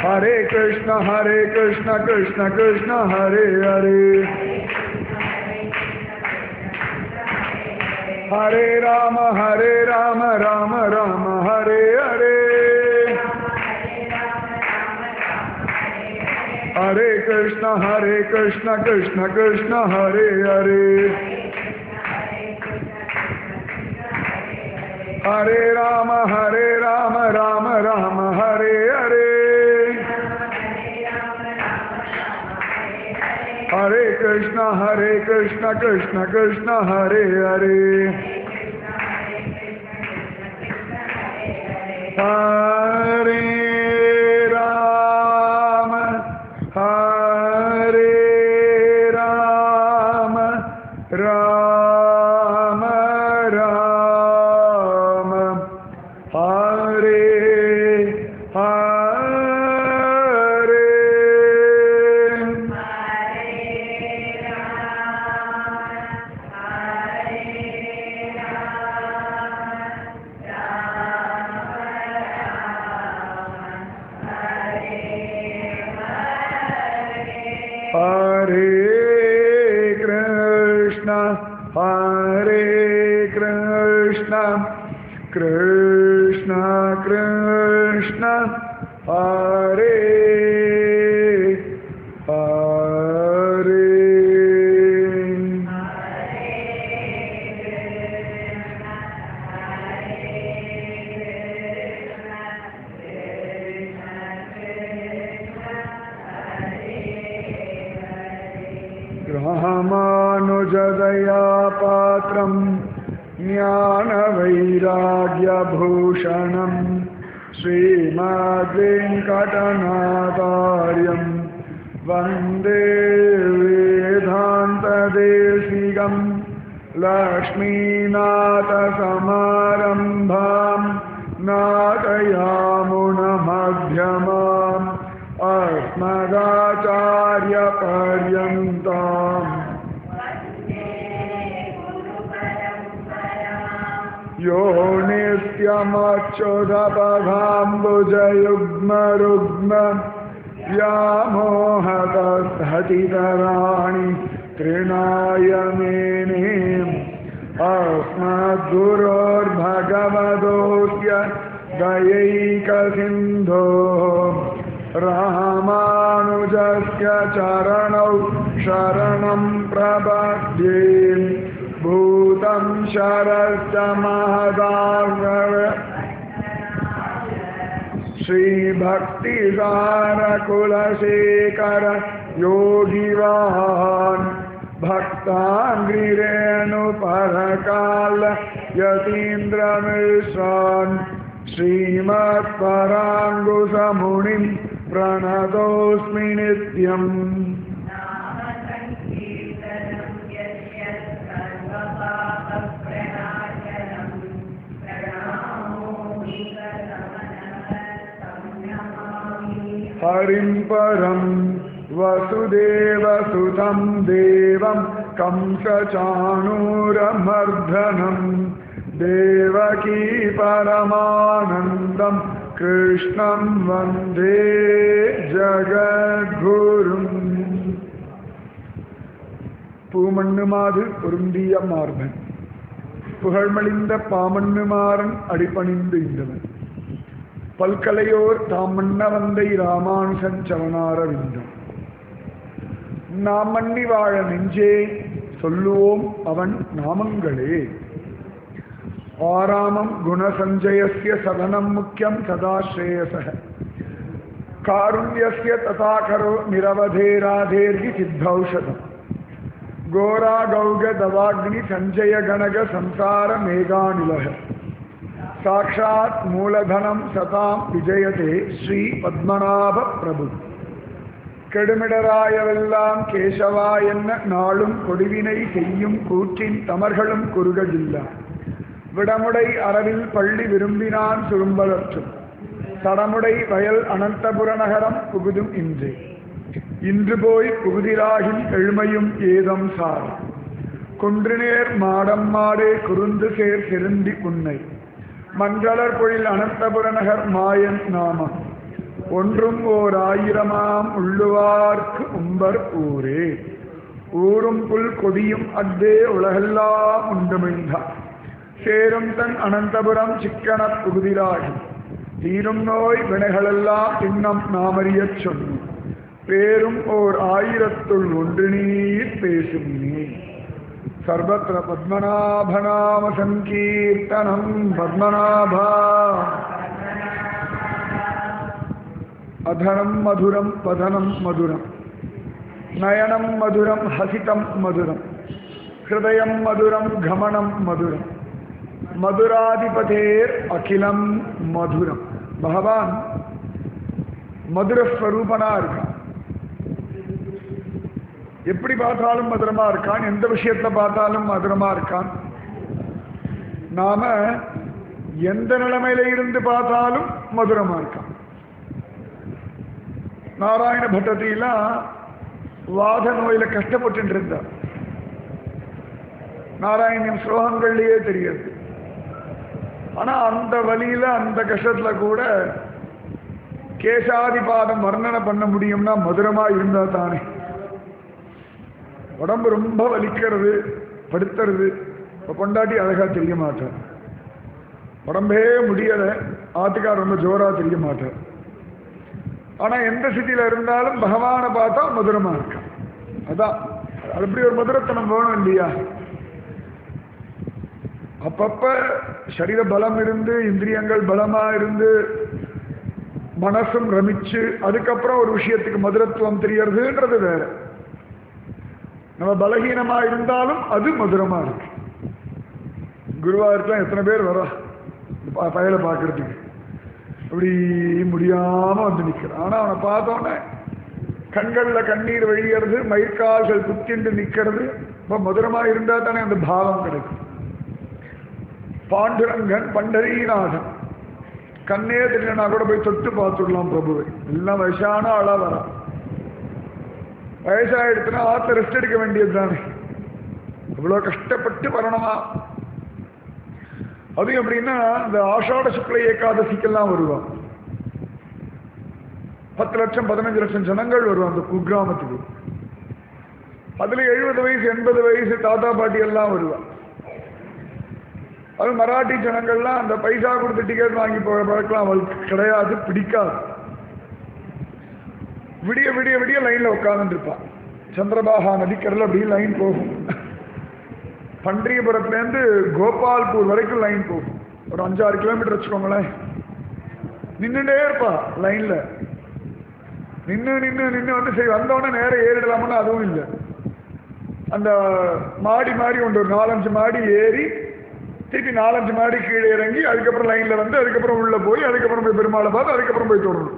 हरे कृष्ण हरे कृष्ण कृष्ण कृष्ण हरे हरे हरे राम हरे राम राम राम हरे हरे हरे कृष्ण हरे कृष्ण कृष्ण कृष्ण हरे हरे हरे राम हरे राम राम राम हरे हरे हरे कृष्ण हरे कृष्ण कृष्ण कृष्ण हरे हरे हरे राम हरे राम राम राम हरे हरे Hare Krishna, Hare Krishna, Krishna Krishna, Hare Hare. रामानुजदया पात्रम् ज्ञानवैराग्यभूषणम् श्रीमद्वेङ्कटनाथार्यम् वन्दे वेदान्तदेशिकम् लक्ष्मीनाथसमारम्भाम् नाटयामुनमध्यमाम् अस्मदाचार्यपर्यन्ताम् यो नित्यमच्युतपदाम्बुजयुग्मरुग्म व्यामोहतस्थितराणि तृणाय मेने अस्मद्गुरोर्भगवतोऽस्य दयैकसिन्धोः रामानुजस्य चरणौ शरणं प्रपद्ये भूतं शरश्च महदागव श्रीभक्तिसारकुलशेखर योगिवान् भक्ताङ्गिरेणुपरकाल यतीन्द्रमिश्रान् श्रीमत्पराङ्गुसमुनिं प्रणतोऽस्मि नित्यम् हरिं परं वसुदेवसुतं देवं कंसचाणूरमर्दनं देवकी परमानन्दं कृष्णं वन्दे ஜகத்குரும் பூமண்ணுமாது பொருந்திய மார்பன் புகழ்மலிந்த பாமண்ணுமாறன் அடிபணிந்து இந்தவன் பல்கலையோர் தாம் மன்ன வந்தை ராமானுசன் சவனாரவிந்தம் நாம் மன்னி வாழ நெஞ்சே சொல்லுவோம் அவன் நாமங்களே ஆராமம் குணசஞ்சயஸ்ய சதனம் முக்கியம் சதாஸ்ரேயச காருண்யஸ்ய ததாகரோ நிரவதேராதேர்கி சித்தௌஷதம் கோரா கௌக தவாக்னி சஞ்சய கணக சம்சார மேகாநிலக சாட்சாத் மூலதனம் சதாம் விஜயதே ஸ்ரீ பத்மநாப பிரபு கெடுமிடராயவெல்லாம் கேசவா என்ன நாளும் கொடுவினை செய்யும் கூற்றின் தமர்களும் குறுகஜில்லா விடமுடை அரவில் பள்ளி விரும்பினான் சுரும்பலற்றும் தடமுடை வயல் அனந்தபுர நகரம் புகுதும் இன்றே இன்று போய் புகுதிராகின் எழுமையும் ஏதம் சார் குன்றுநேர் மாடம் மாடே குறுந்து சேர் திருந்தி உன்னை மங்களர் பொழில் அனந்தபுர நகர் மாயன் நாமம் ஒன்றும் ஓர் ஆயிரமாம் உள்ளுவார்க்கு உம்பர் ஊரே ஊரும் புல் கொடியும் அக்தே உலகெல்லாம் உண்டுமிழ்ந்தார் சேரும் தன் அனந்தபுரம் சிக்கன புகுதிராகி தீரும் நோய் வினைகளெல்லாம் இன்னம் நாமறியச் சொன்னோம் பேரும் ஓர் ஆயிரத்துள் ஒன்று நீர் பேசும் நீ சர்வத்திர பத்மநாபநாம சங்கீர்த்தனம் பத்மநாபா அதனம் மதுரம் பதனம் மதுரம் நயனம் மதுரம் ஹசிதம் மதுரம் ஹிருதயம் மதுரம் கமனம் மதுரம் மதுராதிபதேர் அகிலம் மதுரம் பகவான் மதுர ஸ்வரூபனா இருக்கான் எப்படி பார்த்தாலும் மதுரமா இருக்கான் எந்த விஷயத்துல பார்த்தாலும் மதுரமா இருக்கான் நாம எந்த நிலைமையில இருந்து பார்த்தாலும் மதுரமா இருக்கான் நாராயண பட்டத்திலாம் வாத நோயில கஷ்டப்பட்டு இருந்தார் நாராயணின் ஸ்லோகங்கள்லயே தெரியுது ஆனா அந்த வழியில அந்த கஷ்டத்துல கூட கேசாதிபாதம் வர்ணனை பண்ண முடியும்னா மதுரமா இருந்தா தானே உடம்பு ரொம்ப வலிக்கிறது படுத்துறது இப்போ கொண்டாட்டி அழகா தெரிய மாட்டார் உடம்பே முடியல ஆத்துக்கார் ரொம்ப ஜோரா தெரிய மாட்டார் ஆனா எந்த சிட்டியில இருந்தாலும் பகவானை பார்த்தா மதுரமா இருக்கான் அதான் அது அப்படி ஒரு மதுரத்தனம் வேணும் இல்லையா அப்பப்ப சரீர பலம் இருந்து இந்திரியங்கள் பலமா இருந்து மனசும் ரமிச்சு அதுக்கப்புறம் ஒரு விஷயத்துக்கு மதுரத்துவம் தெரியறதுன்றது வேற நம்ம பலகீனமா இருந்தாலும் அது மதுரமா இருக்கு குருவாயிருக்கலாம் எத்தனை பேர் வரா ப- பயலை பார்க்கறதுக்கு இப்படி முடியாம வந்து நிக்கிறான் ஆனா அவனை பார்த்தோன்னே கண்கள்ல கண்ணீர் வழியறது மயிர்கால்கள் குத்திண்டு நிக்கிறது ரொம்ப மதுரமா இருந்தா தானே அந்த பாவம் கிடைக்கும் பாண்டுரங்கன் பண்டரீநாதன் கண்ணே தெரியலனா கூட போய் தொட்டு பார்த்துடலாம் பிரபுவை எல்லாம் வயசான ஆளா வரா வயசாயிடுச்சுன்னா ஆத்த ரெஸ்ட் எடுக்க வேண்டியது தானே அவ்வளோ கஷ்டப்பட்டு வரணுமா அது எப்படின்னா இந்த ஆஷாட சுக்ல ஏகாதசிக்கெல்லாம் வருவான் பத்து லட்சம் பதினஞ்சு லட்சம் ஜனங்கள் வருவான் அந்த குக்கிராமத்துக்கு அதுல எழுபது வயசு எண்பது வயசு தாத்தா பாட்டி எல்லாம் வருவான் அது மராட்டி ஜனங்கள்லாம் அந்த பைசா கொடுத்து டிக்கெட் வாங்கி போகிற பழக்கம் அவளுக்கு கிடையாது பிடிக்காது விடிய விடிய விடிய லைன்ல உட்கார்ந்துட்டு இருப்பான் சந்திரபாகா நதிக்கரையில் அப்படியே லைன் போகும் பன்றியபுரத்துலேருந்து கோபால்பூர் வரைக்கும் லைன் போகும் ஒரு அஞ்சாறு கிலோமீட்டர் வச்சுக்கோங்களேன் நின்றுட்டே இருப்பா லைன்ல நின்று நின்று நின்று வந்து சரி வந்தவொடனே நேரம் ஏறிடலாம்னு அதுவும் இல்லை அந்த மாடி மாடி உண்டு ஒரு நாலஞ்சு மாடி ஏறி திருப்பி நாலஞ்சு மாடி கீழே இறங்கி அதுக்கப்புறம் லைன்ல வந்து அதுக்கப்புறம் உள்ள போய் அதுக்கப்புறம் போய் பெருமாளை பார்த்து அதுக்கப்புறம் போய் தொடரணும்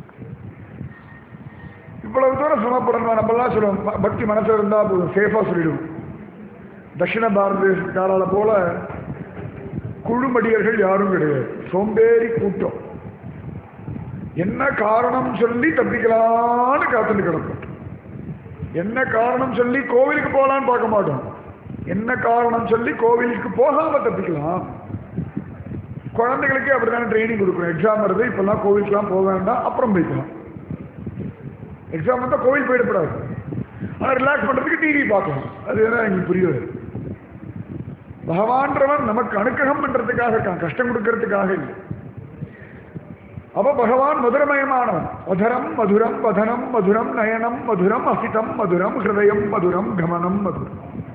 இவ்வளவு தூரம் சிரமப்படணும் நம்மளாம் சொல்லுவோம் ப- பக்தி மனசுல இருந்தா போதும் சேஃபா சொல்லிடுவோம் தட்சிண பாரதேசக்காரால போல குழுமடியர்கள் யாரும் கிடையாது சோம்பேறி கூட்டம் என்ன காரணம் சொல்லி தப்பிக்கலான்னு காத்துட்டு கிடப்போம் என்ன காரணம் சொல்லி கோவிலுக்கு போகலான்னு பார்க்க மாட்டோம் என்ன காரணம் சொல்லி கோவிலுக்கு போகாம தப்பிக்கலாம் குழந்தைகளுக்கே அப்படித்தானே ட்ரைனிங் கொடுக்கணும் எக்ஸாம் வருது இப்பெல்லாம் கோவிலுக்குலாம் போக வேண்டாம் அப்புறம் போய்க்கலாம் எக்ஸாம் வந்தால் கோவில் போயிடக்கூடாது ஆனால் ரிலாக்ஸ் பண்ணுறதுக்கு டிவி பார்க்கணும் அது என்ன எங்களுக்கு புரியாது பகவான்றவன் நமக்கு அனுக்கிரகம் பண்றதுக்காக இருக்கான் கஷ்டம் கொடுக்கறதுக்காக இல்லை அப்ப பகவான் மதுரமயமானவன் அதரம் மதுரம் வதனம் மதுரம் நயனம் மதுரம் அசிதம் மதுரம் ஹிருதயம் மதுரம் கமனம் மதுரம்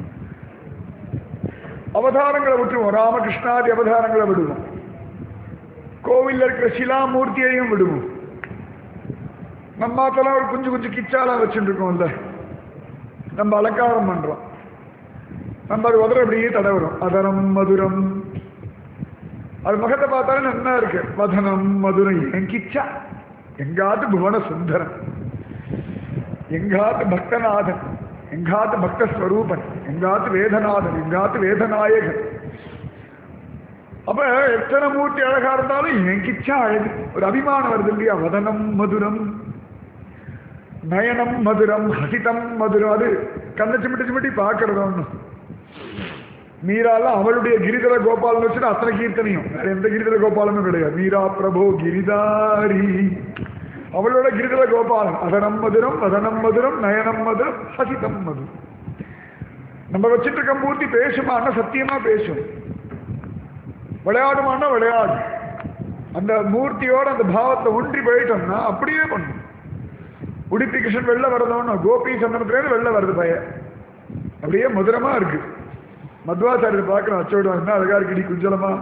அவதாரங்களை விட்டுருவோம் ராமகிருஷ்ணாதி அவதாரங்களை விடுவோம் கோவில்ல இருக்கிற சிலாமூர்த்தியையும் விடுவோம் நம்மாத்தெல்லாம் ஒரு குஞ்சு குஞ்சு கிச்சாலா வச்சுட்டு இருக்கோம்ல நம்ம அலங்காரம் பண்றோம் நம்ம அது உதற அப்படியே தடவுறோம் அதரம் மதுரம் அது முகத்தை பார்த்தாலும் நல்லா இருக்கு வதனம் மதுரை என் கிச்சா எங்காத்து புவன சுந்தரன் எங்காத்து பக்தநாதன் எங்காத்து பக்த ஸ்வரூபன் எங்காத்து வேதநாதன் எங்காத்து வேதநாயகன் அப்ப எத்தனை மூர்த்தி அழகா இருந்தாலும் என் கிச்சா அழகு ஒரு அபிமானம் வருது இல்லையா வதனம் மதுரம் நயனம் மதுரம் ஹசிதம் மதுரம் அது கண்ணை சிமிட்டி சிமிட்டி பார்க்கறது ஒண்ணு மீரால அவளுடைய கிரிதர கோபாலன் வச்சுட்டு அத்தனை கீர்த்தனையும் வேற எந்த கிரிதர கோபாலனும் கிடையாது மீரா பிரபு கிரிதாரி அவளோட கிரிதல கோபாலன் அதனம் மதுரம் வதனம் மதுரம் நயனம் மதுரம் ஹசிதம் மது நம்ம வச்சிட்டு இருக்க மூர்த்தி பேசுமான்னா சத்தியமா பேசும் விளையாடுமான்னா விளையாடு அந்த மூர்த்தியோட அந்த பாவத்தை ஒன்றி போயிட்டோம்னா அப்படியே பண்ணும் உடுப்பி கிருஷ்ணன் வெளில வரதோன்னு கோபி சந்தனத்துலேருந்து வெளில வருது பையன் அப்படியே மதுரமா இருக்கு மத்வாச்சாரியர் பார்க்கணும் அச்சோடு என்ன அழகா இருக்குடி குஞ்சலமா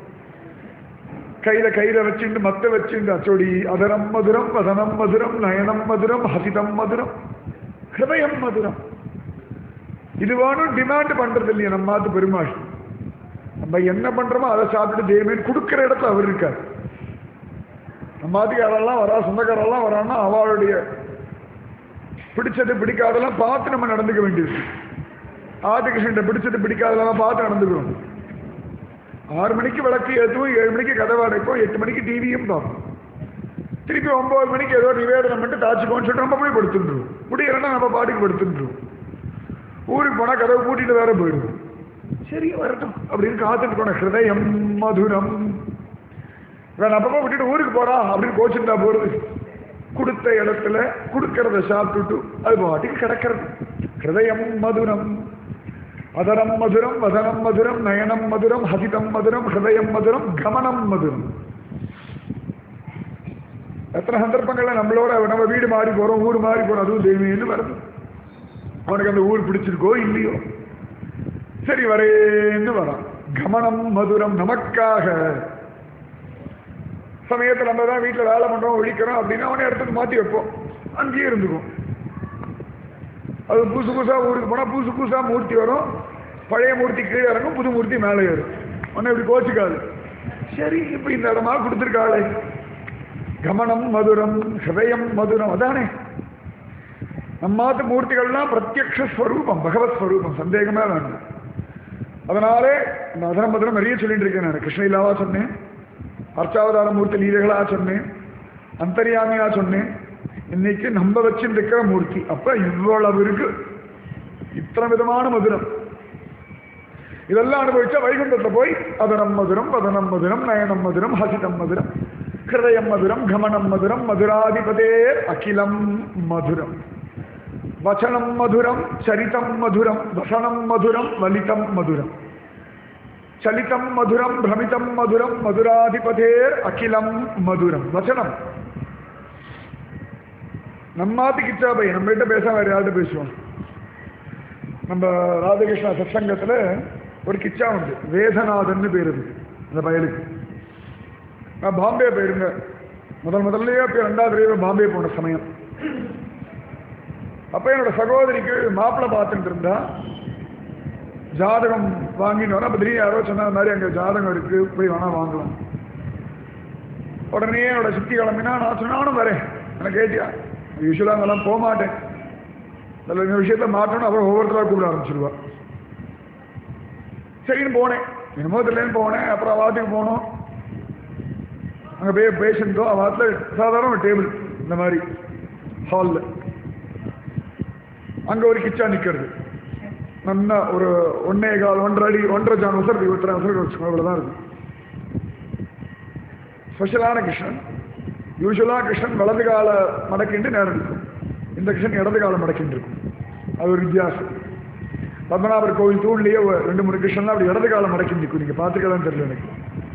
கையில கையில வச்சுண்டு மத்த வச்சுண்டு அச்சோடி அதரம் மதுரம் வதனம் மதுரம் நயனம் மதுரம் ஹசிதம் மதுரம் ஹிருதயம் மதுரம் இது வேணும் டிமாண்ட் பண்றது இல்லையா நம்ம மாத்து பெருமாள் நம்ம என்ன பண்றோமோ அதை சாப்பிட்டு தேவன் கொடுக்கிற இடத்துல அவர் இருக்கார் நம்ம மாத்துக்கு யாரெல்லாம் வரா சொந்தக்காரெல்லாம் வரான்னா அவளுடைய பிடிச்சது பிடிக்காதெல்லாம் பார்த்து நம்ம நடந்துக்க வேண்டியது ஆதிகிருஷ்ணன் பிடிச்சது பிடிக்காதெல்லாம் பார்த்து நடந்துக்கிறோம் ஆறு மணிக்கு விளக்கு ஏற்றுவோம் ஏழு மணிக்கு கதவை அடைப்போம் எட்டு மணிக்கு டிவியும் பார்ப்போம் திருப்பி ஒன்பது மணிக்கு ஏதோ நிவேதனம் பண்ணிட்டு தாச்சுக்கோன்னு சொல்லிட்டு நம்ம போய் படுத்துட்டுருவோம் முடியலன்னா நம்ம பாட்டுக்கு படுத்துட்டுருவோம் ஊருக்கு போனால் கதவை பூட்டிட்டு வேற போயிடுவோம் சரி வரட்டும் அப்படின்னு காத்துட்டு போன ஹிருதயம் மதுரம் இவன் அப்பப்போ விட்டுட்டு ஊருக்கு போறா அப்படின்னு கோச்சிருந்தா போறது கொடுத்த இடத்துல கொடுக்கறத சாப்பிட்டுட்டு அது பாட்டுக்கு கிடக்கிறது ஹிருதயம் மதுரம் அதரம் மதுரம் வதனம் மதுரம் நயனம் மதுரம் ஹசிதம் மதுரம் ஹிருதயம் மதுரம் கமனம் மதுரம் எத்தனை சந்தர்ப்பங்கள்ல நம்மளோட நம்ம வீடு மாறி போறோம் ஊர் மாறி போறோம் அதுவும் தெய்வம்னு வருது அவனுக்கு அந்த ஊர் பிடிச்சிருக்கோ இல்லையோ சரி வரேன்னு வரான் கமனம் மதுரம் நமக்காக சமயத்தில் நம்ம தான் வீட்டில் வேலை பண்றோம் ஒழிக்கிறோம் அப்படின்னா அவனை இடத்துக்கு மாற்றி வைப்போம் அங்கேயே இருந்துக்கும் அது புதுசு புதுசாக ஊருக்கு போனால் புதுசு புதுசாக மூர்த்தி வரும் பழைய மூர்த்தி கீழே இறங்கும் புது மூர்த்தி மேலே ஏறும் ஒன்றும் இப்படி கோச்சிக்காது சரி இப்படி இந்த இடமா கொடுத்துருக்காளே கமனம் மதுரம் ஹிருதயம் மதுரம் அதானே நம்மாத்து மூர்த்திகள்லாம் பிரத்யக்ஷ ஸ்வரூபம் பகவத் ஸ்வரூபம் சந்தேகமே வேண்டாம் அதனாலே இந்த அதரம் மதுரம் நிறைய சொல்லிட்டு இருக்கேன் நான் கிருஷ்ண இல்லாவா சொன்னேன் அர்ச்சாவதார மூர்த்தி லீலைகளா சொன்னேன் அந்தரியாமியா சொன்னேன் இன்னைக்கு நம்ம வச்சிருக்கிற மூர்த்தி அப்ப இவ்வளவு இருக்கு இத்தனை விதமான மதுரம் இதெல்லாம் அனுபவிச்சா வைகுண்டத்துல போய் அதனம் மதுரம் வதனம் மதுரம் நயனம் மதுரம் ஹசிதம் மதுரம் ஹிருதயம் மதுரம் கமனம் மதுரம் மதுராதிபதே அகிலம் மதுரம் வச்சனம் மதுரம் சரிதம் மதுரம் வசனம் மதுரம் வலிதம் மதுரம் சலிதம் மதுரம் பிரமிதம் மதுரம் மதுராதிபதேர் அகிலம் மதுரம் வச்சனம் நம்மாத்து கிச்சா பை நம்ம கிட்ட பேச வேற யார்கிட்ட பேசுவோம் நம்ம ராதகிருஷ்ணா சத்சங்கத்துல ஒரு கிச்சா உண்டு வேதநாதன் பேர் இருக்கு அந்த பயலுக்கு நான் பாம்பே போயிருங்க முதல் முதல்லயே போய் ரெண்டாவது தடவை பாம்பே போன சமயம் அப்ப என்னோட சகோதரிக்கு மாப்பிள்ளை பார்த்துட்டு இருந்தா ஜாதகம் வாங்கிட்டு வரேன் அப்போ திடீர்னு யாரோ சொன்ன மாதிரி அங்கே ஜாதகம் இருக்கு போய் வேணா வாங்கலாம் உடனே என்னோட சுத்தி கிளம்பினா நான் சொன்ன நானும் வரேன் எனக்கு கேட்டியா யூஸ்வலாக அங்கெல்லாம் போக மாட்டேன் அதில் இந்த விஷயத்த மாற்றணும் அப்புறம் ஒவ்வொருத்தராக கூப்பிட ஆரம்பிச்சிருவா சரின்னு போனேன் என்னமோ தெரியலன்னு போனேன் அப்புறம் அவாத்துக்கு போனோம் அங்கே போய் பேஷண்ட்டோ அவாத்தில் சாதாரண ஒரு டேபிள் இந்த மாதிரி ஹாலில் அங்கே ஒரு கிச்சா நிற்கிறது நல்லா ஒரு ஒன்னே கால் ஒன்றரை அடி ஒன்றரை ஜான் வசரம் இருபத்தி வசரம் வச்சுக்கோங்க இவ்வளோதான் இருக்கும் ஸ்பெஷலான கிருஷ்ணன் யூஸ்வலாக கிருஷ்ணன் வலது கால மடக்கிண்டு நேரம் இருக்கும் இந்த கிருஷ்ணன் இடது காலம் மடக்கிண்டு இருக்கும் அது ஒரு வித்தியாசம் பத்மநாபர் கோவில் தூண்லேயே ஒரு ரெண்டு மூணு கிருஷ்ணன்லாம் அப்படி இடது காலம் மடக்கி நிற்கும் நீங்கள் பார்த்துக்கலாம் தெரியல எனக்கு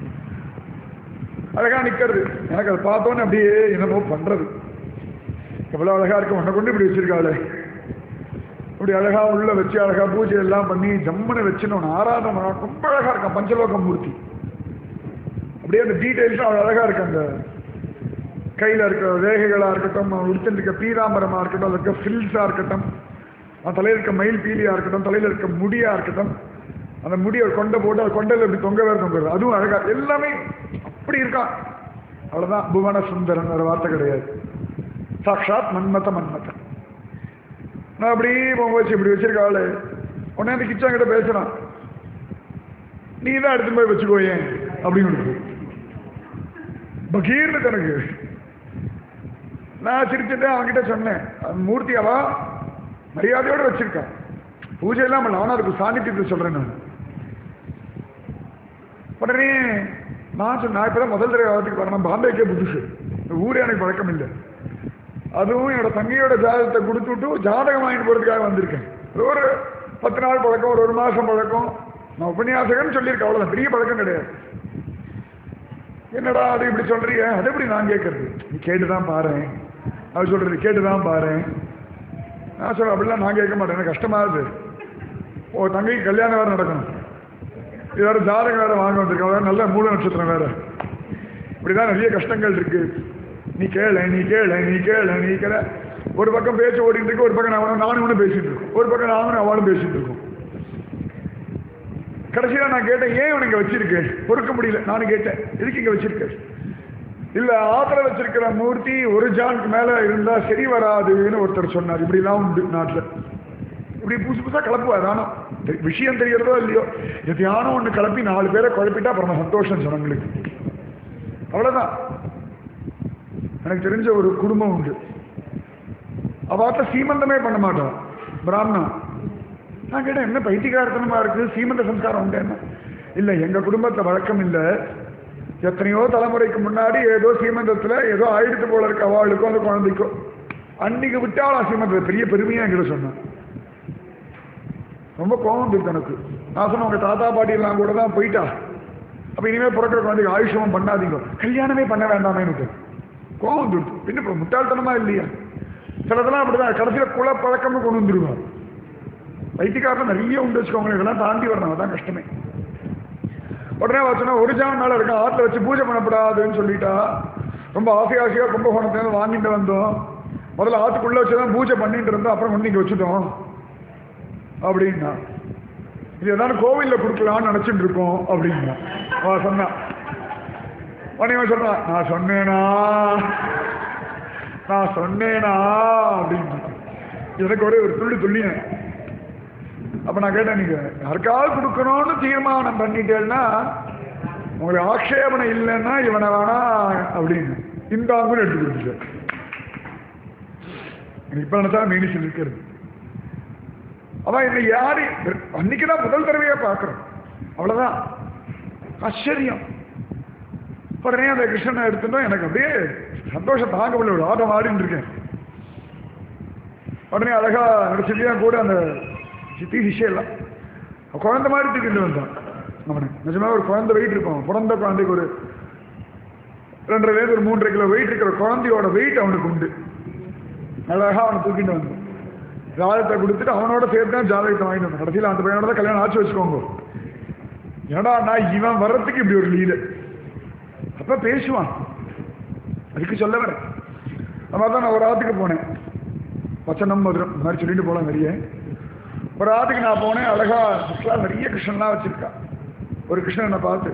அழகாக நிற்கிறது எனக்கு அதை பார்த்தோன்னே அப்படியே என்னமோ பண்ணுறது எவ்வளோ அழகாக இருக்கும் உன்னை கொண்டு இப்படி வச்சிருக்காளே இப்படி அழகா உள்ள வச்சு அழகா பூஜை எல்லாம் பண்ணி ஜம்முன்னு வச்சுன்னு ஆராதனை ரொம்ப அழகா இருக்கான் பஞ்சலோக மூர்த்தி அப்படியே அந்த டீட்டெயில்ஸ் அவ்வளோ அழகா இருக்கு அந்த கையில் இருக்கிற ரேகைகளா இருக்கட்டும் உடுத்திட்டு இருக்க பீராமரமா இருக்கட்டும் அதில் இருக்க ஃபில்ஸா இருக்கட்டும் அந்த தலையில் இருக்க மயில் பீலியா இருக்கட்டும் தலையில் இருக்க முடியா இருக்கட்டும் அந்த முடியை கொண்டை போட்டு அது கொண்டையில் இப்படி தொங்க வேறு தொங்குறது அதுவும் அழகா எல்லாமே அப்படி இருக்கான் அவ்வளோதான் புவன சுந்தரன் ஒரு வார்த்தை கிடையாது சாக்ஷாத் மன்மத மன்மதன் நான் அப்படி பொங்க வச்சு இப்படி வச்சிருக்காள் உடனே அந்த கிச்சன் கிட்ட பேசுறான் நீ தான் எடுத்து போய் வச்சுக்கோ ஏன் அப்படின்னு பகீர்னு எனக்கு நான் சிரிச்சுட்டு அவன்கிட்ட சொன்னேன் அந்த மூர்த்தி அவா மரியாதையோட வச்சிருக்கான் பூஜை எல்லாம் பண்ணல அவனா அதுக்கு சாநித்தியத்தை சொல்றேன் நான் உடனே நான் சொன்னேன் நான் இப்பதான் முதல் தடவை வரத்துக்கு வரேன் பாம்பேக்கே புதுசு இந்த ஊரே எனக்கு பழக்கம் இல்லை அதுவும் என்னோட தங்கையோட ஜாதகத்தை கொடுத்துட்டு ஜாதகம் வாங்கிட்டு போறதுக்காக வந்திருக்கேன் அது ஒரு பத்து நாள் பழக்கம் ஒரு ஒரு மாசம் பழக்கம் நான் உபன்யாசகன்னு சொல்லியிருக்கேன் அவ்வளவுதான் பெரிய பழக்கம் கிடையாது என்னடா அது இப்படி சொல்றீங்க அது எப்படி நான் கேட்கறது நீ கேட்டுதான் பாரு அது சொல்றது கேட்டுதான் பாரு நான் சொல்றேன் அப்படிலாம் நான் கேட்க மாட்டேன் எனக்கு கஷ்டமா இருக்கு ஓ தங்கைக்கு கல்யாணம் வேற நடக்கணும் இது வேற ஜாதகம் வேற வாங்க வந்திருக்கோம் வேற நல்ல மூல நட்சத்திரம் வேற இப்படிதான் நிறைய கஷ்டங்கள் இருக்கு நீ கேள நீ கேள நீ கேள நீ கேள ஒரு பக்கம் பேச்சு ஓடிட்டு இருக்கு ஒரு பக்கம் நான் நானும் ஒன்று பேசிட்டு இருக்கோம் ஒரு பக்கம் நானும் அவளும் பேசிட்டு இருக்கோம் கடைசியில நான் கேட்டேன் ஏன் இவன் இங்க வச்சிருக்கு பொறுக்க முடியல நானும் கேட்டேன் எதுக்கு இங்க வச்சிருக்க இல்ல ஆத்திர வச்சிருக்கிற மூர்த்தி ஒரு ஜானுக்கு மேல இருந்தா சரி வராதுன்னு ஒருத்தர் சொன்னார் இப்படிலாம் உண்டு நாட்டுல இப்படி புதுசு புதுசா கிளப்புவார் ஆனா தெ- விஷயம் தெரியறதோ இல்லையோ எதையானோ ஒண்ணு கிளப்பி நாலு பேரை குழப்பிட்டா அப்புறம் சந்தோஷம் ஜனங்களுக்கு அவ்வளவுதான் எனக்கு தெரிஞ்ச ஒரு குடும்பம் உண்டு அவாத்த சீமந்தமே பண்ண மாட்டான் பிராமணா நான் கேட்டேன் என்ன பைத்தியகாரத்தனமா இருக்கு சீமந்த சம்ஸ்காரம் உண்டு என்ன இல்ல எங்க குடும்பத்துல வழக்கம் இல்ல எத்தனையோ தலைமுறைக்கு முன்னாடி ஏதோ சீமந்தத்துல ஏதோ ஆயிடுத்து போல இருக்கு அவளுக்கும் அந்த குழந்தைக்கும் அன்னைக்கு விட்டாளா சீமந்தத்தை பெரிய பெருமையா என்கிட்ட சொன்னான் ரொம்ப கோபம் இருக்கு எனக்கு நான் சொன்னேன் உங்க தாத்தா பாட்டி எல்லாம் கூட தான் போயிட்டா அப்ப இனிமே பிறக்கிற குழந்தைக்கு ஆயுஷமும் பண்ணாதீங்க கல்யாணமே பண்ண வேண்டாமே எனக்கு கோபம் வந்துடுது பின்ன இப்ப முட்டாள்தனமா இல்லையா சிலதெல்லாம் அப்படிதான் கடைசியில குலப்பழக்கம்னு கொண்டு வந்துருவான் வைத்தியக்காரன் நிறைய உண்டு வச்சுக்கோங்க இதெல்லாம் தாண்டி வரணும் அதான் கஷ்டமே உடனே வச்சோன்னா ஒரு ஜான் மேல இருக்கான் ஆத்துல வச்சு பூஜை பண்ணப்படாதுன்னு சொல்லிட்டா ரொம்ப ஆசை ஆசையா கும்பகோணத்துல வாங்கிட்டு வந்தோம் முதல்ல ஆத்துக்குள்ள வச்சுதான் பூஜை பண்ணிட்டு இருந்தோம் அப்புறம் கொண்டு இங்க வச்சுட்டோம் அப்படின்னா இது ஏதாவது கோவில்ல கொடுக்கலாம்னு நினைச்சிட்டு இருக்கோம் அப்படின்னா அவன் சொன்னான் உடனே இவன் சொல்றான் நான் சொன்னேனா நான் சொன்னேனா அப்படின்னு எனக்கு ஒரே ஒரு துள்ளி துள்ளினேன் அப்ப நான் கேட்டேன் நீங்க யாருக்காவது கொடுக்கணும்னு தீர்மானம் பண்ணிட்டேன்னா உங்களுக்கு ஆக்ஷேபனை இல்லைன்னா இவனை வேணா அப்படின்னு இந்த ஆங்குன்னு எடுத்து கொடுத்துட்டேன் எனக்கு இப்ப நினைச்சா மீனிஷன் இருக்கிறது அவன் என்னை யாரு அன்னைக்குதான் முதல் தடவையா பார்க்கிறோம் அவ்வளவுதான் ஆச்சரியம் உடனே அந்த கிருஷ்ணனை எடுத்துட்டோம் எனக்கு அப்படியே சந்தோஷம் தாங்க முடியல ஒரு ஆட்டம் ஆடின்னு இருக்கேன் உடனே அழகா நடிச்சிருக்கா கூட அந்த சித்தி சிஷையெல்லாம் குழந்தை மாதிரி தூக்கிட்டு வந்தான் அவனை நிஜமா ஒரு குழந்தை வெயிட் இருப்பான் பிறந்த குழந்தைக்கு ஒரு ரெண்டரை வயது ஒரு மூன்றரை கிலோ வெயிட் இருக்கிற குழந்தையோட வெயிட் அவனுக்கு உண்டு அழகா அவனை தூக்கிட்டு வந்தான் ஜாதகத்தை கொடுத்துட்டு அவனோட சேர்த்து தான் ஜாதகத்தை வாங்கிட்டு வந்தான் கடைசியில் அந்த பையனோட தான் கல்யாணம் ஆச்சு வச்சுக்கோங்க ஏடா நான் இவன் வர்றதுக்கு இப்படி ஒரு லீடு அப்ப பேசுவான் அதுக்கு சொல்ல வரேன் அந்த மாதிரி தான் நான் ஒரு ஆத்துக்கு போனேன் வச்சனம் மதுரம் இந்த மாதிரி சொல்லிட்டு போலாம் நிறைய ஒரு ஆத்துக்கு நான் போனேன் அழகா ஃபர்ஸ்ட்லாம் நிறைய கிருஷ்ணன்லாம் வச்சிருக்கா ஒரு கிருஷ்ணனை பார்த்து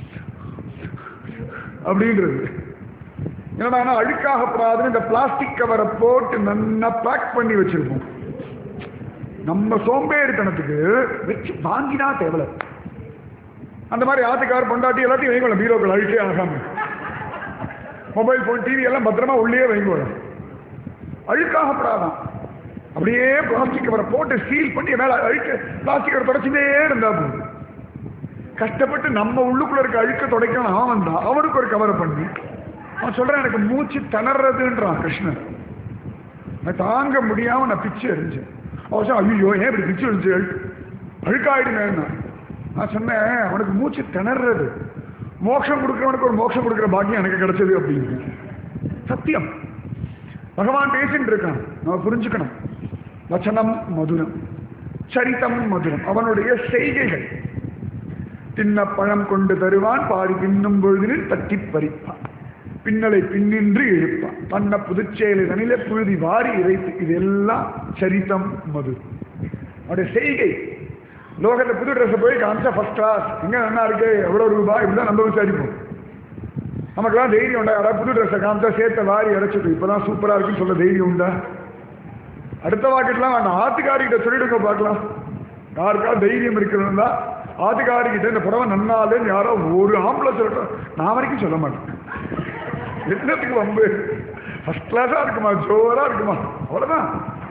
அப்படின்றது என்னடா அழுக்காகப்படாதுன்னு இந்த பிளாஸ்டிக் கவரை போட்டு நல்லா பேக் பண்ணி வச்சிருப்போம் நம்ம சோம்பேறித்தனத்துக்கு வச்சு வாங்கினா தேவலை அந்த மாதிரி ஆத்துக்கார் பொண்டாட்டி எல்லாத்தையும் வைங்கோல பீரோக்கள் அழுக்கே ஆகாம மொபைல் போன் டிவி எல்லாம் பத்திரமா உள்ளே வைங்கோல அழுக்காகப்படாதான் அப்படியே பிளாஸ்டிக் கவரை போட்டு சீல் பண்ணி மேல அழுக்க பிளாஸ்டிக் கவரை தொடச்சுட்டே இருந்தா போதும் கஷ்டப்பட்டு நம்ம உள்ளுக்குள்ள இருக்க அழுக்க துடைக்கணும் அவன் தான் அவனுக்கு ஒரு கவரை பண்ணி அவன் சொல்றான் எனக்கு மூச்சு திணறதுன்றான் கிருஷ்ணன் நான் தாங்க முடியாம நான் பிச்சு எறிஞ்சேன் அவன் சொன்னான், ஐயோ ஏன் இப்படி பிச்சு எறிஞ்சு அழுக்காயிடுங்க நான் சொன்னேன் அவனுக்கு மூச்சு திணறது மோட்சம் கொடுக்கிறவனுக்கு ஒரு மோட்சம் கொடுக்கிற பாக்கியம் எனக்கு கிடைச்சது அப்படின்னு சத்தியம் பகவான் பேசிட்டு இருக்கான் நம்ம புரிஞ்சுக்கணும் வச்சனம் மதுரம் சரிதம் மதுரம் அவனுடைய செய்கைகள் தின்ன பழம் கொண்டு தருவான் பாடி தின்னும் பொழுதினில் தட்டி பறிப்பான் பின்னலை பின்னின்று இழுப்பான் பண்ண புதுச்செயலை தனில புழுதி வாரி இறைத்து இதெல்லாம் சரிதம் மது அவனுடைய செய்கை லோகத்தை புது ட்ரெஸ் போய் காமிச்சா ஃபர்ஸ்ட் கிளாஸ் எங்க நல்லா இருக்கு எவ்வளவு ரூபாய் இப்படிதான் நம்ம விசாரிப்போம் நமக்கெல்லாம் தைரியம் உண்டா யாராவது புது ட்ரெஸ்ஸை காமிச்சா சேர்த்த வாரி அரைச்சிட்டு இப்பதான் சூப்பரா இருக்குன்னு சொல்ல தைரியம் உண்டா அடுத்த வாக்கிட்டலாம் வேண்டாம் ஆத்துக்காரிகிட்ட சொல்லிடுங்க பார்க்கலாம் யாருக்கா தைரியம் இருக்கிறதா ஆத்துக்காரிகிட்ட இந்த புடவை நன்னாலேன்னு யாரோ ஒரு ஆம்பளை சொல்லட்டும் நான் வரைக்கும் சொல்ல மாட்டேன் என்னத்துக்கு வம்பு ஃபர்ஸ்ட் கிளாஸா இருக்குமா ஜோரா இருக்குமா அவ்வளவுதான்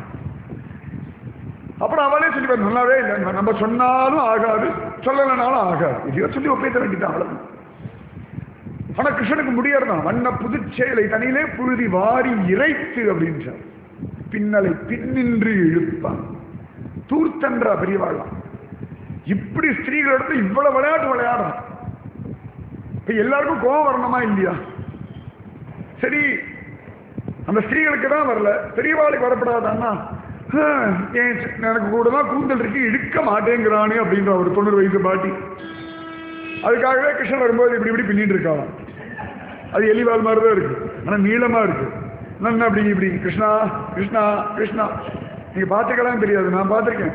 அப்புறம் அவளே சொல்லி நல்லாவே இல்லை நம்ம சொன்னாலும் ஆகாது சொல்லலைனாலும் ஆகாது இதையோ சொல்லி ஒப்பேத்த வேண்டியதான் அவ்வளவுதான் ஆனா கிருஷ்ணனுக்கு முடியறதான் வண்ண புதுச்சேலை தனியிலே புழுதி வாரி இறைத்து அப்படின்றார் பின்னலை பின்னின்று இழுப்பான் தூர்த்தன்றா பெரியவாழலாம் இப்படி ஸ்திரீகளோட இவ்வளவு விளையாட்டு விளையாடுறான் இப்ப எல்லாருக்கும் கோபம் வரணுமா இல்லையா சரி அந்த ஸ்திரீகளுக்கு தான் வரல பெரியவாளுக்கு வரப்படாதான்னா "ஹம், ஏன் எனக்கு கூட தான் கூந்தல் இருக்கு இழுக்க மாட்டேங்கிறானே அப்படின்ற ஒரு தொண்ணூறு வயசு பாட்டி அதுக்காகவே கிருஷ்ணன் வரும்போது இப்படி இப்படி பின்னிட்டு இருக்காளாம் அது எலிவால் மாதிரி தான் இருக்கு ஆனா நீளமா இருக்கு நான் அப்படி இப்படி கிருஷ்ணா கிருஷ்ணா கிருஷ்ணா நீங்க பார்த்துக்கலாம் தெரியாது நான் பார்த்துருக்கேன்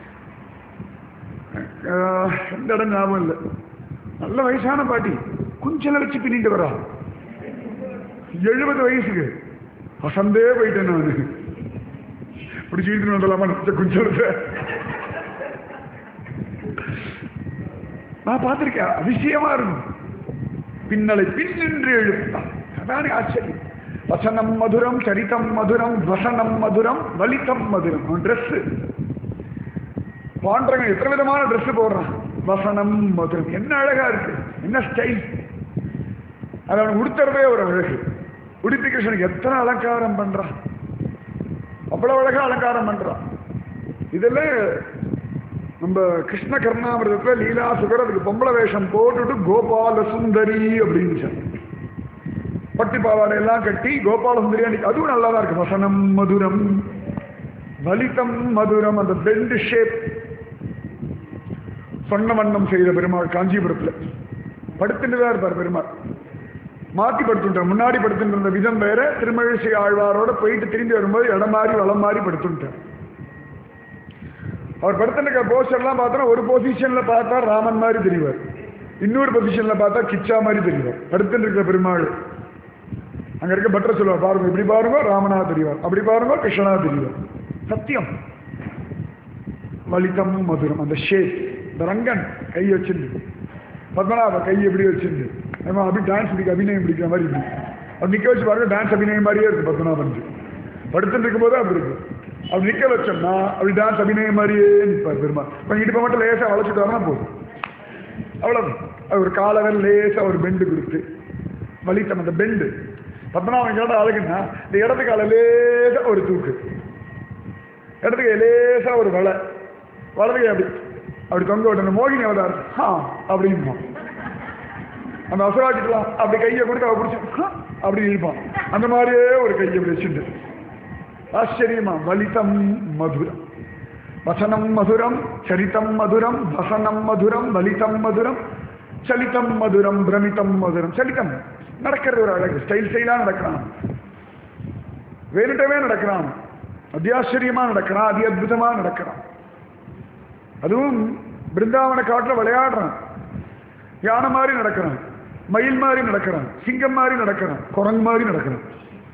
ஆஹ், எந்த இடம் ஞாபகம் இல்லை நல்ல வயசான பாட்டி கொஞ்சம் வச்சு பின்னிட்டு வரா எழுபது வயசுக்கு அசந்தே போயிட்டேன் நான் இப்படி சீட்டு வந்துடலாமா நினைச்ச கொஞ்சம் நான் பார்த்திருக்கேன் அதிசயமா இருக்கும் பின்னலை பின்னின்று எழுத்தான் அதானே ஆச்சரியம் வசனம் மதுரம் சரிதம் மதுரம் வசனம் மதுரம் வலிதம் மதுரம் அவன் ட்ரெஸ் பாண்டவங்க எத்தனை விதமான ட்ரெஸ் போடுறான் வசனம் மதுரம் என்ன அழகா இருக்கு என்ன ஸ்டைல் அது அவன் உடுத்துறதே ஒரு அழகு உடுப்பி கிருஷ்ணனுக்கு எத்தனை அலங்காரம் பண்றான் அவ்வளவு அழகா அலங்காரம் பண்றான் இதெல்லாம் நம்ம கிருஷ்ண கர்ணாமிரதத்துல லீலா சுகர் அதுக்கு பொம்பளை வேஷம் போட்டுட்டு கோபால சுந்தரி அப்படின்னு சொன்னான். பட்டி பாவாடை எல்லாம் கட்டி கோபால சுந்தரி அன்னைக்கு அதுவும் நல்லா தான் இருக்கு வசனம் மதுரம் வலிதம் மதுரம் அந்த பெண்டு ஷேப் சொன்ன வண்ணம் செய்த பெருமாள் காஞ்சிபுரத்துல படுத்துட்டு தான் இருப்பார் பெருமாள் மாத்தி படுத்துட்டார் முன்னாடி படுத்துட்டு இருந்த விதம் வேற திருமழிசை ஆழ்வாரோட போயிட்டு திரும்பி வரும்போது இடம் மாறி வளம் மாறி படுத்துட்டார் அவர் படுத்துருக்க போஸ்டர்லாம் பார்த்தா ஒரு பொசிஷன்ல பார்த்தா ராமன் மாதிரி தெரிவார் இன்னொரு பொசிஷன்ல பார்த்தா கிச்சா மாதிரி தெரிவார் படுத்துட்டு இருக்கிற பெருமாள் அங்க இருக்க பட்டர் சொல்லுவார் பாருங்க இப்படி பாருங்க ராமனா தெரிவார் அப்படி பாருங்க கிருஷ்ணனா தெரிவார் சத்தியம் வலிதம் மதுரம் அந்த ஷேப் இந்த ரங்கன் கை வச்சிருந்து பத்மநாப கை எப்படி வச்சிருந்து நம்ம அப்படி டான்ஸ் பிடிக்க அபிநயம் பிடிக்கிற மாதிரி இப்படி அப்படி நிக்க வச்சு பாருங்க டான்ஸ் அபிநயம் மாதிரியே இருக்கு பத்மநாபன் படுத்துட்டு இருக்கும்போது அப்படி இருக்கு அப்படி நிக்க வச்சோம்னா அப்படி டான்ஸ் அபிநயம் மாதிரியே நிற்பார் பெருமா கொஞ்சம் இடுப்பை மட்டும் லேசா வளைச்சுட்டாருன்னா போதும் அவ்வளவு அது ஒரு காலவன் லேசா ஒரு பெண்டு கொடுத்து வலித்தம் அந்த பெண்டு பத்மநாபன் கேட்ட அழகுன்னா இந்த இடது கால லேசா ஒரு தூக்கு இடத்துக்கு லேசா ஒரு வலை வலதுகை அப்படி அப்படி தொங்க விட்டு மோகினி அவதார் ஆ அப்படிமா அந்த அசுராட்டிக்கலாம் அப்படி கையை கொடுத்து அவ பிடிச்சி "ஹா" அப்படி இருப்பான் அந்த மாதிரியே ஒரு கையை அப்படி வச்சுட்டு ஆச்சரியமா வலிதம் மதுரம் வசனம் மதுரம் சரிதம் மதுரம் வசனம் மதுரம் வலிதம் மதுரம் சலிதம் மதுரம் பிரமிதம் மதுரம் சலிதம் நடக்கிறது ஒரு அழகு ஸ்டைல் ஸ்டைலா நடக்கிறான் வேறுட்டவே நடக்கிறான் அத்தியாச்சரியமா நடக்கிறான் அதி அற்புதமா நடக்கிறான் அதுவும் பிருந்தாவன காட்டுல விளையாடுறான் யானை மாதிரி நடக்கிறான் மயில் மாதிரி நடக்கிறான் சிங்கம் மாதிரி நடக்கிறான் குரங்கு மாதிரி நடக்கிறான்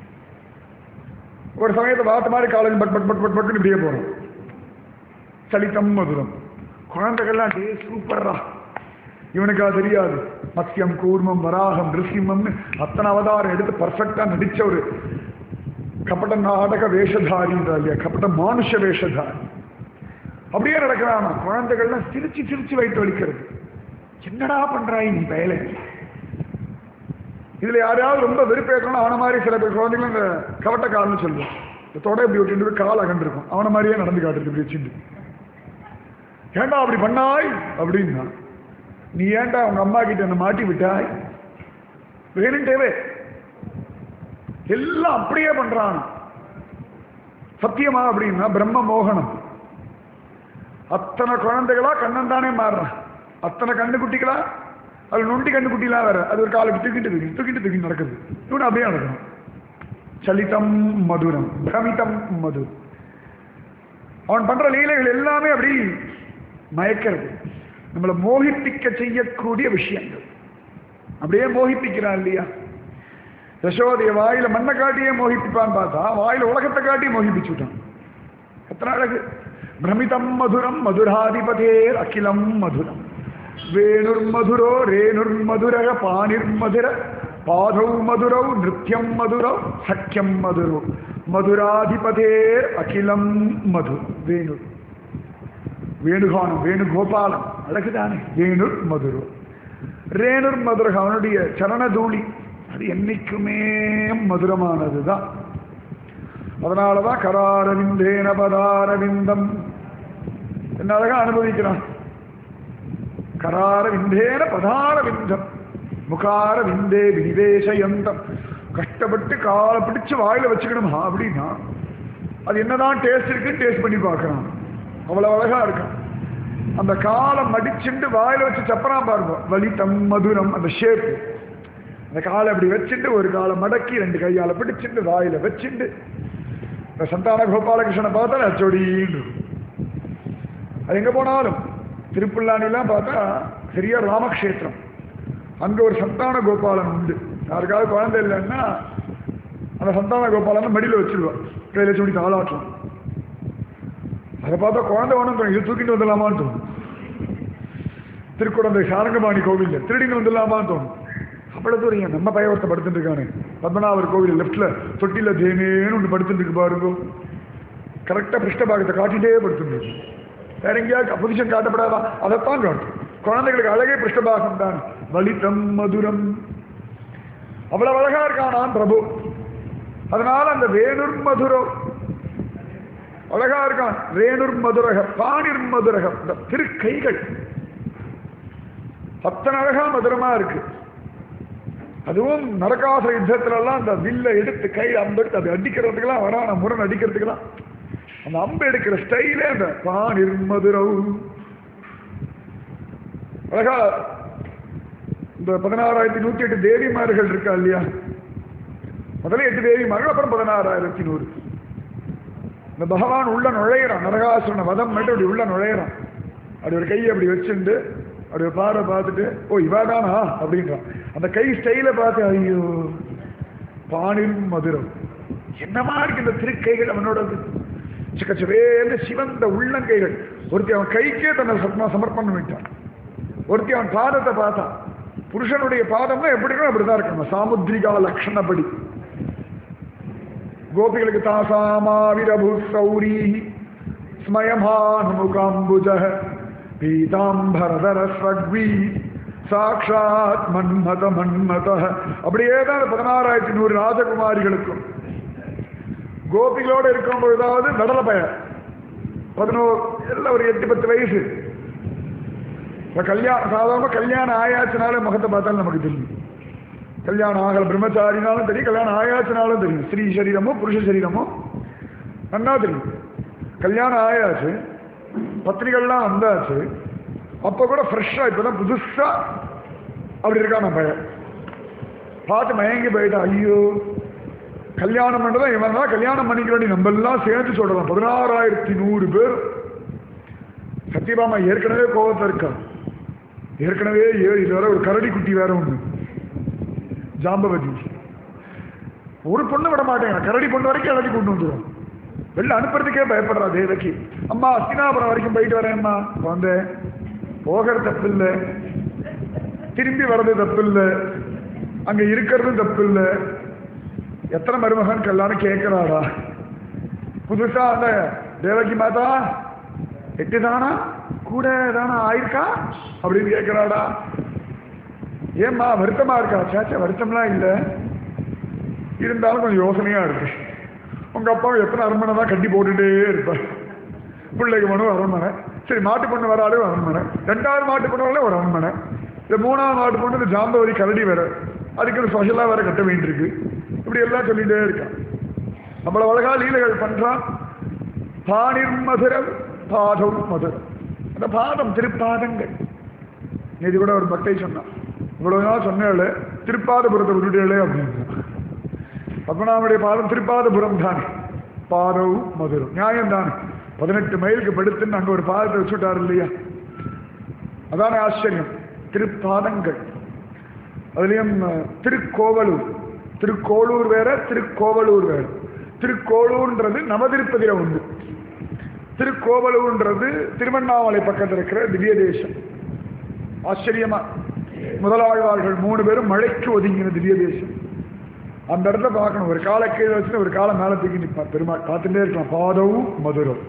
ஒரு சமயத்தை வாத்து மாதிரி college but but but but பட்னு இப்படியே போறோம் சலித்தம் மதுரம் குழந்தைகள்லாம் டே சூப்பர்ரா இவனுக்கு அது தெரியாது மத்யம் கூர்மம் வராகம் நிருசிம்மம்னு அத்தனை அவதாரம் எடுத்து பர்ஃபெக்டா நடிச்ச ஒரு கபட நாடக வேஷதாரின்றா இல்லையா கபட மானுஷ வேஷதாரி அப்படியே நடக்கிறான் குழந்தைகள்லாம் சிரிச்சு சிரிச்சு வயிற்று வலிக்கிறது என்னடா பண்றாய் நீ வேலை இதுல யாரையாவது ரொம்ப வெறுப்பேற்றணும் அவன மாதிரி சில பேர் குழந்தைகள் இந்த கவட்ட கால்னு சொல்லுவோம் இந்த தொடை இப்படி ஒட்டிட்டு கால் அகண்டிருக்கும் அவன மாதிரியே நடந்து காட்டுறது இப்படி வச்சுட்டு ஏண்டா அப்படி பண்ணாய் அப்படின்னா நீ ஏன்டா உங்க அம்மா கிட்ட என்ன மாட்டி விட்டாய் வேணுன்ட்டேவே எல்லாம் அப்படியே பண்றான் சத்தியமா அப்படின்னா பிரம்ம மோகனம் அத்தனை குழந்தைகளா கண்ணன் தானே மாறுறான் அத்தனை கண்ணுக்குட்டிகளா அது நொண்டி கண்ணுக்குட்டிலாம் வேற அது ஒரு காலை தூக்கிட்டு தூக்கி தூக்கிட்டு தூக்கி நடக்குது இவனு அப்படியே நடக்கணும் சலிதம் மதுரம் பிரமிதம் மது அவன் பண்ற லீலைகள் எல்லாமே அப்படி மயக்கிறது நம்மளை மோகிப்பிக்க செய்யக்கூடிய விஷயங்கள் அப்படியே மோகிப்பிக்கிறான் இல்லையா யசோதைய வாயில மண்ணை காட்டியே மோகிப்பிப்பான்னு பார்த்தா வாயில உலகத்தை காட்டி மோகிப்பிச்சு விட்டான் எத்தனை அழகு பிரமிதம் மதுரம் மதுராதிபதேர் அகிலம் மதுரம் வேணுர்மதுரோ ரேணுர்மதுரக பாணிர்மதுர பாதௌ மதுரௌ நிருத்தியம் மதுரௌ சக்கியம் மதுரோ மதுராதிபதேர் அகிலம் மது வேணு வேணுகானம் வேணுகோபாலம் அழகுதானே வேணுர் மதுரோ ரேணுர் மதுரக அவனுடைய சரணதூளி அது என்னைக்குமே மதுரமானதுதான் அதனாலதான் கராரவிந்தேன பதாரவிந்தம் என்ன அழகா அனுபவிக்கிறான் கரார விந்தேன பதார விந்தம் முகார விந்தே வினிவேசயந்தம் கஷ்டப்பட்டு காலை பிடிச்சு வாயில வச்சுக்கணுமா அப்படின்னா அது என்னதான் டேஸ்ட் இருக்குன்னு டேஸ்ட் பண்ணி பார்க்கறான் அவ்வளவு அழகா இருக்கான் அந்த காலை மடிச்சுண்டு வாயில வச்சு சப்பரான் பாருங்க வலித்தம் மதுரம் அந்த ஷேப் அந்த காலை அப்படி வச்சுட்டு ஒரு காலை மடக்கி ரெண்டு கையால பிடிச்சிட்டு வாயில வச்சுண்டு இந்த சந்தான கோபாலகிருஷ்ணனை பார்த்தா அச்சொடின்னு அது எங்க போனாலும் திருப்புல்லானிலாம் பார்த்தா சரியா ராமக்ஷேத்திரம் அங்க ஒரு சந்தான கோபாலன் உண்டு யாருக்காவது குழந்தை இல்லைன்னா அந்த சந்தான கோபாலன் மடியில வச்சிருவான் கையில சுடி தாளாட்டும் அதை பார்த்தா குழந்தை வேணும் தோணும் இது தூக்கிட்டு வந்துடலாமான்னு தோணும் திருக்குழந்தை சாரங்கபாணி கோவில்ல திருடின்னு வந்துடலாமான்னு தோணும் அவ்வளவு தூரம் ஏன் நம்ம பயவர்த்த படுத்துட்டு இருக்கானே பத்மநாபர் கோவில் லெஃப்ட்ல தொட்டில தேனேன்னு ஒன்று படுத்துட்டு இருக்கு பாருங்க கரெக்டா பிருஷ்டபாகத்தை காட்டிட்டே படுத்துட்டு இருக்கு வேற எங்கேயாவது பொசிஷன் காட்டப்படாதா அதைத்தான் காட்டும் குழந்தைகளுக்கு அழகே பிருஷ்டபாகம் தான் வலிதம் மதுரம் அவ்வளவு அழகா இருக்கானான் பிரபு அதனால அந்த வேணுர் மதுரம் அழகா இருக்கான் ரேணுர் மதுரக பாணிர் மதுரகம் இந்த திருக்கைகள் அத்தனை அழகா மதுரமா இருக்கு அதுவும் நரகாசுர யுத்தத்துல எல்லாம் அந்த வில்ல எடுத்து கையில் அம்பு எடுத்து அது அடிக்கிறதுக்கெல்லாம் வரான முரண் அடிக்கிறதுக்கெல்லாம் அந்த அம்பு எடுக்கிற ஸ்டைலே அந்த பாணிர் மதுரவு அழகா இந்த பதினாறாயிரத்தி நூத்தி எட்டு தேவிமார்கள் இருக்கா இல்லையா முதல்ல எட்டு தேவிமார்கள் அப்புறம் பதினாறாயிரத்தி நூறு இந்த பகவான் உள்ள நுழையிறான் நரகாசுரனை வதம் மட்டும் அப்படி உள்ள நுழையிறான் அப்படி ஒரு கையை அப்படி வச்சுண்டு அப்படி ஒரு பாறை பார்த்துட்டு ஓ இவாதானா அப்படின்றான் அந்த கை ஸ்டைலை பார்த்து ஐயோ பாணில் மதுரம் என்னமா இருக்கு இந்த திருக்கைகள் அவனோடது சிக்கச்சவேந்து சிவந்த உள்ளங்கைகள் ஒருத்தி அவன் கைக்கே தன்னை சத்மா சமர்ப்பணம் விட்டான் ஒருத்தி அவன் பாதத்தை பார்த்தான் புருஷனுடைய பாதம்னா எப்படி இருக்கணும் அப்படிதான் இருக்கணும் சாமுத்ரிகா லட்சணப்படி கோபிகளுக்கு தாசாமாவிரபு சௌரி ஸ்மயமானுமுகாம்புஜ பீதாம்பரதர ஸ்வக்வி சாட்சாத் மன்மத மன்மத அப்படியே தான் பதினாறாயிரத்தி நூறு ராஜகுமாரிகளுக்கும் கோபிகளோட இருக்கும் பொழுதாவது நடன பையன் பதினோரு எல்லாம் ஒரு எட்டு பத்து வயசு இப்ப கல்யாணம் சாதாரண கல்யாணம் ஆயாச்சுனாலே முகத்தை பார்த்தாலும் நமக்கு தெரியும் கல்யாணம் ஆகல பிரம்மச்சாரினாலும் தெரியும் கல்யாணம் ஆயாச்சுனாலும் தெரியும் ஸ்ரீ சரீரமோ புருஷ சரீரமோ நன்னா தெரியும் கல்யாணம் ஆயாச்சு பத்திரிகைலாம் வந்தாச்சு அப்போ கூட ஃப்ரெஷ்ஷாக இப்போ தான் புதுசாக அப்படி இருக்கான் நம்ம பையன் பார்த்து மயங்கி போயிட்டான் ஐயோ கல்யாணம் பண்ணதான் இவன் தான் கல்யாணம் பண்ணிக்க வேண்டிய நம்ம எல்லாம் சேர்த்து சொல்றோம் பதினாறாயிரத்தி நூறு பேர் சத்யபாமா ஏற்கனவே கோபத்தில் இருக்கா ஏற்கனவே ஏழு இது வேற ஒரு கரடி குட்டி வேற ஒண்ணு ஜாம்பவதி ஒரு பொண்ணு விட மாட்டேங்க கரடி பொண்ணு வரைக்கும் எல்லாத்தையும் கொண்டு வந்துடும் வெளில அனுப்புறதுக்கே பயப்படுறா தேவகி அம்மா அஸ்தினாபுரம் வரைக்கும் போயிட்டு வரேன்மா வந்தேன் போகிற தப்பு இல்லை திரும்பி வர்றது தப்பு இல்லை அங்க இருக்கிறதும் தப்பு இல்லை எத்தனை மருமகன் கல்யாணம் கேட்கிறாரா புதுசா அந்த தேவகி மாதா எட்டு தானா கூட தானா ஆயிருக்கா அப்படின்னு கேட்கிறாடா ஏம்மா வருத்தமா இருக்கா சேச்சா வருத்தம்லாம் இல்லை இருந்தாலும் கொஞ்சம் யோசனையா இருக்கு உங்க அப்பாவும் எத்தனை அரண்மனை தான் கட்டி போட்டுட்டே இருப்பார் பிள்ளைக்கு மனு அரண்மனை சரி மாட்டு பொண்ணு வராலே ஒரு அரண்மனை ரெண்டாவது மாட்டு பொண்ணு வரல ஒரு அரண்மனை இந்த மூணாவது மாட்டு பொண்ணு இந்த ஜாம்பவரி கரடி வேற அதுக்கு ஒரு ஸ்பெஷலாக வேற கட்ட வேண்டியிருக்கு இப்படி எல்லாம் சொல்லிட்டே இருக்கான் நம்மள அழகா லீலைகள் பண்றான் பாணிர் மதுரம் பாதம் மதுரம் அந்த பாதம் திருப்பாதங்கள் இது கூட ஒரு பக்தை சொன்னான் இவ்வளவு நாள் சொன்னேளே திருப்பாதபுரத்தை விட்டுட்டேளே அப்படின்னு பத்மநாபனுடைய பாதம் திருப்பாதபுரம் தானே பாதவும் மதுரம் நியாயம் தானே பதினெட்டு மைலுக்கு படுத்துன்னு அங்க ஒரு பாதத்தை வச்சுட்டார் இல்லையா அதானே ஆச்சரியம் திருப்பாதங்கள் அதுலயும் அஹ், திருக்கோவலூர் திருக்கோளூர் வேற திருக்கோவலூர் வேற திருக்கோளூர்ன்றது நவதிருப்பதில உண்டு திருக்கோவலூர்ன்றது திருவண்ணாமலை பக்கத்தில் இருக்கிற திவ்ய தேசம் ஆச்சரியமா முதலாழ்வார்கள் மூணு பேரும் மழைக்கு ஒதுங்கின திவ்ய தேசம் அந்த இடத்துல பார்க்கணும் ஒரு காலை கீழே வச்சுட்டு ஒரு காலை மேலே தூக்கி நிற்பார் பெருமாள் பார்த்துட்டே இருக்கலாம் பாதவும் மதுரம்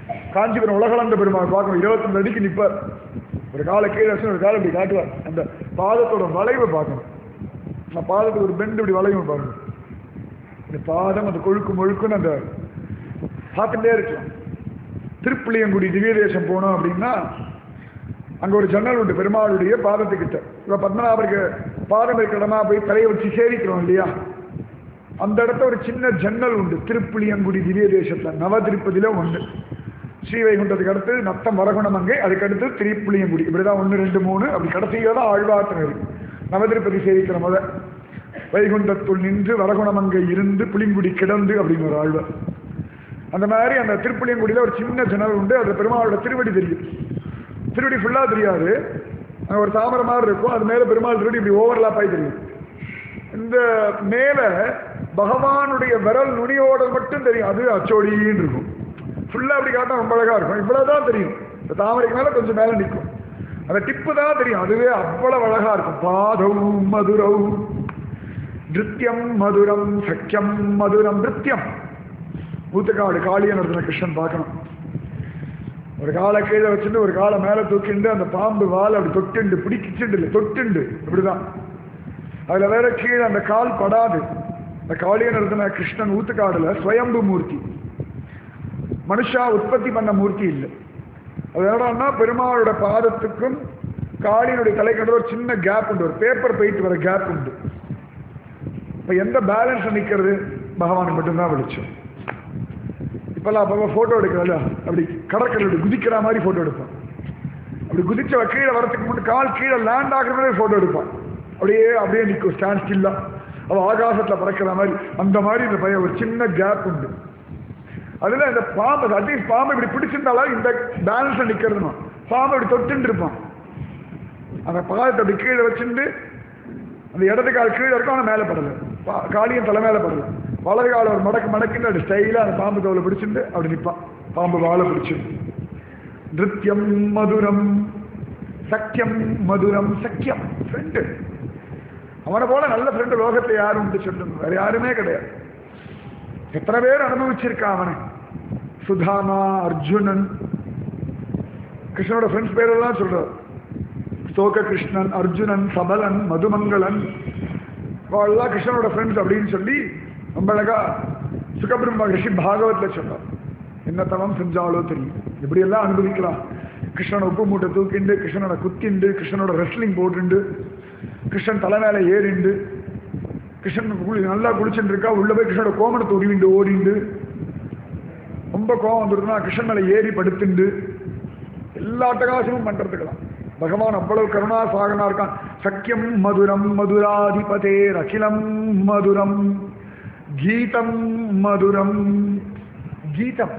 காஞ்சிபுரம் உலகளந்த பெருமாள் பார்க்கணும் இருபத்தஞ்சு அடிக்கு நிற்பார் ஒரு காலை கீழே வச்சு ஒரு காலை இப்படி காட்டுவார் அந்த பாதத்தோட வளைவை பார்க்கணும் நான் பாதத்துக்கு ஒரு பெண்டு இப்படி வளைவு பாருங்க இந்த பாதம் அந்த கொழுக்கு முழுக்குன்னு அந்த பார்த்துட்டே இருக்கலாம் திருப்புளியங்குடி திவ்ய தேசம் போனோம் அப்படின்னா அங்க ஒரு ஜன்னல் உண்டு பெருமாளுடைய பாதத்துக்கிட்ட இப்ப பத்மநாபருக்கு பாதம் இருக்கிற இடமா போய் தலையை வச்சு சேவிக்கிறோம் இல்லையா அந்த இடத்த ஒரு சின்ன ஜன்னல் உண்டு திருப்புளியங்குடி திவ்ய தேசத்துல நவ திருப்பதியில ஒன்று ஸ்ரீவைகுண்டத்துக்கு அடுத்து நத்தம் வரகுணமங்கை அதுக்கு அடுத்து திருப்புளியங்குடி இப்படிதான் ஒன்று ரெண்டு மூணு அப்படி கடைசியில தான் ஆழ்வார்த்தினர் நவ திருப்பதி சேவிக்கிற முத வைகுண்டத்துள் நின்று வரகுணமங்கை இருந்து புளிங்குடி கிடந்து அப்படின்னு ஒரு ஆழ்வார் அந்த மாதிரி அந்த திருப்புளியங்குடியில ஒரு சின்ன ஜன்னல் உண்டு அது பெருமாளோட திருவடி தெரியும் திருவடி ஃபுல்லா தெரியாது அங்க ஒரு தாமரை மாதிரி இருக்கும் அது மேல பெருமாள் திருவடி இப்படி ஓவர்லாப் ஆகி தெரியும் இந்த மேல பகவானுடைய விரல் நுனியோட மட்டும் தெரியும் அது அச்சோடின்னு இருக்கும் ஃபுல்லா அப்படி காட்டினா ரொம்ப அழகா இருக்கும் இவ்வளவுதான் தெரியும் இந்த தாமரைக்கு மேல கொஞ்சம் மேல நிற்கும் அந்த டிப்பு தான் தெரியும் அதுவே அவ்வளவு அழகா இருக்கும் பாதம் மதுரம் நிருத்தியம் மதுரம் சக்கியம் மதுரம் நிருத்தியம் ஊத்துக்காடு காளிய நடத்தின கிருஷ்ணன் பார்க்கணும் ஒரு காலை கீழே வச்சுட்டு ஒரு காலை மேலே தூக்கிண்டு அந்த பாம்பு வால் அப்படி தொட்டுண்டு பிடிக்கிச்சுண்டு இல்லை தொட்டுண்டு இப்படிதான் அதுல வேற கீழே அந்த கால் படாது அந்த காளிய நடத்தின கிருஷ்ணன் ஊத்துக்காடுல ஸ்வயம்பு மூர்த்தி மனுஷா உற்பத்தி பண்ண மூர்த்தி இல்லை அது என்னடான்னா பெருமாளோட பாதத்துக்கும் காளியினுடைய தலைக்கடல ஒரு சின்ன கேப் உண்டு ஒரு பேப்பர் போயிட்டு வர கேப் உண்டு இப்ப எந்த பேலன்ஸ் நிக்கிறது பகவானுக்கு மட்டும்தான் வெளிச்சம் இப்பெல்லாம் அப்பப்போ ஃபோட்டோ எடுக்கிறல்ல அப்படி கடற்கரை குதிக்கிற மாதிரி ஃபோட்டோ எடுப்பான் அப்படி குதிச்ச கீழே வரத்துக்கு முன்னாடி கால் கீழே லேண்ட் ஆகிற மாதிரி ஃபோட்டோ எடுப்பான் அப்படியே அப்படியே நிற்கும் ஸ்டாண்ட் ஸ்டில்லா அவள் ஆகாசத்தில் பறக்கிற மாதிரி அந்த மாதிரி இந்த பையன் ஒரு சின்ன கேப் உண்டு அதில் இந்த பாம்பு அட்லீஸ்ட் பாம்பு இப்படி பிடிச்சிருந்தாலும் இந்த பேலன்ஸில் நிற்கிறதுமா பாம்பு இப்படி தொட்டுன்னு இருப்பான் அந்த பாதத்தை அப்படி கீழே வச்சுட்டு அந்த இடது கால் கீழே இருக்கும் ஆனால் மேலே படலை பா- காளியும் தலை மேலே படலை வலது கால ஒரு மடக்கு மடக்குன்னு அப்படி ஸ்டைலாக அந்த பாம்பு தோலை பிடிச்சிட்டு அப்படி நிற்பான் பாம்பு வாழை பிடிச்சிட்டு நிருத்தியம் மதுரம் சக்கியம் மதுரம் சக்கியம் ஃப்ரெண்டு அவனை போல நல்ல ஃப்ரெண்டு லோகத்தை யாரும் உண்டு சொல்லுங்க வேற யாருமே கிடையாது எத்தனை பேர் அனுபவிச்சிருக்கான் அவனை சுதாமா அர்ஜுனன் கிருஷ்ணனோட ஃப்ரெண்ட்ஸ் பேரெல்லாம் சொல்றார் ஸ்தோக கிருஷ்ணன் அர்ஜுனன் சபலன் மதுமங்கலன் அவள்லாம் கிருஷ்ணனோட ஃப்ரெண்ட்ஸ் அப்படின்னு சொல்லி ரொம்ப அழகா சுகபிரம்ம ரிஷி பாகவத்ல சொல்றார் என்ன தவம் செஞ்சாலோ தெரியும் இப்படியெல்லாம் அனுபவிக்கலாம் கிருஷ்ணனை உப்பு மூட்டை தூக்கிண்டு கிருஷ்ணனோட குத்திண்டு கிருஷ்ணனோட ரெஸ்லிங் போட்டுண்டு கிருஷ்ணன் தலை மேல ஏறிண்டு கிருஷ்ணன் குளி நல்லா குளிச்சுட்டு இருக்கா உள்ள போய் கிருஷ்ணனோட கோமணத்தை உருவிண்டு ஓடிண்டு ரொம்ப கோவம் வந்துருந்தா கிருஷ்ணன் மேல ஏறி படுத்துண்டு எல்லா அட்டகாசமும் பண்றதுக்கலாம் பகவான் அவ்வளவு கருணா சாகனா இருக்கான் சக்கியம் மதுரம் மதுராதிபதேர் அகிலம் மதுரம் கீதம் மதுரம் கீதம்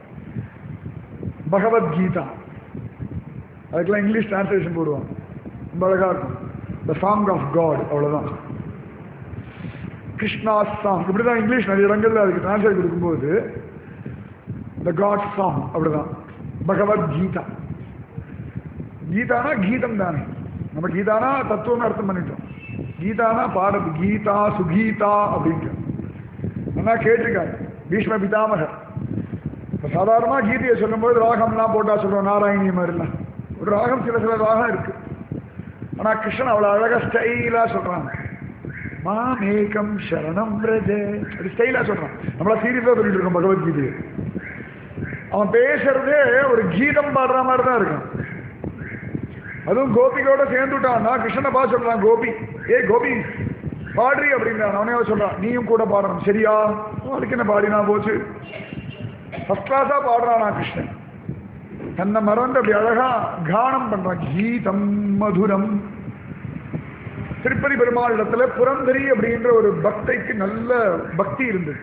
பகவத்கீதா அதுக்கெல்லாம் இங்கிலீஷ் டிரான்ஸ்லேஷன் போடுவான் ரொம்ப அழகா இருக்கும் த சாங் ஆஃப் காட் அவ்வளவுதான் கிருஷ்ணா சாங் இப்படிதான் இங்கிலீஷ் நிறைய இடங்கள்ல அதுக்கு டிரான்ஸ்லேட் கொடுக்கும்போது த காட் சாங் அப்படிதான் பகவத்கீதா கீதானா கீதம் தானே நம்ம கீதானா தத்துவம் அர்த்தம் பண்ணிட்டோம் கீதானா பாரத் கீதா சுகீதா அப்படின்ட்டு நல்லா கேட்டிருக்காரு பீஷ்ம பிதாமகர் இப்போ சாதாரணமாக கீதையை சொல்லும்போது ராகம்லாம் போட்டா சொல்றோம் நாராயணிய மாதிரிலாம் ஒரு ராகம் சில சில ராகம் இருக்கு ஆனா கிருஷ்ணன் அவ்வளோ அழகா ஸ்டைலா சொல்றாங்க மாமேகம் சரணம் ரஜே அது ஸ்டைலா சொல்றான் நம்மளா சீரியஸா சொல்லிட்டு இருக்கோம் பகவத்கீதையை அவன் பேசுறதே ஒரு கீதம் பாடுற மாதிரி தான் இருக்கான் அதுவும் கோபிகளோட சேர்ந்துட்டான்னா கிருஷ்ணனை பா சொல்றான் கோபி ஏ கோபி பாடுறி அப்படின்றான் அவனே சொல்றான் நீயும் கூட பாடணும் சரியா அதுக்கு என்ன பாடினா போச்சு ஃபர்ஸ்ட் கிளாஸா பாடுறானா கிருஷ்ணன் தன்னை மறந்து அப்படி அழகா கானம் பண்றான் கீதம் மதுரம் திருப்பதி பெருமாள் இடத்துல புரந்தரி அப்படின்ற ஒரு பக்தைக்கு நல்ல பக்தி இருந்தது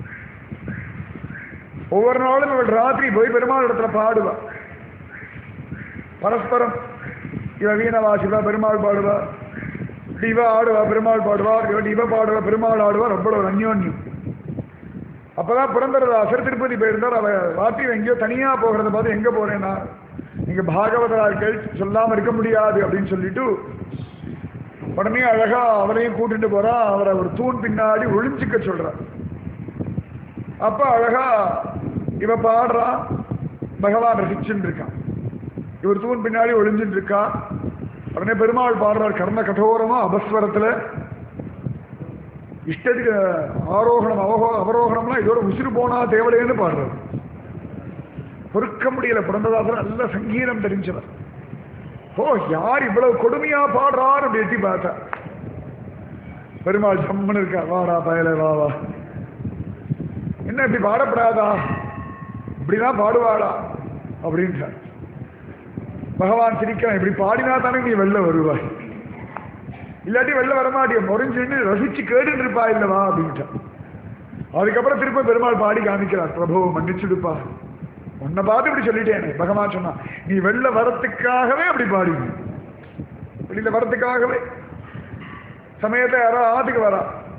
ஒவ்வொரு நாளும் அவள் ராத்திரி போய் பெருமாள் இடத்துல பாடுவா பரஸ்பரம் இவ வீணை வாசிவா பெருமாள் பாடுவா இவ ஆடுவா பெருமாள் பாடுவா இவ இவ பாடுவா பெருமாள் ஆடுவா ரொம்ப ஒரு அந்யோன்யம் அப்பதான் புரந்தரதாசர் திருப்பதி போயிருந்தார் அவ ராத்திரி எங்கேயோ தனியா போகிறத பார்த்து எங்க போறேன்னா நீங்க பாகவதரார்கள் சொல்லாம இருக்க முடியாது அப்படின்னு சொல்லிட்டு உடனே அழகா அவரையும் கூட்டிட்டு போறா அவரை ஒரு தூண் பின்னாடி ஒளிஞ்சிக்க சொல்றா அப்ப அழகா இவ பாடுறா பகவான் ரசிச்சுட்டு இருக்கான் இவர் தூண் பின்னாடி ஒளிஞ்சுட்டு இருக்கா உடனே பெருமாள் பாடுறார் கர்ண கடோரமா அபஸ்வரத்துல இஷ்டத்துக்கு ஆரோகணம் அவகோ அவரோகணம்லாம் இதோட உசிறு போனா தேவலைன்னு பாடுறார் பொறுக்க முடியல பிறந்ததாசர் நல்ல சங்கீதம் தெரிஞ்சவர் ஓ யார் இவ்வளவு கொடுமையா பாடுறார் அப்படி எட்டி பார்த்தா பெருமாள் சம்மன் இருக்கா வாடா பயல வா வா என்ன இப்படி பாடப்படாதா இப்படிதான் பாடுவாளா அப்படின்றார் பகவான் சிரிக்கிறான் இப்படி பாடினா தானே நீ வெளில வருவாய் இல்லாட்டி வெளில வரமாட்டிய முறைஞ்சுன்னு ரசிச்சு கேட்டுட்டு இருப்பா இல்லவா அப்படின்ட்டான் அதுக்கப்புறம் திரும்ப பெருமாள் பாடி காமிக்கிறார் பிரபு மன்னிச்சுடுப்பா உன்னை பார்த்து இப்படி சொல்லிட்டேனே பகவான் சொன்னான் நீ வெளில வரத்துக்காகவே அப்படி பாடிங்க வெளியில வரத்துக்காகவே சமயத்தை யாரோ ஆத்துக்கு வரா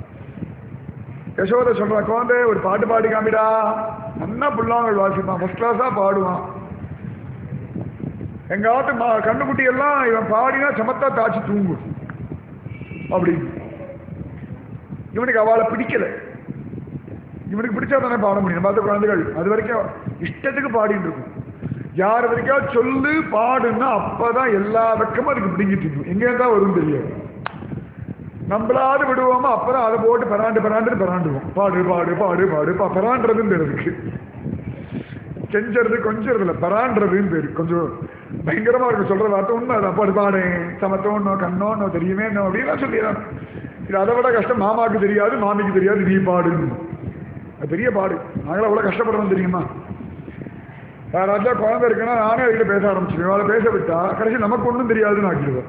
யசோத சொல்றா குழந்தை ஒரு பாட்டு பாடி காமிடா நல்லா புல்லாங்கல் வாசிப்பான் ஃபர்ஸ்ட் கிளாஸா பாடுவான் எங்க ஆத்து மா கண்ணுக்குட்டி எல்லாம் இவன் பாடினா சமத்தா தாச்சி தூங்கும் அப்படி இவனுக்கு அவளை பிடிக்கல இவனுக்கு பிடிச்சா தானே பாட முடியும் பார்த்த குழந்தைகள் அது வரைக்கும் இஷ்டத்துக்கு பாடிட்டு இருக்கும் யார் வரைக்கும் சொல்லு பாடுன்னா அப்பதான் எல்லா வெக்கமும் அதுக்கு பிடிங்கிட்டு இருக்கும் எங்கே தான் வரும் தெரியாது நம்மளாவது விடுவோமா அப்புறம் அதை போட்டு பராண்டு பராண்டு பராண்டுவோம் பாடு பாடு பாடு பாடு பா பராண்டுறதுன்னு பேர் இருக்கு செஞ்சறது கொஞ்சம் இல்லை பராண்டுறதுன்னு பேரு கொஞ்சம் பயங்கரமா இருக்கு சொல்ற வார்த்தை உண்மை அதான் பாடு பாடு சமத்தோன்னோ கண்ணோன்னோ தெரியுமே அப்படின்லாம் சொல்லிடுறாங்க இது அதை விட கஷ்டம் மாமாவுக்கு தெரியாது மாமிக்கு தெரியாது நீ பாடுன்னு அது பெரிய பாடு நாங்களும் அவ்வளோ கஷ்டப்படுறோம் தெரியுமா யாராச்சும் குழந்தை இருக்குன்னா நானே அதுக்கிட்ட பேச ஆரம்பிச்சிருவேன் அவளை பேச விட்டா கடைசி நமக்கு ஒன்றும் தெரியாதுன்னு ஆக்கிடுவேன்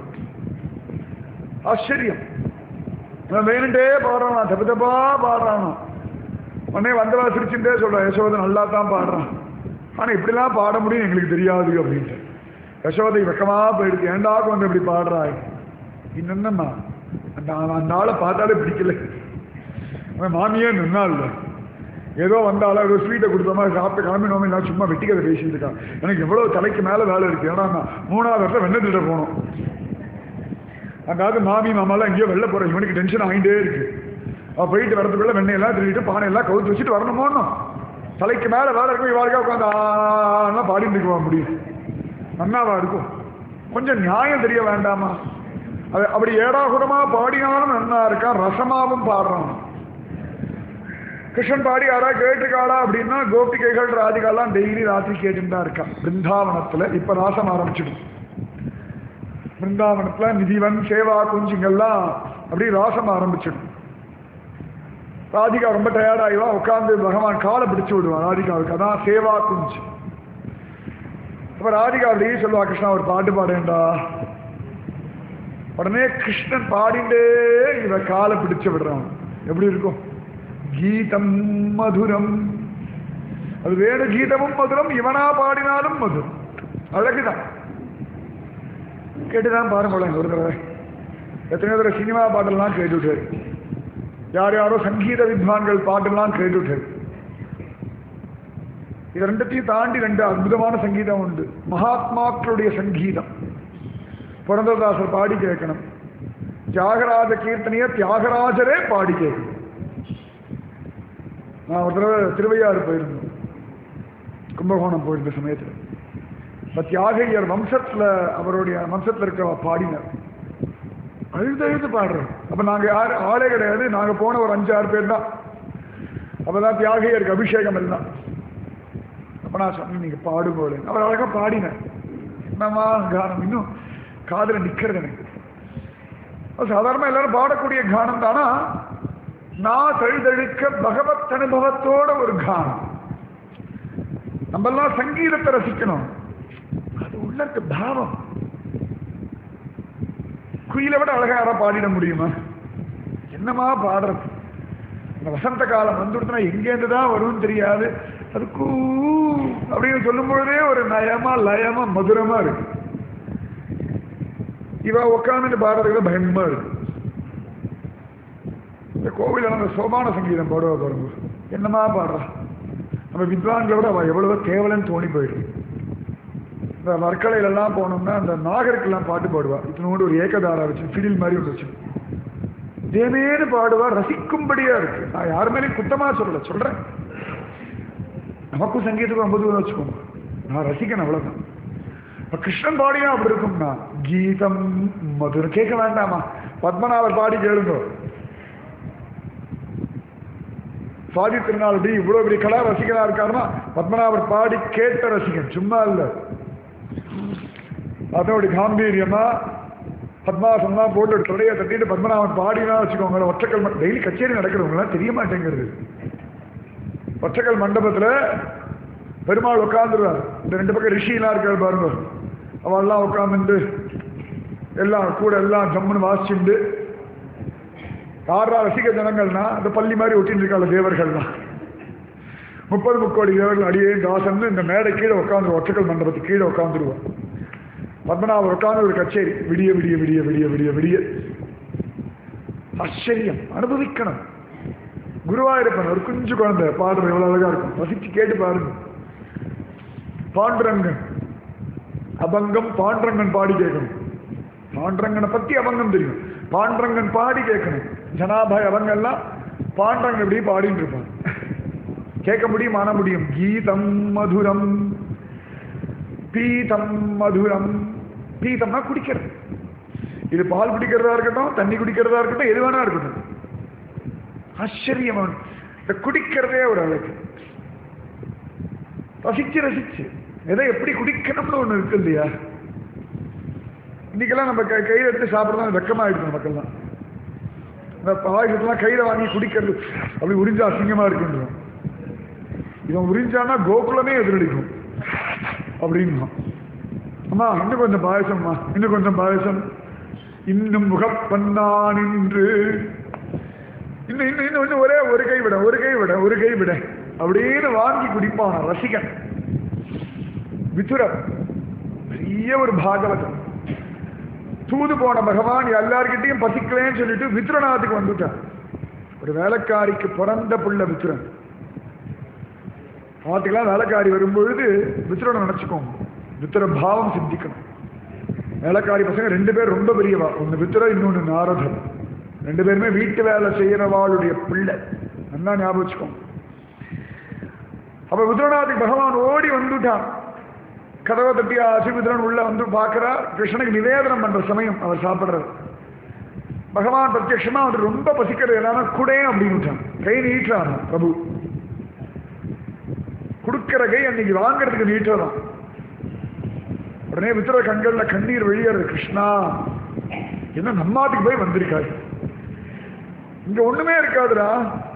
ஆச்சரியம் நான் வேணுண்டே பாடுறானா தப்பு தப்பா பாடுறானா உடனே வந்தவா சிரிச்சுட்டே சொல்றான் யசோதை நல்லா தான் பாடுறான் ஆனா இப்படிலாம் பாட முடியும் எங்களுக்கு தெரியாது அப்படின்ட்டு யசோதை வெக்கமா போயிடுச்சு ஏண்டா வந்து இப்படி பாடுறாய் இன்னும்மா அந்த அந்த ஆளை பார்த்தாலே பிடிக்கல அவன் மாமியே நின்னாள் ஏதோ வந்தாலும் ஏதோ ஸ்வீட்டை கொடுத்தோமா சாப்பிட்டு கிளம்பினோமே நான் சும்மா வெட்டிக்கதை பேசிட்டு இருக்கான் எனக்கு எவ்வளவு தலைக்கு மேல வேலை இருக்கு ஏன்னா நான் மூணாவது வருஷம் வெண்ணெய் திட்ட போனோம் அங்காவது மாமி மாமாலாம் எங்கேயோ வெளில போறேன் இவனுக்கு டென்ஷன் ஆகிட்டே இருக்கு அவ போயிட்டு வரதுக்குள்ள வெண்ணெயெல்லாம் திருடிட்டு பானையெல்லாம் கவுத்து வச்சுட்டு வரணுமோன்னு தலைக்கு மேல வேலை இருக்கும் இவாளுக்கா உட்காந்து ஆனா பாடிட்டு இருக்க முடியும் நன்னாவா இருக்கும் கொஞ்சம் நியாயம் தெரிய வேண்டாமா அது அப்படி ஏடாகுடமா பாடினாலும் நன்னா இருக்கான் ரசமாவும் பாடுறான் கிருஷ்ணன் பாடி யாரா கேட்டிருக்காளா அப்படின்னா கோபிகைகள் ராதிகாலாம் டெய்லி ராத்திரி கேட்டுட்டு தான் இருக்கா பிருந்தாவனத்துல இப்ப ராசம் ஆரம்பிச்சிடும் பிருந்தாவனத்துல நிதிவன் சேவா குஞ்சுங்கெல்லாம் அப்படி ராசம் ஆரம்பிச்சிடும் ராதிகா ரொம்ப டயர்டாயிவா உட்காந்து பகவான் காலை பிடிச்சு விடுவான் ராதிகாவுக்கு அதான் சேவா குஞ்சு அப்ப ராதிகா அப்படியே சொல்லுவா கிருஷ்ணா ஒரு பாட்டு பாடேண்டா உடனே கிருஷ்ணன் பாடிண்டே இவ காலை பிடிச்சு விடுறான் எப்படி இருக்கும் கீதம் மதுரம் அது வேறு கீதமும் மதுரம் இவனா பாடினாலும் மதுரம் அழகுதான் கேட்டுதான் பாருங்களேன் ஒரு தடவை எத்தனையோ தடவை சினிமா பாட்டெல்லாம் கேட்டுட்டாரு யார் யாரோ சங்கீத வித்வான்கள் பாட்டெல்லாம் கேட்டுட்டாரு இது ரெண்டத்தையும் தாண்டி ரெண்டு அற்புதமான சங்கீதம் உண்டு மகாத்மாக்களுடைய சங்கீதம் புரந்ததாசர் பாடி கேட்கணும் தியாகராஜ கீர்த்தனைய தியாகராஜரே பாடி கேட்கணும் நான் ஒரு தடவை திருவையாறு போயிருந்தேன் கும்பகோணம் போயிருந்த சமயத்தில் இப்போ தியாகையர் வம்சத்தில் அவருடைய வம்சத்தில் இருக்க பாடினார் அழுது அழுது பாடுறோம் அப்போ நாங்கள் யார் ஆளே கிடையாது நாங்கள் போன ஒரு அஞ்சாறு பேர் தான் அப்போ தான் தியாகையருக்கு அபிஷேகம் எல்லாம் அப்போ நான் சொன்னேன் நீங்கள் பாடும்போது அவர் அழகாக பாடினார் என்னம்மா கானம் இன்னும் காதில் நிற்கிறது எனக்கு சாதாரணமாக எல்லாரும் பாடக்கூடிய கானம் தானா நான் தழுதழுக்க பகவத் அனுபவத்தோட ஒரு கானம் நம்மெல்லாம் சங்கீதத்தை ரசிக்கணும் அது உள்ள இருக்க பாவம் குயிலை விட அழகா யாரா பாடிட முடியுமா என்னமா பாடுறது இந்த வசந்த காலம் வந்துடுத்துனா எங்கேருந்து தான் வரும்னு தெரியாது அது கூ அப்படின்னு சொல்லும் பொழுதே ஒரு நயமா லயமா மதுரமா இருக்கு இவ உட்காந்துட்டு பாடுறதுக்கு பயமா இருக்கு இந்த கோவிலில் நம்ம சோபான சங்கீதம் பாடுவா பாருங்க என்னமா பாடுறா நம்ம வித்வான்களை விட அவள் எவ்வளவோ கேவலன்னு தோணி போயிடும் இந்த வர்க்கலையிலெல்லாம் போனோம்னா அந்த நாகருக்கெல்லாம் பாட்டு பாடுவா இத்தனோடு ஒரு ஏகதாரா வச்சு ஃபிடில் மாதிரி ஒன்று வச்சு தேவேன்னு பாடுவா ரசிக்கும்படியா இருக்கு நான் யார் மேலேயும் குத்தமா சொல்லல சொல்றேன் நமக்கும் சங்கீதத்துக்கும் ரொம்ப தூரம் வச்சுக்கோங்க நான் ரசிக்கணும் அவ்வளவுதான் இப்ப கிருஷ்ணன் பாடினா அப்படி இருக்கும்னா கீதம் மதுரம் கேட்க வேண்டாமா பத்மநாபர் பாடி கேளுங்க சுவாதி திருநாள் இப்படி இவ்வளவு பெரிய கலா ரசிகனா இருக்காருன்னா பத்மநாபர் பாடி கேட்ட ரசிகன் சும்மா இல்ல அதோட காம்பீரியமா பத்மாசம்லாம் போட்டு தொடைய தட்டிட்டு பத்மநாபன் பாடினா வச்சுக்கோங்களேன் ஒற்றைக்கல் ம- டெய்லி கச்சேரி நடக்கிறவங்களாம் தெரிய மாட்டேங்கிறது ஒற்றைக்கல் மண்டபத்துல பெருமாள் உட்காந்துருவார் இந்த ரெண்டு பக்கம் ரிஷிலாம் இருக்காரு பாருங்க அவெல்லாம் உட்காந்துட்டு எல்லாம் கூட எல்லாம் ஜம்முன்னு வாசிச்சுண்டு யாரா ரசிக ஜனங்கள்னா அந்த பள்ளி மாதிரி ஒட்டின்னு இருக்காங்க தேவர்கள்லாம் முப்பது முக்கோடி தேவர்கள் அடியே தாசன் இந்த மேடை கீழே உட்காந்து ஒற்றைக்கல் மண்டபத்துக்கு கீழே உட்காந்துருவான் பத்மநாபர் உட்காந்து ஒரு கச்சேரி விடிய விடிய விடிய விடிய விடிய விடிய ஆச்சரியம் அனுபவிக்கணும் குருவாயிருப்பன் ஒரு குஞ்சு குழந்தை பாடுற எவ்வளவு அழகா இருக்கும் ரசிச்சு கேட்டு பாருங்க பாண்டுரங்கன் அபங்கம் பாண்டுரங்கன் பாடி கேட்கணும் பாண்டுரங்கனை பத்தி அபங்கம் தெரியும் பாண்டுரங்கன் பாடி கேட்கணும் ஜனாபாய் அவங்க எல்லாம் பாண்டுரங்கன் எப்படி பாடிட்டு இருப்பான் கேட்க முடியும் ஆன முடியும் கீதம் மதுரம் பீதம் மதுரம் பீதம்னா குடிக்கிறது இது பால் குடிக்கிறதா இருக்கட்டும் தண்ணி குடிக்கிறதா இருக்கட்டும் எது வேணா இருக்கட்டும் ஆச்சரியமான இந்த குடிக்கிறதே ஒரு அழகு ரசிச்சு ரசிச்சு எதை எப்படி குடிக்கணும்னு ஒண்ணு இருக்கு இல்லையா இன்னைக்கெல்லாம் நம்ம கை கையில் எடுத்து சாப்பிட்றதா வெக்கமாயிடுச்சு நமக்கெல்லாம் இந்த பாயசத்தெல்லாம் கையில் வாங்கி குடிக்கிறது அப்படி உறிஞ்சா அசிங்கமா இருக்குன்றோம் இவன் உறிஞ்சானா கோகுலமே எதிரடிக்கும் அப்படின்னா அம்மா இன்னும் கொஞ்சம் பாயசம்மா இன்னும் கொஞ்சம் பாயசம் இன்னும் முகப்பண்ணான் என்று இன்னும் இன்னும் இன்னும் இன்னும் ஒரே ஒரு கை விட ஒரு கை விட ஒரு கை விட அப்படின்னு வாங்கி குடிப்பான் ரசிகன் விதுரர் பெரிய ஒரு பாகவதம் தூது போன பகவான் எல்லார்கிட்டையும் பசிக்கலேன்னு சொல்லிட்டு வித்ரநாத்துக்கு வந்துட்டான் ஒரு வேலைக்காரிக்கு பிறந்த புள்ள வித்ரன் பாட்டுக்கெல்லாம் வேலைக்காரி வரும்பொழுது வித்ரனை நினைச்சுக்கோங்க வித்திர பாவம் சிந்திக்கணும் வேலைக்காரி பசங்க ரெண்டு பேர் ரொம்ப பெரியவா ஒன்று வித்திர இன்னொன்று நாரதன் ரெண்டு பேருமே வீட்டு வேலை செய்யறவாளுடைய பிள்ளை நல்லா ஞாபகம் வச்சுக்கோங்க அப்ப வித்ரநாத்துக்கு பகவான் ஓடி வந்துட்டான் கதவை தட்டி ஆசிவித்ரன் உள்ள வந்து பார்க்கிறா கிருஷ்ணனுக்கு நிவேதனம் பண்ற சமயம் அவர் சாப்பிடுறார் பகவான் பிரத்யட்சமா அவர் ரொம்ப பசிக்கிறது என்னன்னா குடே அப்படின்னுட்டான் கை நீட்டுறான் பிரபு கொடுக்கிற கை அன்னைக்கு வாங்குறதுக்கு நீட்டுறான் உடனே வித்திர கண்கள்ல கண்ணீர் வெளியேறது கிருஷ்ணா என்ன நம்மாட்டுக்கு போய் வந்திருக்காரு இங்க ஒண்ணுமே இருக்காதுடா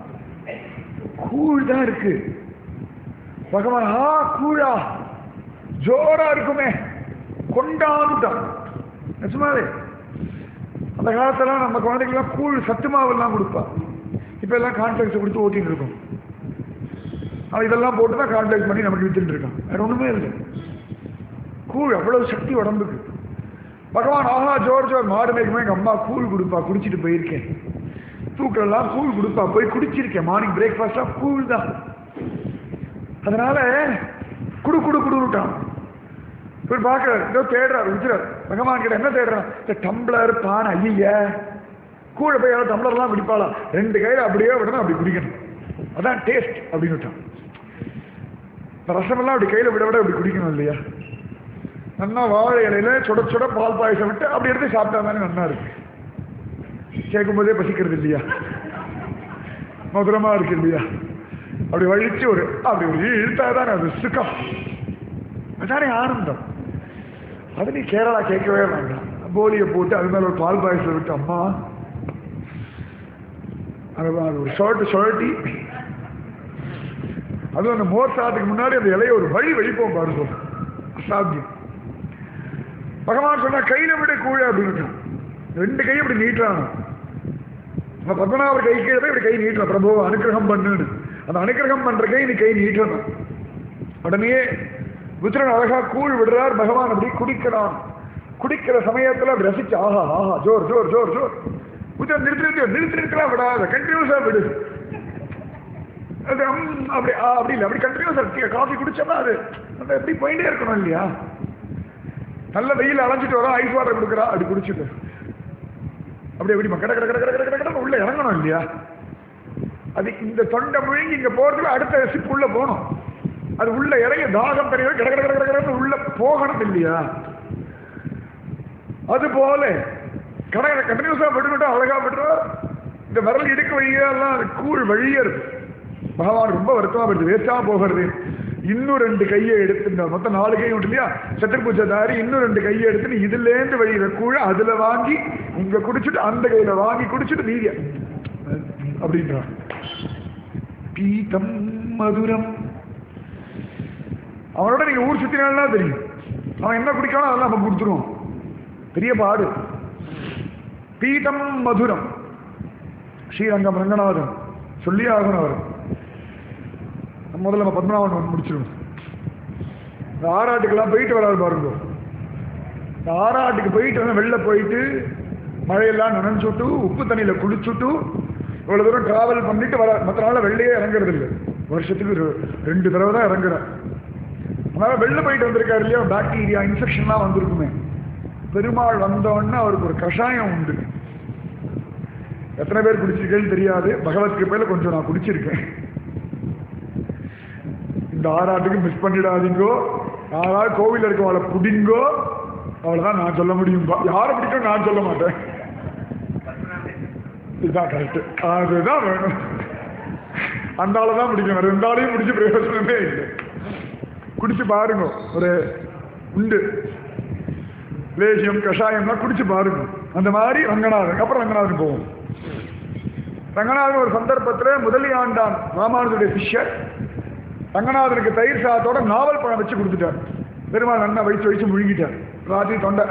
கூழ் தான் இருக்கு பகவான் ஆ கூழா ஜோரா இருக்குமே கொண்டாந்துட்டான் நிஜமாவே அந்த காலத்துல நம்ம குழந்தைகள்லாம் கூழ் சத்து மாவெல்லாம் கொடுப்பா இப்ப எல்லாம் கான்ஃபிளெக்ஸ் கொடுத்து ஓட்டிட்டு இருக்கோம் அவன் இதெல்லாம் போட்டு தான் கான்டாக்ட் பண்ணி நமக்கு வித்துட்டு இருக்கான் வேற ஒண்ணுமே இல்லை கூழ் அவ்வளவு சக்தி உடம்புக்கு பகவான் ஆஹா ஜோர் ஜோர் மாடு மேய்க்குமே எங்க அம்மா கூழ் கொடுப்பா குடிச்சிட்டு போயிருக்கேன் தூக்கெல்லாம் கூழ் கொடுப்பா போய் குடிச்சிருக்கேன் மார்னிங் பிரேக்ஃபாஸ்டா கூழ் தான் அதனால குடு குடு குடுட்டான் போய் பார்க்கறாரு ஏதோ தேடுறாரு விஜயர் பகவான் கிட்ட என்ன தேடுறான் இந்த டம்ளர் பான் ஐய கூட போய் யாரும் டம்ளர்லாம் குடிப்பாளா ரெண்டு கையில அப்படியே விடணும் அப்படி குடிக்கணும் அதான் டேஸ்ட் அப்படின்னு விட்டான் இந்த ரசமெல்லாம் அப்படி கையில விட விட அப்படி குடிக்கணும் இல்லையா நல்லா வாழை இலையில சுட சுட பால் பாயசம் விட்டு அப்படி எடுத்து சாப்பிட்டா தானே நல்லா இருக்கு கேட்கும் போதே பசிக்கிறது இல்லையா மதுரமா இருக்கு இல்லையா அப்படி வழிச்சு ஒரு அப்படி ஒரு இழுத்தாதானே அது சுகம் அதானே ஆனந்தம் அது நீ கேரளா கேட்கவே வேண்டாம் போலியை போட்டு அது மேல ஒரு பால் பாயசம் விட்டு அம்மா அது அது ஒரு ஷர்ட் ஷர்ட்டி அதுவும் அந்த மோர் சாதத்துக்கு முன்னாடி அந்த இலைய ஒரு வழி வெளிப்போம் பாருங்க அசாத்தியம் பகவான் சொன்னா கையில விட கூழ அப்படின்னு ரெண்டு கையும் இப்படி நீட்டுறான் நம்ம பத்மநாபர் கை கீழே போய் இப்படி கை நீட்டுறான் பிரபு அனுக்கிரகம் பண்ணுன்னு அந்த அனுக்கிரகம் பண்ற கை நீ கை நீட்டணும் உடனே புத்திரன் அழகா கூழ் விடுறார் பகவான் அப்படி குடிக்கிறான் குடிக்கிற சமயத்துல அப்படி ரசிச்சு ஆஹா ஆஹா ஜோர் ஜோர் ஜோர் ஜோர் புத்திரன் நிறுத்தி நிறுத்தி நிறுத்தி நிறுத்தலாம் விடாத கண்டினியூஸா விடு அது அம், அப்படி ஆ, அப்படி இல்லை அப்படி கண்டினியூஸா காஃபி குடிச்சோம்னா அது அந்த எப்படி போயிட்டே இருக்கணும் இல்லையா நல்ல வெயில் அலைஞ்சிட்டு வரோம் ஐஸ் வாட்டர் கொடுக்குறா அப்படி குடிச்சிட்டு அப்படி எப்படி கட கட கட கட கட கட கடன்னு உள்ள இறங்கணும் இல்லையா அது இந்த தொண்டை முழுங்கி இங்க போறதுக்கு அடுத்த சிப் உள்ள போகணும் அது உள்ள இறங்கி தாகம் தெரியாது கட கட கட கட கடன்னு உள்ள போகணும் இல்லையா அது போல கடை கண்டினியூஸா விட்டுக்கிட்டா அழகா விட்டுறா இந்த விரல் இடுக்கு வழியெல்லாம் அது கூழ் வழியறது பகவான் ரொம்ப வருத்தமா வருது வேஸ்டா போகிறது இன்னும் ரெண்டு கையை எடுத்து மொத்தம் நாலு கை உண்டு இல்லையா சத்திரபூஜை தாரி இன்னும் ரெண்டு கையை எடுத்து நீ இதுலேருந்து வழியிற கூழ அதுல வாங்கி இங்க குடிச்சிட்டு அந்த கையில வாங்கி குடிச்சிட்டு மீதிய அப்படின்றான் பீதம் மதுரம் அவனோட நீங்க ஊர் சுத்தினா தெரியும் அவன் என்ன குடிக்கானோ அதெல்லாம் நம்ம கொடுத்துருவோம் பெரிய பாடு பீதம் மதுரம் ஸ்ரீரங்கம் ரங்கநாதன் சொல்லி ஆகணும் அவர் முதல்ல நம்ம பத்மநாபன் முடிச்சிருவோம் இந்த ஆறாட்டுக்கெல்லாம் போயிட்டு வராது பாருங்க இந்த ஆறாட்டுக்கு போயிட்டு வந்து வெளில போயிட்டு மழையெல்லாம் நனைஞ்சுட்டு உப்பு தண்ணியில குளிச்சுட்டு இவ்வளவு தூரம் டிராவல் பண்ணிட்டு வர மற்ற நாள் வெள்ளையே இறங்குறது இல்லை வருஷத்துக்கு ஒரு ரெண்டு தடவை தான் இறங்குறேன் அதனால வெளில போயிட்டு வந்திருக்காரு இல்லையா பாக்டீரியா இன்ஃபெக்ஷன்லாம் வந்திருக்குமே பெருமாள் வந்தோடனே அவருக்கு ஒரு கஷாயம் உண்டு எத்தனை பேர் குடிச்சிருக்கேன்னு தெரியாது பகவத் கிருப்பையில கொஞ்சம் நான் குடிச்சிருக்கேன் இந்த ஆறாட்டுக்கு மிஸ் பண்ணிடாதீங்கோ யாராவது கோவில் இருக்கவளை புடிங்கோ அவ்வளவுதான் நான் சொல்ல முடியும் யாரை பிடிக்கும் நான் சொல்ல மாட்டேன் இதுதான் கரெக்ட் அதுதான் வேணும் அந்த ஆளை தான் பிடிக்கும் வேற எந்த ஆளையும் பிடிச்சி பிரயோஜனமே இல்லை குடிச்சு பாருங்க ஒரு உண்டு லேசியம் கஷாயம்லாம் குடிச்சு பாருங்க அந்த மாதிரி ரங்கநாதன் அப்புறம் ரங்கநாதன் போவோம் ரங்கநாதன் ஒரு சந்தர்ப்பத்தில் முதலியாண்டான் ராமானுஜருடைய சிஷ்யர் ரங்கநாதனுக்கு தயிர் சாதத்தோட நாவல் பழம் வச்சு கொடுத்துட்டார் பெருமாள் நல்லா வயிற்று வயிற்று முழுங்கிட்டார் ராத்திரி தொண்டை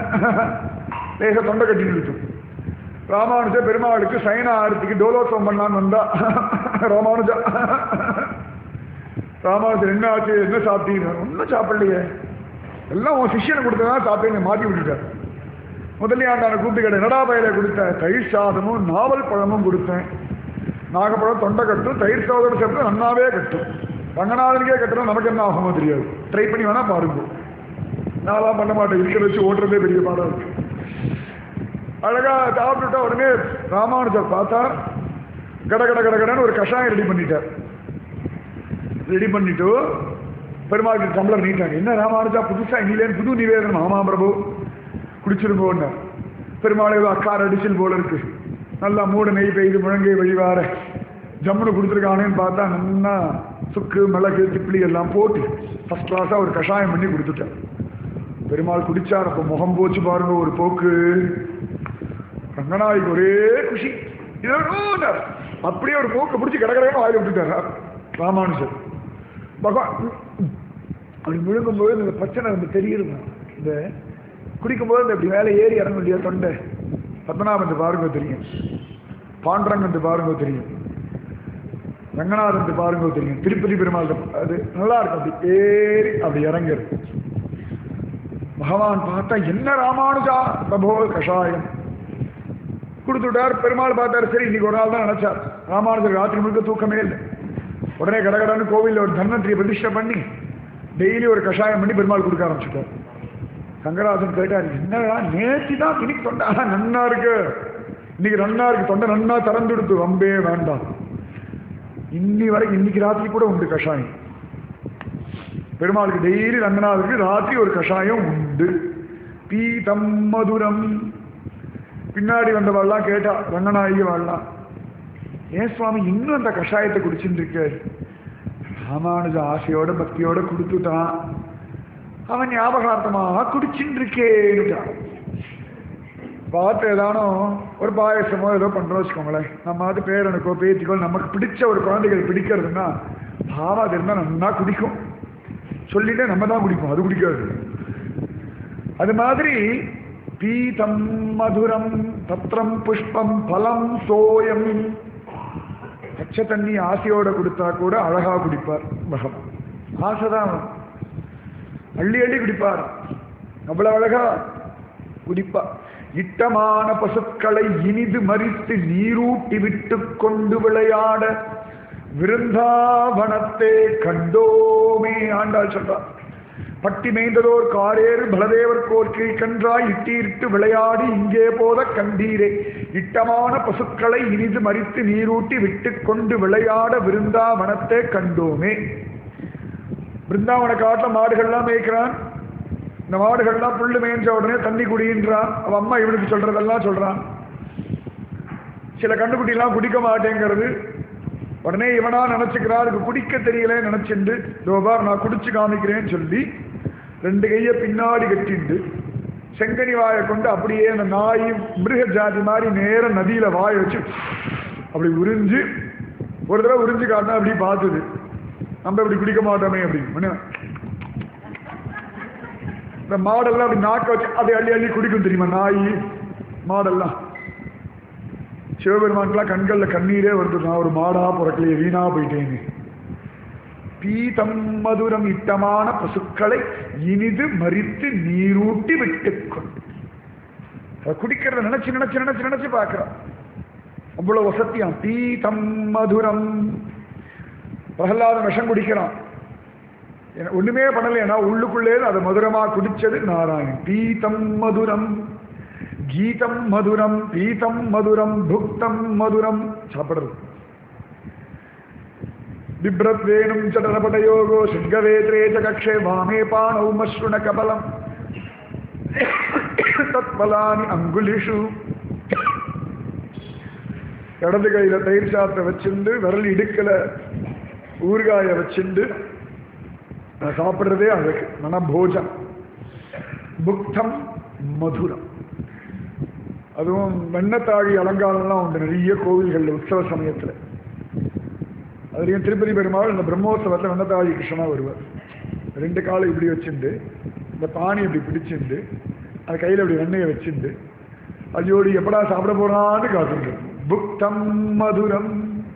லேச தொண்டை கட்டி நிறுத்தும் ராமானுஜ பெருமாளுக்கு சைன ஆரத்திக்கு டோலோத்சவம் பண்ணலான்னு வந்தா ராமானுஜா ராமானுஜர் என்ன ஆச்சு என்ன சாப்பிட்டீங்க ஒன்றும் சாப்பிடலையே எல்லாம் உன் சிஷியனை கொடுத்ததான் சாப்பிட்டேன்னு மாற்றி விட்டுட்டார் முதலியாண்டான கூப்பிட்டு கேட்ட என்னடா பயில கொடுத்தேன் தயிர் சாதமும் நாவல் பழமும் கொடுத்தேன் நாகப்பழம் தொண்டை கட்டும் தயிர் சாதத்தோட சேர்த்து நன்னாவே கட்டும் ரங்கநாதனுக்கே கட்டுறோம் நமக்கு என்ன ஆகுமோ தெரியாது ட்ரை பண்ணி வேணா பாருங்க நான்லாம் பண்ண மாட்டேன் இருக்கிற வச்சு ஓட்டுறதே பெரிய பாடம் இருக்கு அழகா சாப்பிட்டுட்டா உடனே ராமானுஜர் பார்த்தா கட கட கட கடன்னு ஒரு கஷாயம் ரெடி பண்ணிட்டார் ரெடி பண்ணிட்டு பெருமாளுக்கு டம்ளர் நீட்டாங்க என்ன ராமானுஜா புதுசா இன்னிலேன்னு புது நிவேதனம் ஆமா பிரபு குடிச்சிருங்கோன்னு பெருமாள் ஏதோ அக்கார் அடிச்சல் போல இருக்கு நல்லா மூட நெய் பெய்து முழங்கை வழிவார ஜம்முன்னு கொடுத்துருக்கானேன்னு பார்த்தா நல்லா சுக்கு மிளகு திப்பிலி எல்லாம் போட்டு ஃபர்ஸ்ட் கிளாஸாக ஒரு கஷாயம் பண்ணி கொடுத்துட்டேன் பெருமாள் குடிச்சார் அப்போ முகம் போச்சு பாருங்க ஒரு போக்கு ரங்கநாயகி ஒரே குஷி இதோ அப்படியே ஒரு மூக்கை பிடிச்சி கடற்கரையாக வாயில் விட்டுட்டார் ராமானுஜர் பகவான் அப்படி முழுங்கும்போது இந்த பிரச்சனை வந்து தெரியுது இந்த குடிக்கும்போது இந்த இப்படி மேலே ஏறி இறங்க முடியாது தொண்டை பத்மநாபன் பாருங்க தெரியும் பாண்டரங்கன் பாருங்க தெரியும் ரங்கநாதன் பாருங்க தெரியும் திருப்பதி பெருமாள் அது நல்லா இருக்கும் அப்படி ஏறி அப்படி இறங்கிரு பகவான் பார்த்தா என்ன ராமானுஜா பிரபோ கஷாயம் கொடுத்துட்டார் பெருமாள் பார்த்தார் சரி இன்னைக்கு ஒரு நாள் தான் நினைச்சார் ராமானுஜர் ராத்திரி முழுக்க தூக்கமே இல்லை உடனே கடகடன்னு கோவிலில் ஒரு தன்வந்திரியை பிரதிஷ்டை பண்ணி டெய்லி ஒரு கஷாயம் பண்ணி பெருமாள் கொடுக்க ஆரம்பிச்சுட்டார் சங்கராஜன் கேட்டார் என்னடா நேற்று தான் இன்னைக்கு தொண்டை ஆனா நன்னா இருக்கு இன்னைக்கு நன்னா இருக்கு தொண்டை நன்னா திறந்துடுத்து வம்பே வேண்டாம் இன்னி வரைக்கும் இன்னைக்கு ராத்திரி கூட உண்டு கஷாயம் பெருமாளுக்கு டெய்லி ரங்கநாதருக்கு ராத்திரி ஒரு கஷாயம் உண்டு பீதம் மதுரம் பின்னாடி வந்தவாள்லாம் கேட்டா ரங்கநாயகி வாழலாம் ஏன் சுவாமி இன்னும் அந்த கஷாயத்தை குடிச்சுட்டு இருக்காரு ராமானுஜ ஆசையோட பக்தியோட கொடுத்துட்டான் அவன் ஞாபகார்த்தமா குடிச்சுட்டு இருக்கேன்னுட்டான் பார்த்து ஏதானோ ஒரு பாயசமோ ஏதோ பண்றோம் வச்சுக்கோங்களேன் நம்ம அது பேரனுக்கோ பேத்திக்கோ நமக்கு பிடிச்ச ஒரு குழந்தைகள் பிடிக்கிறதுனா பாவம் அது இருந்தால் நல்லா குடிக்கும் சொல்லிட்டே நம்ம தான் குடிப்போம் அது குடிக்காது அது மாதிரி பீதம் மதுரம் பத்திரம் புஷ்பம் பலம் சோயம் பச்சை தண்ணி ஆசையோட கொடுத்தா கூட அழகா குடிப்பார் பகவான் ஆசைதான் அள்ளி அள்ளி குடிப்பார் அவ்வளவு அழகா குடிப்பார் இட்டமான பசுக்களை இனிது மறித்து நீரூட்டி விட்டு கொண்டு விளையாட விருந்தாவனத்தே கண்டோமே ஆண்டாள் சொல்றார் பட்டி மேய்ந்ததோர் காரேறு பலதேவர் கோர் கீழ்கன்றாய் இட்டீர்த்து விளையாடி இங்கே போத கண்டீரே இட்டமான பசுக்களை இனிது மறித்து நீரூட்டி விட்டு கொண்டு விளையாட விருந்தாவனத்தை கண்டோமே பிருந்தாவன காட்டுல மாடுகள்லாம் மேய்க்கிறான் இந்த மாடுகள்லாம் புல்லு மேய்ஞ்ச உடனே தண்ணி குடின்றான் அவன் அம்மா இவனுக்கு சொல்றதெல்லாம் சொல்றான் சில கண்டுக்குட்டிலாம் குடிக்க மாட்டேங்கிறது உடனே இவனா நினைச்சுக்கிறான் அதுக்கு குடிக்க தெரியல நினைச்சுண்டு தோபார் நான் குடிச்சு காமிக்கிறேன்னு சொல்லி ரெண்டு கையை பின்னாடி கட்டிண்டு செங்கனி வாயை கொண்டு அப்படியே அந்த நாய் மிருக ஜாதி மாதிரி நேர நதியில வாயை வச்சு அப்படி உறிஞ்சு ஒரு தடவை உறிஞ்சு காட்டினா அப்படி பார்த்தது நம்ம இப்படி குடிக்க மாட்டோமே அப்படின்னு இந்த மாடெல்லாம் அப்படி நாக்க வச்சு அதை அள்ளி அள்ளி குடிக்கும் தெரியுமா நாய் மாடெல்லாம் சிவபெருமான்லாம் கண்கள்ல கண்ணீரே வருது நான் ஒரு மாடா பிறக்கலையே வீணா போயிட்டேன்னு பீதம் மதுரம் இட்டமான பசுக்களை இனிது மறித்து நீரூட்டி விட்டுக்கொண்டு அதை குடிக்கிறத நினைச்சு நினைச்சு நினைச்சு நினைச்சு பார்க்கிறான் அவ்வளவு வசத்தியம் பீதம் மதுரம் பிரகலாத விஷம் குடிக்கிறான் என்ன- ஒண்ணுமே பண்ணலைன்னா உள்ளுக்குள்ளே அதை மதுரமா குடிச்சது நாராயணன் பீதம் மதுரம் கீதம் மதுரம் பீதம் மதுரம் புக்தம் மதுரம் சாப்பிடுறது बिभ्रद्वेणुं च नरपटयोगो सिंहवेत्रे च कक्षे वामे पाणौ मश्रुणकबलम् तत्फलानि அங்குலிஷு இடது கையில தயிர் சாத்தை வச்சுண்டு விரல் இடுக்கல ஊறுகாய வச்சுண்டு நான் சாப்பிடுறதே அழகு மனபோஜம் புக்தம் மதுரம் அதுவும் வெண்ணத்தாழி அலங்காரம்லாம் உண்டு நிறைய கோவில்கள்ல உற்சவ சமயத்துல அதுலேயும் திருப்பதி பெருமாள் இந்த பிரம்மோத்சவத்தில் வெண்ணத்தாழி கிருஷ்ணனா வருவார் ரெண்டு காலை இப்படி வச்சுண்டு இந்த பானி இப்படி பிடிச்சிண்டு அது கையில் இப்படி வெண்ணெயை வச்சுண்டு ஐயோடி எப்படா சாப்பிட போறான்னு காத்துட்டு புக்தம் மதுரம்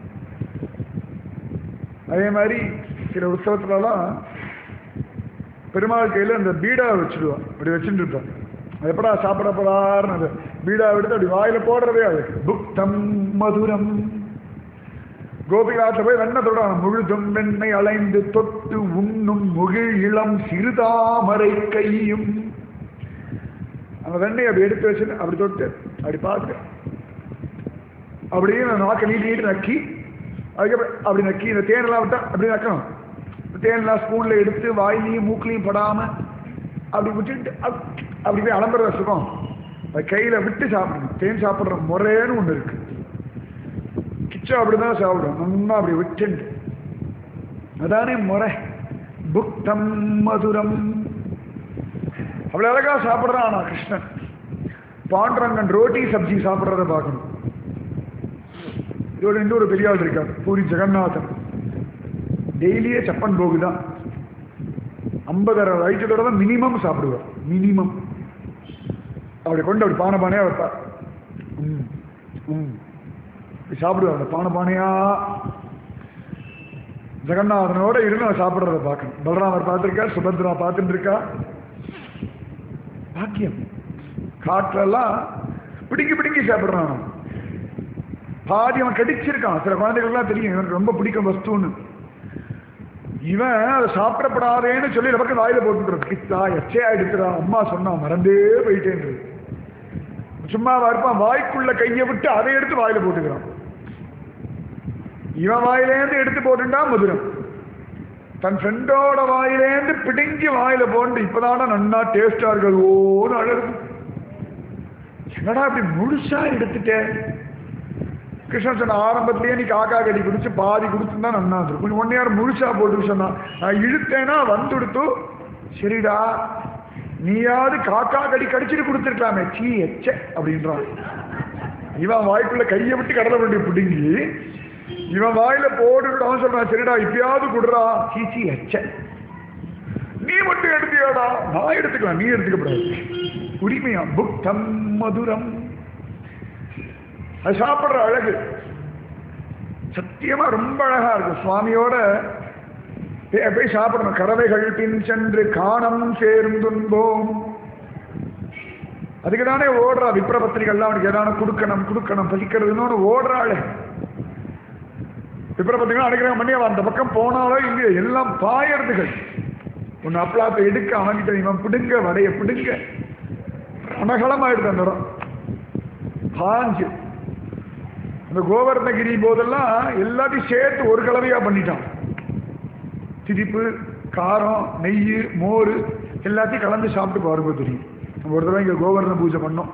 அதே மாதிரி சில உற்சவத்துலலாம் பெருமாள் கையில் அந்த பீடா வச்சுடுவான் இப்படி வச்சுட்டு இருப்பான் அது எப்படா சாப்பிட போறாருன்னு அது பீடா எடுத்து அப்படி வாயில போடுறதே அது புக்தம் மதுரம் கோபிகாட்ட போய் வெண்ணை தொடுறான் முழுதும் வெண்ணை அலைந்து தொட்டு உண்ணும் முகிழ் இளம் சிறுதாமரை கையும் அந்த வெண்ணை அப்படி எடுத்து வச்சு அப்படி தொட்டு அப்படி பார்த்து அப்படியே நான் நாக்க நீட்டி நீட்டி நக்கி அதுக்கப்புறம் அப்படி நக்கி இந்த தேனெல்லாம் விட்டா அப்படி நக்கணும் இந்த தேனெல்லாம் ஸ்பூன்ல எடுத்து வாயிலையும் மூக்கிலையும் படாம அப்படி விட்டுட்டு அப்~ அப்படி போய் அலம்புற சுகம் அது கையில விட்டு சாப்பிடணும் தேன் சாப்பிடுற முறைன்னு ஒண்ணு இருக்கு கிச்சா அப்படிதான் சாப்பிடும் நல்லா அப்படி விட்டுண்டு அதானே முறை புக்தம் மதுரம் அவ்வளவு அழகா சாப்பிடுறான் ஆனா கிருஷ்ணன் பாண்டரங்கன் ரோட்டி சப்ஜி சாப்பிடுறத பார்க்கணும் இதோட இன்னொரு பெரிய ஆள் இருக்கார் பூரி ஜெகநாதன் டெய்லியே சப்பன் போகு தான் ஐம்பதரை வயிற்று தடவை மினிமம் சாப்பிடுவார் மினிமம் அப்படி கொண்டு அப்படி பானை பானையா வைப்பார் ம் ம் இப்படி சாப்பிடுவார் அந்த பானை பானையா ஜெகநாதனோட இருந்து அவர் சாப்பிடுறத பார்க்கணும் பலராமர் பார்த்திருக்கார் சுபத்ரா பார்த்துட்டு இருக்கா பாக்கியம் காற்றெல்லாம் பிடிக்கி பிடிக்கி சாப்பிடுறான் அவன். பாதி அவன் கடிச்சிருக்கான் சில குழந்தைகள்லாம் தெரியும் இவனுக்கு ரொம்ப பிடிக்கும் வஸ்துன்னு இவன் அதை சாப்பிடப்படாதேன்னு சொல்லி நமக்கு வாயில போட்டுறது கித்தா எச்சையா எடுத்துறா அம்மா சொன்னா மறந்தே போயிட்டேன்றது சும்மா இருப்பான் வாய்க்குள்ள கையை விட்டு அதை எடுத்து வாயில போட்டுக்கிறான் இவன் வாயிலேருந்து எடுத்து போட்டுட்டா மதுரம் தன் ஃப்ரெண்டோட வாயிலேருந்து பிடுங்கி வாயில போட்டு இப்பதான நன்னா டேஸ்டா இருக்குது ஓன்னு அழகு என்னடா இப்படி முழுசா எடுத்துட்டேன் கிருஷ்ணன் சொன்ன ஆரம்பத்திலேயே நீ காக்கா கடி குடிச்சு பாதி குடிச்சுதான் நன்னா இருக்கும் கொஞ்சம் ஒன் நேரம் முழுசா போட்டு சொன்னா நான் இழுத்தேன்னா வந்துடுத்து சரிடா நீயாவது காக்கா கடி கடிச்சிட்டு கொடுத்துருக்கலாமே சீ எச்ச அப்படின்றான் இவன் வாய்க்குள்ள கையை விட்டு கடலை வண்டி பிடுங்கி இவன் வாயில போட்டு அவன் சொல்றான் சரிடா இப்பயாவது குடுறா சீ சீ எச்ச நீ மட்டும் எடுத்தியாடா நான் எடுத்துக்கலாம் நீ எடுத்துக்கப்படாது உரிமையா புக்தம் மதுரம் அது சாப்பிடுற அழகு சத்தியமா ரொம்ப அழகா இருக்கு சுவாமியோட போய் போய் சாப்பிடணும் கறவைகள் பின் சென்று காணம் சேர்ந்துன்போம் அதுக்கு தானே ஓடுறா விப்ரபத்திரிகள்லாம் அவனுக்கு ஏதான கொடுக்கணும் கொடுக்கணும் பசிக்கிறதுன்னு ஓடுறாளே விப்ரபத்திரிகள் அனுகிரகம் பண்ணி அவன் அந்த பக்கம் போனாலோ இல்லையோ எல்லாம் பாயறதுகள் ஒன்று அப்பளாத்தை எடுக்க அவன்கிட்ட இவன் பிடுங்க வடைய பிடுங்க அனகலமாயிடுது அந்த இடம் பாஞ்சு அந்த கோவர்ணகிரி போதெல்லாம் எல்லாத்தையும் சேர்த்து ஒரு கலவையா பண்ணிட்டான் திதிப்பு காரம் நெய் மோர் எல்லாத்தையும் கலந்து சாப்பிட்டு பாருங்க தெரியும் நம்ம ஒரு தடவை இங்கே கோவர்ண பூஜை பண்ணோம்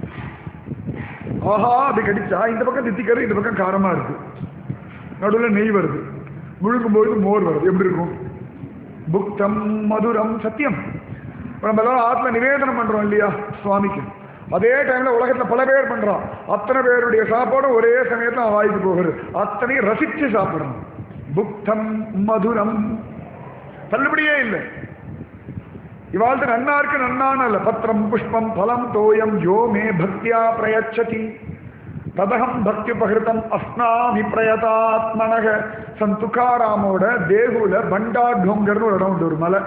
ஆஹா அப்படி கடிச்சா இந்த பக்கம் தித்திக்கரு இந்த பக்கம் காரமா இருக்கு நடுவில் நெய் வருது முழுங்கும்போது மோர் வருது எப்படி இருக்கும் புக்தம் மதுரம் சத்தியம் இப்ப நம்ம எல்லாரும் ஆத்ம நிவேதனம் பண்றோம் இல்லையா சுவாமிக்கு அதே டைம்ல உலகத்துல பல பேர் பண்றோம் அத்தனை பேருடைய சாப்பாடும் ஒரே சமயத்துல அவன் வாய்க்கு போகுது அத்தனையும் ரசிச்சு சாப்பிடணும் புக்தம் மதுரம் தள்ளுபடியே இல்லை இவாழ்த்து நன்னாருக்கு நன்னான அல்ல பத்திரம் புஷ்பம் பலம் தோயம் யோ மே பக்தியா பிரயச்சதி ததகம் பக்தி பகிருத்தம் அஸ்னாமி பிரயதாத்மனக சந்துக்காராமோட தேகுல பண்டா டோங்கர்னு ஒரு இடம் உண்டு ஒரு மலை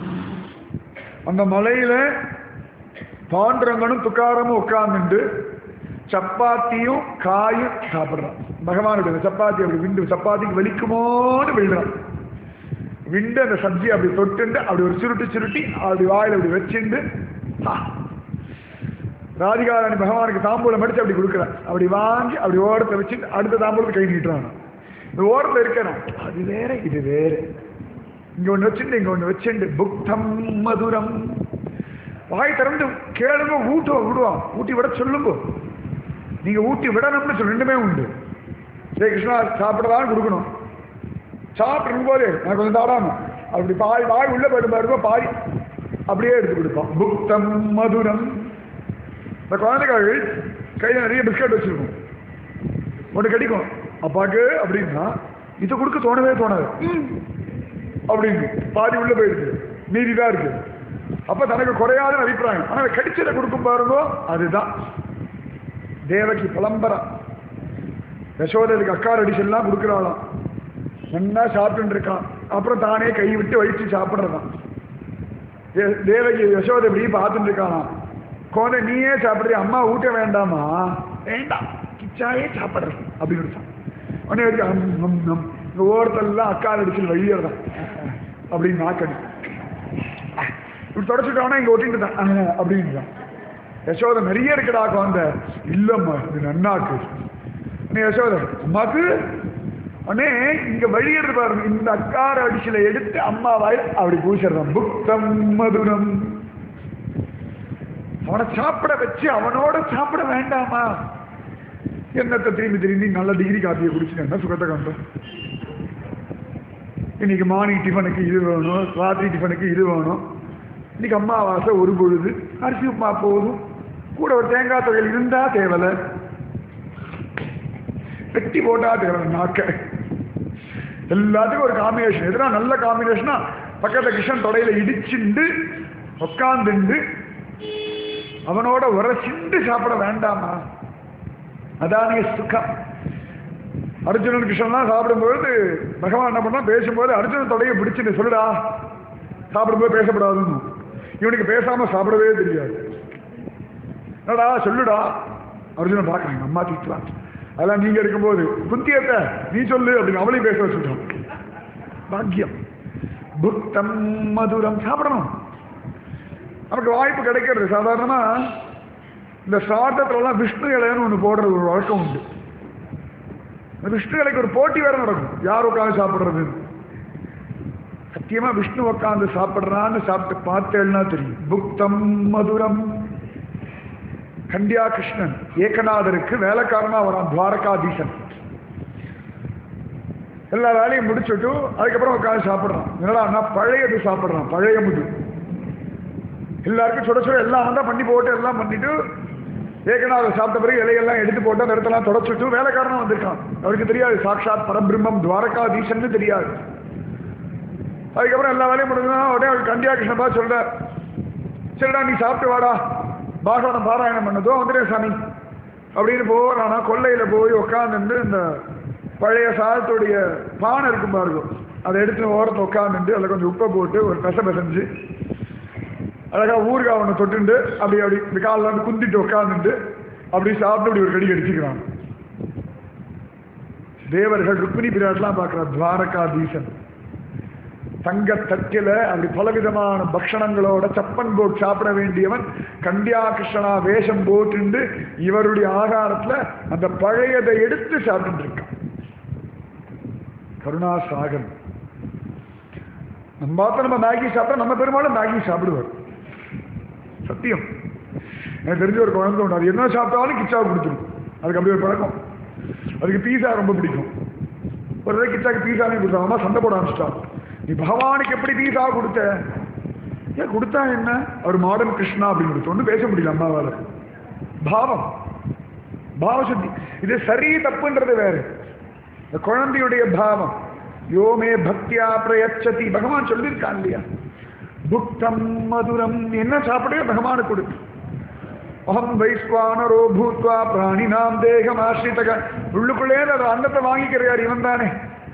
அந்த மலையில பாண்டுரங்கனும் துக்காரமும் உட்கார்ந்துட்டு சப்பாத்தியும் காயும் சாப்பிடுறான் பகவானுடைய சப்பாத்தி அப்படி விண்டு சப்பாத்திக்கு வலிக்குமோன்னு விழுறான் விண்டு அந்த சப்ஜி அப்படி தொட்டுண்டு அப்படி ஒரு சுருட்டி சுருட்டி அப்படி வாயில அப்படி வச்சுண்டு ஆ. ராதிகாராணி பகவானுக்கு தாம்பூலம் அடிச்சு அப்படி கொடுக்குறான் அப்படி வாங்கி அப்படி ஓரத்தை வச்சு அடுத்த தாம்பூலத்தை கை நீட்டுறான் இந்த ஓரத்தில் இருக்கிறான் அது வேற இது வேற இங்க ஒண்ணு வச்சுட்டு இங்க ஒண்ணு வச்சுண்டு புக்தம் மதுரம் வாய் திறந்து கேளுங்க ஊட்ட விடுவான் ஊட்டி விட சொல்லுங்க நீங்க ஊட்டி விடணும்னு சொல்லி ரெண்டுமே உண்டு சரி கிருஷ்ணா சாப்பிடதான் கொடுக்கணும் சாப்பிடும் போது நான் கொஞ்சம் தாடாம அப்படி பாய் வாய் உள்ள போயிட்டு பாருங்க பாய் அப்படியே எடுத்து கொடுப்பான் புக்தம் மதுரம் இந்த குழந்தைகள் கையில் நிறைய பிஸ்கட் வச்சிருக்கும் ஒன்று கிடைக்கும் அப்பாக்கு அப்படின்னா இது கொடுக்க தோணவே தோணாது ம், அப்படின்னு பாதி உள்ள போயிருக்கு மீதி தான் இருக்கு அப்ப தனக்கு குறையாதுன்னு அபிப்பிராயம் ஆனா கடிச்சதை கொடுக்கும் பாருங்க அதுதான் தேவகி புலம்பரம் யசோதருக்கு அக்கா அடிச்சு எல்லாம் கொடுக்குறாளாம் நல்லா சாப்பிட்டு இருக்கான் அப்புறம் தானே கை விட்டு வழிச்சு சாப்பிட்றதான் தே- தேவகி யசோதை இப்படி பார்த்துட்டு இருக்கானாம் கோதை நீயே சாப்பிடுறிய அம்மா ஊட்ட வேண்டாமா வேண்டாம் கிச்சாயே சாப்பிடுறேன் அப்படின்னு கொடுத்தான். உடனே இவருக்கு அம், அம், அம். இந்த ஓரத்தெல்லாம் அக்கால் அடிச்சு வழியறதான் அப்படின்னு நாக்கடி இப்படி தொடச்சுட்டோன்னா இங்க ஒட்டிட்டு தான் அப்படின்றான் யசோதை நிறைய இருக்குடா குழந்தை இல்லம்மா இது நன்னாக்கு உடனே யசோதை அம்மாக்கு உடனே இங்க வழியிறது பாருங்க இந்த அக்கார அடிச்சுல எடுத்து அம்மா வாயில அப்படி பூசிடுறான் புக்தம் மதுரம் அவனை சாப்பிட வச்சு அவனோட சாப்பிட வேண்டாமா என்னத்தை திரும்பி திரும்பி நல்ல டிகிரி காப்பியை குடிச்சு என்ன சுகத்தை கண்டோம் இன்னைக்கு மார்னிங் டிஃபனுக்கு இது வேணும் ராத்திரி டிஃபனுக்கு இது வேணும் இன்னைக்கு அம்மாவாசை ஒரு பொழுது அரிசி உப்புமா போதும் கூட ஒரு தேங்காய் தொகையில் இருந்தா தேவலை வெட்டி போட்டா தேவலை நாக்க எல்லாத்துக்கும் ஒரு காம்பினேஷன் எதுனா நல்ல காம்பினேஷனா பக்கத்துல கிருஷ்ணன் தொடையில இடிச்சுண்டு உட்காந்துண்டு அவனோட உரசிண்டு சாப்பிட வேண்டாமா அதானே சுகம் அர்ஜுனன் கிருஷ்ணன்லாம் சாப்பிடும்போது பகவான் என்ன பண்ணா பேசும்போது அர்ஜுனன் தொடையை பிடிச்சுட்டு சொல்லுடா சாப்பிடும்போது பேசப்படாதுன்னு இவனுக்கு பேசாம சாப்பிடவே தெரியாது என்னடா சொல்லுடா அர்ஜுனன் பார்க்கறாங்க அம்மா திட்டுறான் அதெல்லாம் நீங்க இருக்கும்போது குந்தியத்தை நீ சொல்லு அப்படின்னு அவளையும் பேச வச்சுட்டான் பாக்கியம் புத்தம் மதுரம் சாப்பிடணும் நமக்கு வாய்ப்பு கிடைக்கிறது சாதாரணமா இந்த சாட்டத்துலலாம் விஷ்ணு இலைன்னு ஒன்று போடுறது ஒரு வழக்கம் உண்டு இந்த விஷ்ணு இலைக்கு ஒரு போட்டி வேற நடக்கும் யார் உட்காந்து சாப்பிடுறது சத்தியமா விஷ்ணு உட்காந்து சாப்பிடுறான்னு சாப்பிட்டு பார்த்தேன்னா தெரியும் புக்தம் மதுரம் கண்டியா கிருஷ்ணன் ஏகநாதருக்கு வேலைக்காரனா வரான் துவாரகாதீசன் எல்லா வேலையும் முடிச்சுட்டு அதுக்கப்புறம் உட்காந்து சாப்பிடுறான் என்னடா பழையது சாப்பிடுறான் பழைய முது எல்லாருக்கும் சுட சுட எல்லாம் தான் பண்ணி போட்டு எல்லாம் பண்ணிட்டு ஏகநாதர் சாப்பிட்ட பிறகு இலையெல்லாம் எடுத்து போட்டு அந்த இடத்தெல்லாம் தொடச்சுட்டு வேலைக்காரனா வந்திருக்கான் அவருக்கு தெரியாது சாட்சாத் பரபிரம்மம் துவாரகாதீசன்னு தெரியாது அதுக்கப்புறம் எல்லா வேலையும் முடிஞ்சா உடனே அவர் கண்டியா கிருஷ்ணன் பார்த்து சொல்றார் சரிடா நீ சாப்பிட்டு வாடா பாகவதம் பாராயணம் பண்ணதோ வந்துட்டேன் சாமி அப்படின்னு போறானா கொல்லையில போய் உட்காந்துட்டு இந்த பழைய சாதத்துடைய பானை இருக்கும் பாருங்க அதை எடுத்து ஓரத்தை உட்காந்துட்டு அதில் கொஞ்சம் உப்பை போட்டு ஒரு பெச பெசஞ்சு அழகா ஊறுகாய் ஒன்று தொட்டுண்டு அப்படி அப்படி இப்படி காலில் வந்து குந்திட்டு உட்காந்துட்டு அப்படி சாப்பிட்டு அப்படி ஒரு கடி அடிச்சுக்கிறான் தேவர்கள் ருக்மிணி பிராட்லாம் பார்க்குறார் துவாரகாதீசன் தங்கத்தட்டில அப்படி பலவிதமான பக்ஷணங்களோட சப்பன் போட் சாப்பிட வேண்டியவன் கண்டியா கிருஷ்ணனா வேஷம் போட்டுண்டு இவருடைய ஆகாரத்துல அந்த பழையதை எடுத்து சாப்பிட்டு இருக்கான் கருணாசாகர் நம்ம பார்த்து நம்ம மேகி சாப்பிட்டா நம்ம பெரும்பாலும் மேகி சாப்பிடுவார் சத்தியம் எனக்கு தெரிஞ்ச ஒரு குழந்தை உண்டு அது என்ன சாப்பிட்டாலும் கிச்சாவை கொடுத்துரும் அதுக்கு அப்படி ஒரு பழக்கம் அதுக்கு பீஸா ரொம்ப பிடிக்கும் ஒரு தடவை கிச்சாக்கு பீஸாவே கொடுத்தா அம்மா சண்டை போட ஆரம்பிச்சிட்டான் நீ பகவானுக்கு எப்படி பீஸா கொடுத்த ஏன் கொடுத்தா என்ன அவர் மாடர்ன் கிருஷ்ணா அப்படின்னு கொடுத்து ஒன்றும் பேச முடியல அம்மாவால் பாவம் பாவசுத்தி இது சரி தப்புன்றது வேறு இந்த குழந்தையுடைய பாவம் யோமே பக்தியா பிரயச்சதி பகவான் சொல்லியிருக்கான் இல்லையா புக்தம் மதுரம் நீ என்ன சாப்பிடுங்க பகவானுக்கு கொடு அகம் வைஸ்வானரோ பூத்வா பிராணினாம் தேகம் ஆசிரித்தக உள்ளுக்குள்ளே அந்த அன்னத்தை வாங்கிக்கிறார் இவன் தானே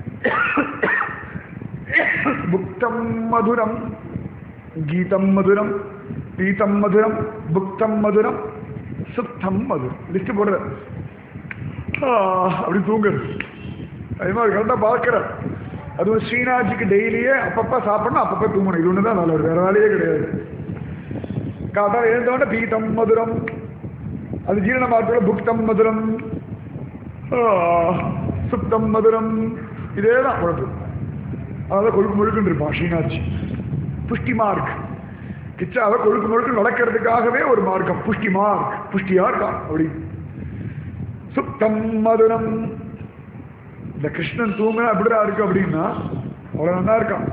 புக்தம் மதுரம் கீதம் மதுரம் பீதம் மதுரம் புக்தம் மதுரம் சுத்தம் மதுரம் லிஸ்ட் போடுற அப்படி தூங்குறது அது மாதிரி கரெக்டாக பார்க்குறேன் அதுவும் ஸ்ரீநாத்ஜிக்கு டெய்லியே அப்பப்போ சாப்பிடணும் அப்பப்போ தூங்கணும் இது ஒன்று தான் நல்லது வேற வேலையே கிடையாது காட்டால் எழுந்தோட பீதம் மதுரம் அது ஜீரணமாற்றோட புக்தம் மதுரம் ஆ, சுத்தம் மதுரம் இதே தான் குழப்பு அதான் கொழுக்கு முழுக்குன்னு இருப்பான் ஸ்ரீநாத்ஜி புஷ்டி மார்க் கிச்சாவை கொழுக்கு முழுக்கு நடக்கிறதுக்காகவே ஒரு மார்க்கம் புஷ்டி மார்க் புஷ்டியா இருக்கான் அப்படி சுத்தம் மதுரம் இந்த கிருஷ்ணன் தூங்க அப்படிதான் இருக்கு அப்படின்னா அவ்வளவு நல்லா இருக்கான்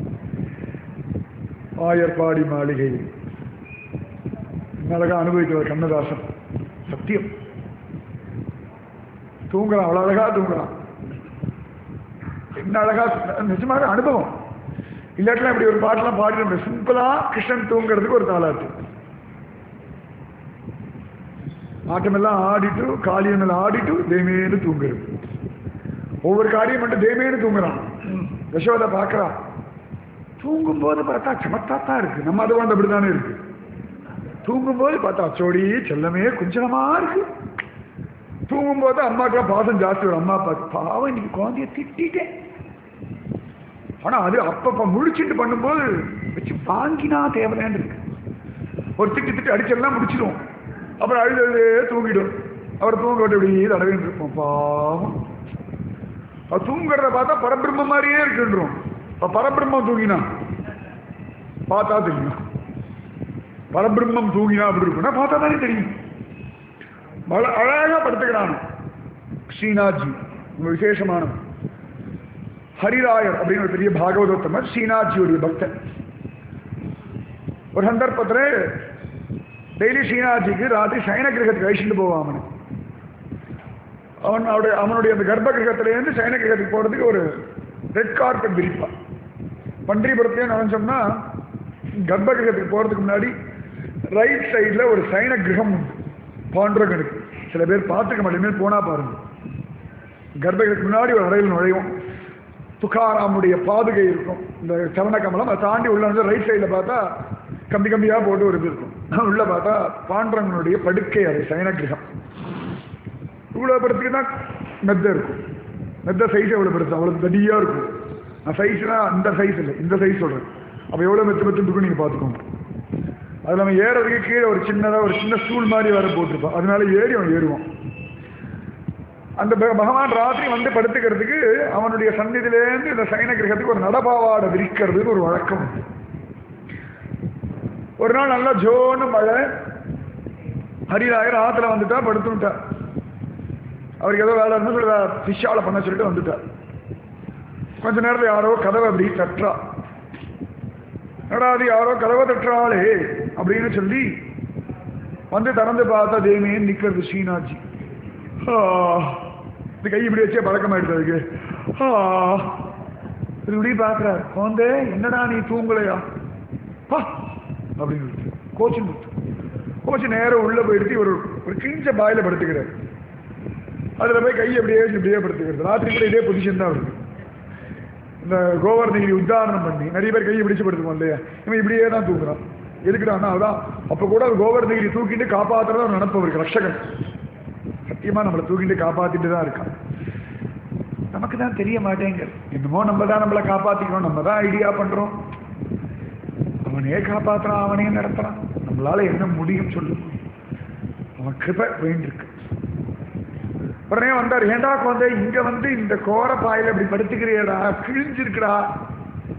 ஆயர்பாடி மாளிகை என்ன அழகா அனுபவிக்கிறார் கண்ணதாசன் சத்தியம் தூங்குறான் அவ்வளவு அழகா தூங்குறான் என்ன அழகா நிஜமாக அனுபவம் இல்லாட்டிலாம் இப்படி ஒரு பாட்டெல்லாம் பாடிட முடியும் சிம்பிளா கிருஷ்ணன் தூங்குறதுக்கு ஒரு தாளாட்டு ஆட்டமெல்லாம் ஆடிட்டு காளியமெல்லாம் ஆடிட்டு தேமேன்னு தூங்குறது ஒவ்வொரு காரியம் மட்டும் தேமேன்னு தூங்குறான் யசோதை பார்க்கறான் தூங்கும்போது பார்த்தா சமத்தாத்தான் இருக்கு நம்ம அது வந்து அப்படித்தானே இருக்கு தூங்கும்போது பார்த்தா அச்சோடி செல்லமே குஞ்சலமா இருக்கு தூங்கும்போது அம்மாக்கெல்லாம் பாசம் ஜாஸ்தி வரும் அம்மா அப்பா பாவம் இன்னைக்கு குழந்தைய திட்டிட்டேன் ஆனா அது அப்பப்ப முழிச்சுட்டு பண்ணும்போது வச்சு வாங்கினா தேவையான்னு இருக்கு ஒரு திட்டு திட்டு அடிச்செல்லாம் முடிச்சிடும் அப்புறம் அழுது தூங்கிடும் அவர் தூங்க விட்டு இப்படி தடவின்னு இருப்போம் பாவம் அவர் தூங்குறத பார்த்தா பரபிரம்ம மாதிரியே இருக்குன்றோம் அப்ப பரபிரம்மம் தூங்கினா பார்த்தா தெரியும் பரபிரம்மம் தூங்கினா அப்படி இருக்குன்னா பார்த்தா தானே தெரியும் பல அழகா படுத்துக்கிறான் ஸ்ரீநாத்ஜி ரொம்ப விசேஷமானவன் ஹரிராயர் அப்படின்னு ஒரு பெரிய பாகவதோத்தமர் ஸ்ரீநாத்ஜியுடைய பக்தன் ஒரு சந்தர்ப்பத்தில் டெய்லி ஸ்ரீநாத்ஜிக்கு ராத்திரி சயன கிரகத்துக்கு அழிச்சுட்டு போவான் அவனை அவன் அவருடைய அவனுடைய அந்த கர்ப்ப கிரகத்திலேருந்து சயன கிரகத்துக்கு போகிறதுக்கு ஒரு ரெட் கார்பெட் விரிப்பான் பன்றிபுரத்தையும் நினைச்சோம்னா கர்ப்ப கிரகத்துக்கு போகிறதுக்கு முன்னாடி ரைட் சைடில் ஒரு சயன கிரகம் உண்டு பாண்டரகனுக்கு சில பேர் பார்த்துக்க மாட்டேன் போனால் பாருங்க கர்ப்பகிரகத்துக்கு முன்னாடி ஒரு அறையில் நுழையும் துக்காராமுடைய பாதுகை இருக்கும் இந்த சவண கமலம் அதை தாண்டி உள்ள வந்து ரைட் சைடில் பார்த்தா கம்பி கம்பியாக போட்டு ஒரு இது இருக்கும் உள்ள பார்த்தா பாண்டரங்கனுடைய படுக்கை அறை சயன கிரகம் இவ்வளோ படத்துக்கு தான் மெத்த இருக்கும் மெத்த சைஸ் எவ்வளோ பெருசு அவ்வளோ தடியாக இருக்கும் நான் சைஸ்னா இந்த சைஸ் இல்லை இந்த சைஸ் சொல்கிறேன் அப்போ எவ்வளோ மெத்து மெத்து இருக்கும் நீங்கள் பார்த்துக்கோங்க அது நம்ம ஏறதுக்கு கீழே ஒரு சின்னதாக ஒரு சின்ன ஸ்டூல் மாதிரி வேற போட்டிருப்பான் அதனால ஏறி அவன் ஏறுவான் அந்த பக- பகவான் ராத்திரி வந்து படுத்துக்கிறதுக்கு அவனுடைய சந்நிதியிலேருந்து இந்த சைன கிரகத்துக்கு ஒரு நடபாவாடை விரிக்கிறதுன்னு ஒரு வழக்கம் உண்டு. ஒரு நாள் நல்லா ஜோன்னு மழை ஹரிராயர் ஆத்துல வந்துட்டா படுத்துட்டா அவருக்கு ஏதோ வேலை இருந்து சொல்லி ஃபிஷ்ஷால பண்ண சொல்லிட்டு வந்துட்டார் கொஞ்ச நேரத்தில் யாரோ கதவை அப்படி தட்டுறா என்னடா அது யாரோ கதவை தட்டுறாளே அப்படின்னு சொல்லி வந்து திறந்து பார்த்தா தேமியன் நிக்கிறது ஸ்ரீநாத்ஜி ஆ, இந்த கை இப்படி வச்சே பழக்கமாயிடுது அதுக்கு ஆ, இது இப்படி பார்க்குறாரு குழந்தை என்னடா நீ தூங்கலையா பா அப்படின்னு கோச்சிங் கோச்சு நேரம் உள்ள போயிடுத்து ஒரு ஒரு கிழிஞ்ச பாயில படுத்துக்கிறார் அதுல போய் கையை அப்படியே வச்சு இப்படியே படுத்துக்கிறது ராத்திரி கூட இதே பொசிஷன் தான் இருக்கு இந்த கோவர்தகிரி உத்தாரணம் பண்ணி நிறைய பேர் கையை பிடிச்சு படுத்துக்கோம் இல்லையா இவன் இப்படியே தான் தூக்குறான் எதுக்குடான்னா அதான் அப்ப கூட அது கோவர்தகிரி தூக்கிட்டு காப்பாத்துறதா ஒரு நினப்பு இருக்கு ரட்சகன் சத்தியமா நம்மளை தூக்கிட்டு காப்பாத்திட்டு தான் இருக்கான் நமக்கு தான் தெரிய மாட்டேங்குது என்னமோ நம்ம தான் நம்மளை காப்பாத்திக்கிறோம் நம்ம தான் ஐடியா பண்றோம் அவனே காப்பாத்துறான் அவனே நடத்துறான் நம்மளால என்ன முடியும் சொல்லு அவன் கிருபை வேண்டியிருக்கு உடனே வந்தார் ஏண்டா குழந்தை இங்க வந்து இந்த கோர பாயில இப்படி படுத்துக்கிறியடா கிழிஞ்சிருக்குடா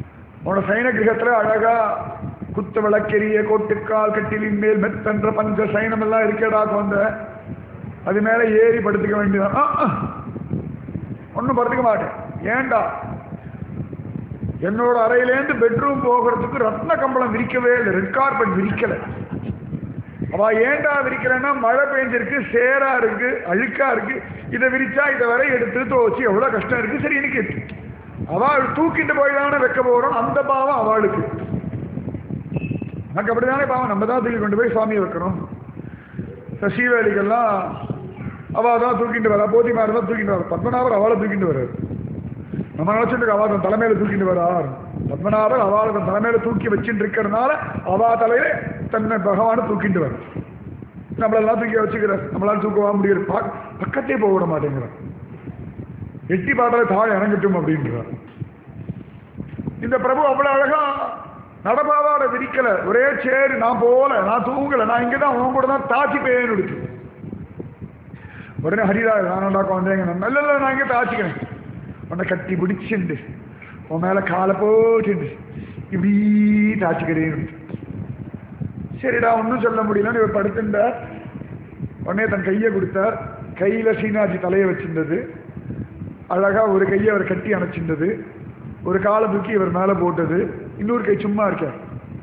உன்னோட சைன கிரகத்துல அழகா குத்து விளக்கெரிய கோட்டுக்கால் கட்டிலின் மேல் மெத்தன்ற பஞ்ச சைனம் எல்லாம் இருக்கேடா குழந்த அது மேல ஏறி படுத்துக்க வேண்டியதான் ஒன்றும் படுத்துக்க மாட்டேன் ஏன்டா என்னோட அறையிலேருந்து பெட்ரூம் போகிறதுக்கு ரத்ன கம்பளம் விரிக்கவே இல்லை ரெட் கார்பெட் விரிக்கல அவ ஏன்டா விரிக்கலன்னா மழை பெஞ்சிருக்கு சேரா இருக்கு அழுக்கா இருக்கு இதை விரிச்சா இதை வரை எடுத்து துவச்சு எவ்வளவு கஷ்டம் இருக்கு சரி எனக்கு அவள் தூக்கிட்டு போய் தானே வைக்க போறோம் அந்த பாவம் அவளுக்கு நமக்கு அப்படிதானே பாவம் நம்ம தான் தூக்கி கொண்டு போய் சுவாமியை வைக்கணும் சசிவேலிகள்லாம் அவ தான் தூக்கிட்டு வரா போதிமார் தான் தூக்கிட்டு வர பத்மநாபர் அவளை தூக்கிட்டு வர்றாரு நம்ம நினைச்சிட்டு அவா தன் தலைமையில தூக்கிட்டு வரார் பத்மநாபர் அவளை தன் தலைமையில தூக்கி வச்சுட்டு இருக்கிறதுனால அவா தலையில தன்னை பகவானை தூக்கிட்டு வர நம்மளெல்லாம் தூக்கி வச்சுக்கிறார் நம்மளால தூக்கவா முடியாது பா- பக்கத்தே போக விட மாட்டேங்கிறார் எட்டி பாட்டால தாழ் இறங்கட்டும் அப்படின்றார் இந்த பிரபு அவ்வளவு அழகா நடபாவாட விரிக்கல ஒரே சேரு நான் போல நான் தூங்கல நான் இங்கதான் உன் கூட தான் தாச்சி பேன்னு இருக்கு உடனே ஹரிதா நானடா குழந்தைங்க நான் இல்ல இல்ல நான் இங்க தாச்சிக்கிறேன் உன்னை கட்டி பிடிச்சுண்டு உன் மேல காலை போட்டுண்டு இப்படி தாச்சிக்கிறேன் சரிடா ஒன்றும் சொல்ல முடியலன்னு இவர் படுத்துட்டார் உடனே தன் கையை கொடுத்தார் கையில சீனாஜி தலையை வச்சிருந்தது அழகா ஒரு கையை அவர் கட்டி அணைச்சிருந்தது ஒரு காலை தூக்கி இவர் மேல போட்டது இன்னொரு கை சும்மா இருக்கார்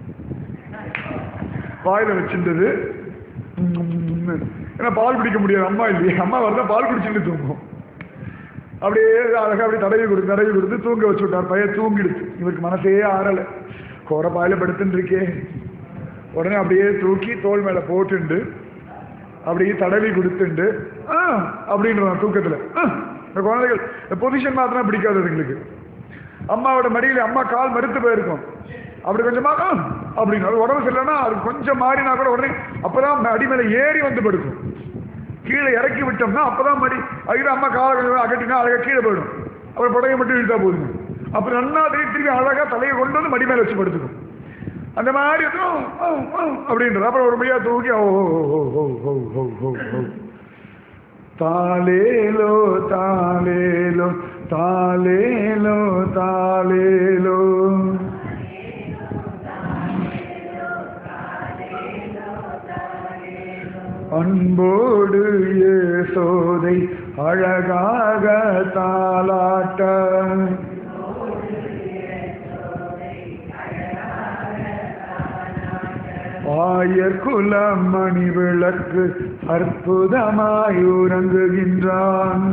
வாயில வச்சிருந்தது உம்னு. ஏன்னா பால் குடிக்க முடியாது அம்மா இல்லையே அம்மா வரதான் பால் குடிச்சுட்டு தூங்கும் அப்படியே அழகா அப்படியே தடவி கொடுத்து தடவி கொடுத்து தூங்க வச்சு விட்டார் பையன் தூங்கிடுச்சு இவருக்கு மனசே ஆறல கோர பாயில படுத்துட்டு இருக்கே உடனே அப்படியே தூக்கி தோல் மேல போட்டுண்டு அப்படியே தடவி கொடுத்துண்டு ஆ அப்படின்றான் தூக்கத்துல ஆ, இந்த குழந்தைகள் இந்த பொசிஷன் மாத்திரம் பிடிக்காது அதுங்களுக்கு அம்மாவோட மடியில அம்மா கால் மறுத்து போயிருக்கும் அப்படி கொஞ்சமா ஆ, அப்படின்னு அது உடம்பு சரியில்லைன்னா அது கொஞ்சம் மாறினா கூட உடனே அப்பதான் அடி மேல ஏறி வந்து படுக்கும் கீழே இறக்கி விட்டோம்னா அப்பதான் மடி அதுக்கு அம்மா காலை கொஞ்சம் அகட்டினா அழகா கீழே போயிடும் அப்புறம் புடவை மட்டும் இழுத்தா போதுங்க அப்புறம் நன்னா திருப்பி திருப்பி அழகா தலையை கொண்டு வந்து மடி மேல வச்சு படுத்துக்கும் அந்த மாதிரி இருக்கும், ஓ, ஓ, அப்படின்றது அப்புறம் ஒரு முடியா தூக்கி ஓ ஓ, ஓ, ஓ, ஓ, ஓ, ஓ, ஓ. தாலேலோ தாலேலோ தாலேலோ தாலேலோ அன்போடு ஏசோதை அழகாக தாலாட்ட ஆயர் குலம் மணி விளக்கு அற்புதமாய் உறங்குகின்றான்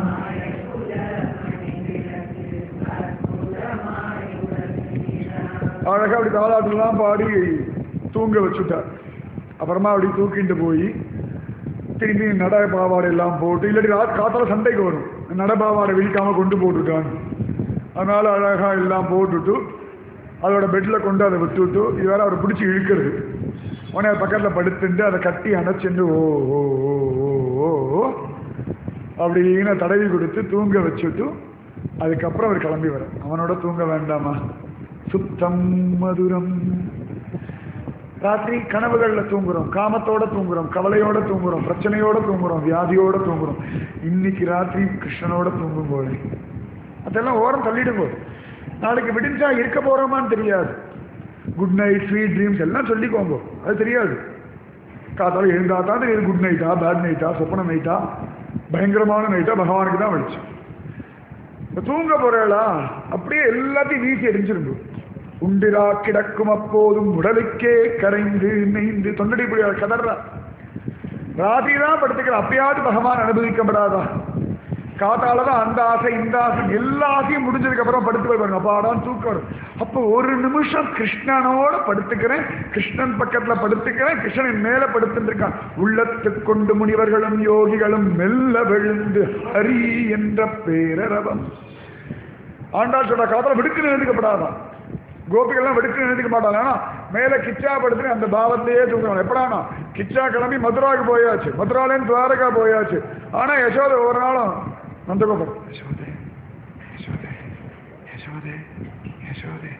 அழகா அப்படி தாலாட்டுலாம் பாடி தூங்க வச்சுட்டார் அப்புறமா அப்படி தூக்கிட்டு போய் திரும்பி நட பாவாடை எல்லாம் போட்டு இல்லாட்டி ராத் காத்தால சண்டைக்கு வரும் நட பாவாடை விழிக்காம கொண்டு போட்டுட்டான் அதனால அழகா எல்லாம் போட்டுட்டு அதோட பெட்ல கொண்டு அதை விட்டுட்டு இது வேற அவரை பிடிச்சி இழுக்கிறது உடனே அது பக்கத்துல படுத்துட்டு அதை கட்டி அணைச்சுண்டு ஓ ஓ ஓ ஓ ஓ ஓ அப்படின்னு தடவி கொடுத்து தூங்க வச்சுட்டு அதுக்கப்புறம் அவர் கிளம்பி வர அவனோட தூங்க வேண்டாமா சுத்தம் மதுரம் ராத்திரி கனவுகள்ல தூங்குறோம் காமத்தோட தூங்குறோம் கவலையோட தூங்குறோம் பிரச்சனையோட தூங்குறோம் வியாதியோட தூங்குறோம் இன்னைக்கு ராத்திரி கிருஷ்ணனோட தூங்கும் போது அதெல்லாம் ஓரம் தள்ளிடும் போது நாளைக்கு விடிஞ்சா இருக்க போறோமான்னு தெரியாது குட் நைட் ஸ்வீட் ட்ரீம்ஸ் எல்லாம் சொல்லிக்கோங்க அது தெரியாது காத்தால எழுந்தா தான் தெரியுது குட் நைட்டா பேட் நைட்டா சொப்பன நைட்டா பயங்கரமான நைட்டா பகவானுக்கு தான் வெளிச்சம் இப்ப தூங்க போறேளா அப்படியே எல்லாத்தையும் வீசி எரிஞ்சிருங்க உண்டிரா கிடக்கும் அப்போதும் உடலுக்கே கரைந்து நெய்ந்து தொண்டடி புடியா கதறா ராத்திரி தான் படுத்துக்கிற அப்பயாவது பகவான் அனுபவிக்கப்படாதா காத்தால தான் அந்த ஆசை இந்த ஆசை எல்லா ஆசையும் முடிஞ்சதுக்கு அப்புறம் படுத்து போய் பாருங்க அப்பாடான்னு தூக்கம் வரும் அப்போ ஒரு நிமிஷம் கிருஷ்ணனோட படுத்துக்கிறேன் கிருஷ்ணன் பக்கத்துல படுத்துக்கிறேன் கிருஷ்ணன் மேல படுத்துட்டு இருக்கான் உள்ளத்து கொண்டு முனிவர்களும் யோகிகளும் மெல்ல விழுந்து ஹரி என்ற பேரரவம் ஆண்டாள் சொல்ற காத்தால விடுக்குன்னு எழுதுக்கப்படாதான் கோபிகள்லாம் வெடுக்கு நினைக்க மாட்டாங்க ஆனா மேல கிச்சா படுத்துட்டு அந்த பாவத்திலேயே தூங்குறாங்க எப்படானா கிச்சா கிளம்பி மதுராவுக்கு போயாச்சு மதுராலேருந்து துவாரகா போயாச்சு ஆனா யசோதை ஒவ்வொரு நாளும் நந்தகோபுரம் யசோதே யசோதே யசோதே யசோதே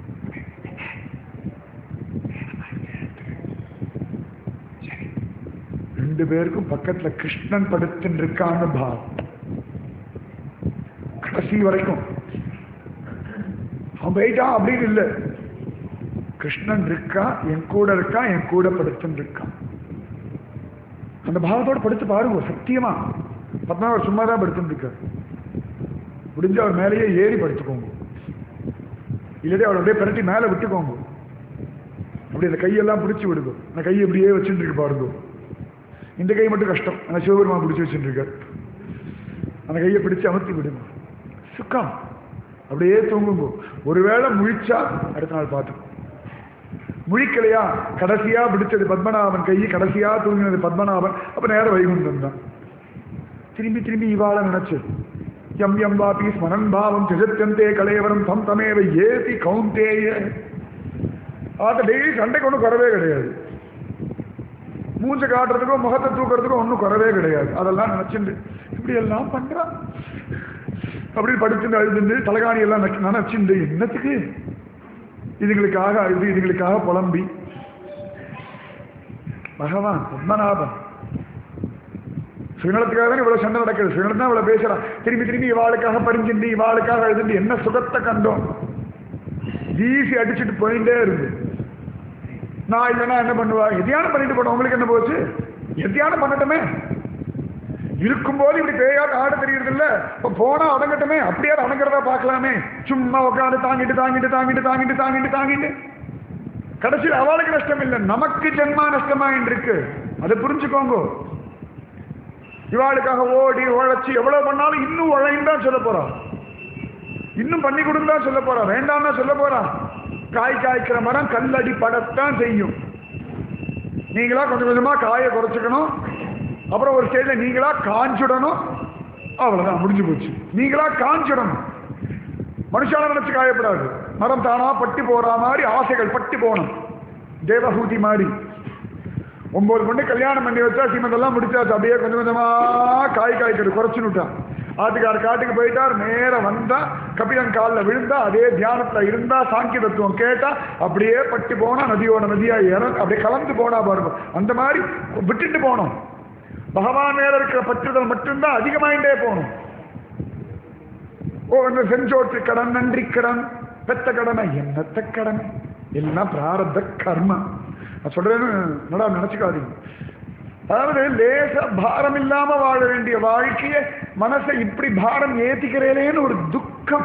சரி ரெண்டு பேருக்கும் பக்கத்துல கிருஷ்ணன் படுத்துட்டு இருக்கான்னு பாவம் கடைசி வரைக்கும் அவன் போயிட்டான் அப்படின்னு இல்லை கிருஷ்ணன் இருக்கா என் கூட இருக்கா என் கூட படுத்துன்னு இருக்கான் அந்த பாவத்தோட படுத்து பாருங்க சத்தியமா பத்மாவர் சும்மா தான் படுத்துன்னு இருக்கார் முடிஞ்ச அவர் மேலேயே ஏறி படுத்துக்கோங்க இல்லாட்டி அவரை அப்படியே பிரட்டி மேலே விட்டுக்கோங்க அப்படி அந்த கையெல்லாம் பிடிச்சி விடுங்க அந்த கையை இப்படியே வச்சுட்டு இருக்கு பாருங்க இந்த கை மட்டும் கஷ்டம் அந்த சிவபெருமான் பிடிச்சி வச்சுட்டு இருக்கார் அந்த கையை பிடிச்சு அமர்த்தி விடுங்க சுக்கம் அப்படியே தூங்குங்க ஒருவேளை முழிச்சா அடுத்த நாள் பார்த்து முழிக்கலையா கடைசியா பிடிச்சது பத்மநாபன் கை கடைசியா தூங்கினது பத்மநாபன் அப்ப நேரம் வைகுண்டம் தான் திரும்பி திரும்பி இவாள நினைச்சு எம் எம் வாபி ஸ்மரன் பாவம் திஜத்தந்தே கலையவரம் தம் தமேவ ஏதி கவுந்தேய ஆத்த டெய்லி சண்டைக்கு ஒன்றும் குறவே கிடையாது மூஞ்ச காட்டுறதுக்கும் முகத்தை தூக்குறதுக்கும் ஒன்றும் குறவே கிடையாது அதெல்லாம் நினைச்சுட்டு இப்படி எல்லாம் பண்றான் அப்படி படுத்துட்டு அழுதுண்டு தலகாணி எல்லாம் நச்சு- நினைச்சுண்டு என்னத்துக்கு இதுங்களுக்காக அழுது இதுங்களுக்காக புலம்பி பகவான் பத்மநாபன் சுயநலத்துக்காக தான் இவ்வளவு சண்டை நடக்குது சுயநலம் தான் இவ்வளவு பேசுறான் திரும்பி திரும்பி இவாளுக்காக பறிஞ்சுண்டு இவாளுக்காக அழுதுண்டு என்ன சுகத்தை கண்டோம் வீசி அடிச்சுட்டு போயிட்டே இருந்து நான் இல்லைன்னா என்ன பண்ணுவா எதையான பண்ணிட்டு போனோம் உங்களுக்கு என்ன போச்சு எதையான பண்ணட்டுமே இருக்கும்போது இப்படி பேயாட்ட ஆட தெரியுறது இல்ல இப்ப போனா அடங்கட்டுமே அப்படியே அடங்குறதா பார்க்கலாமே சும்மா உட்காந்து தாங்கிட்டு தாங்கிட்டு தாங்கிட்டு தாங்கிட்டு தாங்கிட்டு தாங்கிட்டு கடைசியில் அவளுக்கு நஷ்டம் இல்லை நமக்கு ஜென்மா நஷ்டமா இருக்கு அதை புரிஞ்சுக்கோங்க இவாளுக்காக ஓடி உழைச்சி எவ்வளவு பண்ணாலும் இன்னும் உழைன்னு தான் சொல்ல போறா இன்னும் பண்ணி கொடுன்னு தான் சொல்ல போறா வேண்டாம்னா சொல்ல போறா காய் காய்க்கிற மரம் கல்லடி படத்தான் செய்யும் நீங்களா கொஞ்சம் கொஞ்சமா காயை குறைச்சிக்கணும் அப்புறம் ஒரு ஸ்டேஜ்ல நீங்களா காஞ்சிடணும் அவ்வளவுதான் முடிஞ்சு போச்சு நீங்களா காஞ்சிடணும் மனுஷால நினைச்சு காயப்படாது மரம் தானா பட்டி போற மாதிரி ஆசைகள் பட்டி போகணும் தேவஹூதி மாதிரி ஒன்பது பொண்ணு கல்யாணம் பண்ணி வச்சா சீமந்தெல்லாம் முடிச்சாச்சு அப்படியே கொஞ்சம் கொஞ்சமா காய் காய்க்கிறது குறைச்சுன்னு விட்டான் ஆத்துக்கார் காட்டுக்கு போயிட்டார் நேரம் வந்தா கபிலன் காலில் விழுந்தா அதே தியானத்துல இருந்தா சாங்கிய தத்துவம் கேட்டா அப்படியே பட்டு போனா நதியோட நதியா இற அப்படியே கலந்து போனா பாருங்க அந்த மாதிரி விட்டுட்டு போனோம் பகவான் மேல இருக்கிற பற்றுதல் மட்டும்தான் அதிகமாயிட்டே போகணும் ஓ இந்த செஞ்சோற்று கடன் நன்றி கடன் பெத்த கடமை என்னத்த கடமை எல்லாம் பிராரத்த கர்மம் நான் சொல்றேன்னு நல்லா நினைச்சுக்காதீங்க அதாவது லேச பாரம் இல்லாம வாழ வேண்டிய வாழ்க்கைய மனசை இப்படி பாரம் ஏத்திக்கிறேனேன்னு ஒரு துக்கம்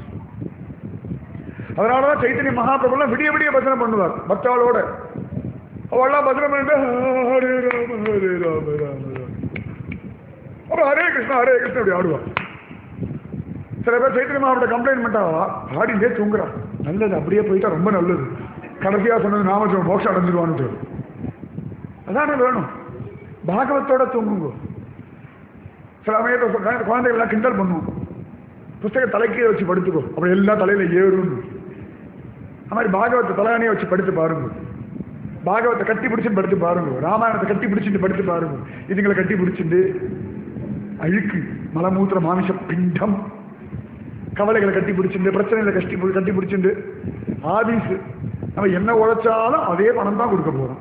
அதனாலதான் சைத்தன்ய மகாபிரபுலாம் விடிய விடிய பஜனை பண்ணுவார் பக்தாளோட அவெல்லாம் பஜனை பண்ணிட்டு ஹரே ராம ஹரே ராம ராம ராம அப்புறம் ஹரே கிருஷ்ணா ஹரே கிருஷ்ணா அப்படி ஆடுவார் சில பேர் சைத்தன்ய மகாபிட்ட கம்ப்ளைண்ட் பண்ணிட்டாவா ஆடிண்டே தூங்குறா நல்லது அப்படியே போயிட்டா ரொம்ப நல்லது கடைசியா சொன்னது நாமஜம் மோட்சம் அடைஞ்சிருவான்னு சொல்லு. அதானே வேணும் பாகவத்தோட தூங்குங்க சில சமயத்தை சொ- குழந்தைகள் எல்லாம் கிண்டல் பண்ணுவோம் புஸ்தக தலைக்கீழே வச்சு படுத்துக்கோ அப்புறம் எல்லா தலையில ஏறும்னு அது மாதிரி பாகவத்தை தலையாணியை வச்சு படுத்து பாருங்க பாகவத்தை கட்டி பிடிச்சு படுத்து பாருங்க ராமாயணத்தை கட்டி பிடிச்சிட்டு படுத்து பாருங்க இதுங்களை கட்டி பிடிச்சிட்டு அழுக்கு மலமூத்திர மாமிச பிண்டம் கவலைகளை கட்டி பிடிச்சிட்டு பிரச்சனைகளை கட்டி பி- கட்டி பிடிச்சிட்டு ஆபீஸ் நம்ம என்ன உழைச்சாலும் அதே பணம் தான் கொடுக்க போறோம்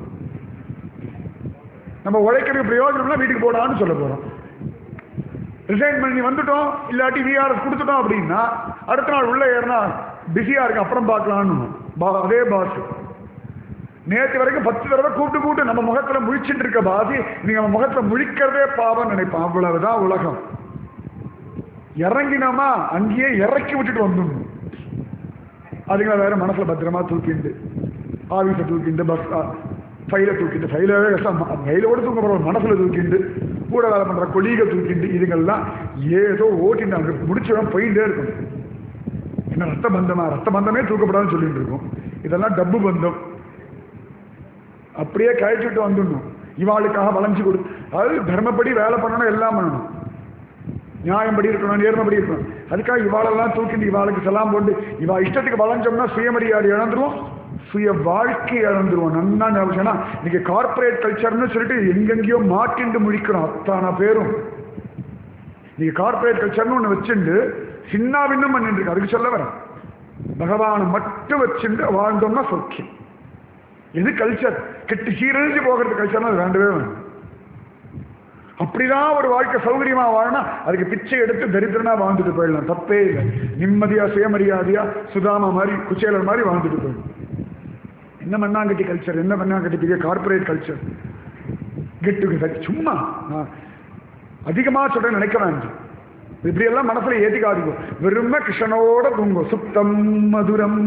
நம்ம உழைக்கிறதுக்கு பிரயோஜனம்னா வீட்டுக்கு போடான்னு சொல்ல போறோம் ரிசைன் பண்ணி வந்துட்டோம் இல்லாட்டி விஆர்எஸ் கொடுத்துட்டோம் அப்படின்னா அடுத்த நாள் உள்ள ஏறினா பிஸியா இருக்கு அப்புறம் பார்க்கலான்னு பா- அதே பாஸ் நேற்று வரைக்கும் பத்து தடவை கூப்பிட்டு கூப்பிட்டு நம்ம முகத்துல முழிச்சுட்டு இருக்க பாசி நீங்க நம்ம முகத்துல முழிக்கிறதே பாவம் நினைப்பான் அவ்வளவுதான் உலகம் இறங்கினோமா அங்கேயே இறக்கி விட்டுட்டு வந்துடணும் அதுங்களை வேற மனசுல பத்திரமா தூக்கிண்டு ஆபீஸை தூக்கிண்டு பஸ் ஃபைலை தூக்கிட்டு ஃபைலவே கஷ்டம் ஃபைலோட தூக்க போகிற மனசுல தூக்கிண்டு கூட வேலை பண்ற கொலீக தூக்கிண்டு இதுங்கெல்லாம் ஏதோ ஓட்டிட்டு அங்கே முடிச்சிடும் போயிட்டே இருக்கும் என்ன ரத்த பந்தமா ரத்த பந்தமே தூக்கப்படாதுன்னு சொல்லிட்டு இருக்கோம் இதெல்லாம் டப்பு பந்தம் அப்படியே கழிச்சுட்டு வந்துடணும் இவாளுக்காக வளைஞ்சு கொடு அதாவது தர்மப்படி வேலை பண்ணணும் எல்லாம் பண்ணணும் நியாயம்படி இருக்கணும் நேர்மபடி இருக்கணும் அதுக்காக இவாளெல்லாம் தூக்கிட்டு இவாளுக்கு செல்லாம் போட்டு இவா இஷ்டத்துக்கு வளைஞ்சோம்னா சுயமரியாதை இழந்துருவோம் சுய வாழ்க்கை இழந்துருவோம் நன்னா ஞாபகம் ஏன்னா இன்னைக்கு கார்ப்பரேட் கல்ச்சர்னு சொல்லிட்டு எங்கெங்கேயோ மாட்டிண்டு முடிக்கிறோம் அத்தான பேரும் நீங்க கார்ப்பரேட் கல்ச்சர்னு ஒன்று வச்சுண்டு சின்ன பின்னம் பண்ணிட்டு இருக்கு அதுக்கு சொல்ல வரேன் பகவானை மட்டும் வச்சுட்டு வாழ்ந்தோம்னா சௌக்கியம் எது கல்ச்சர் கெட்டு சீரழிஞ்சு போகிறது கல்ச்சர்னா அது வேண்டவே வேணும் அப்படிதான் ஒரு வாழ்க்கை சௌகரியமா வாழனா அதுக்கு பிச்சை எடுத்து தரித்திரனா வாழ்ந்துட்டு போயிடலாம் தப்பே இல்லை நிம்மதியா சுயமரியாதையா சுதாமா மாதிரி குச்சேலர் மாதிரி வாழ்ந்துட்டு போயிடலாம் என்ன மண்ணாங்கட்டி கல்ச்சர் என்ன மண்ணாங்கட்டி பெரிய கார்பரேட் கல்ச்சர் கெட் டுகெதர் சும்மா நான் அதிகமாக சொல்றேன் நினைக்க வேண்டாம் இப்படியெல்லாம் மனசுல ஏத்திக்காதீங்க வெறும கிருஷ்ணனோட தூங்கும் சுத்தம் மதுரம்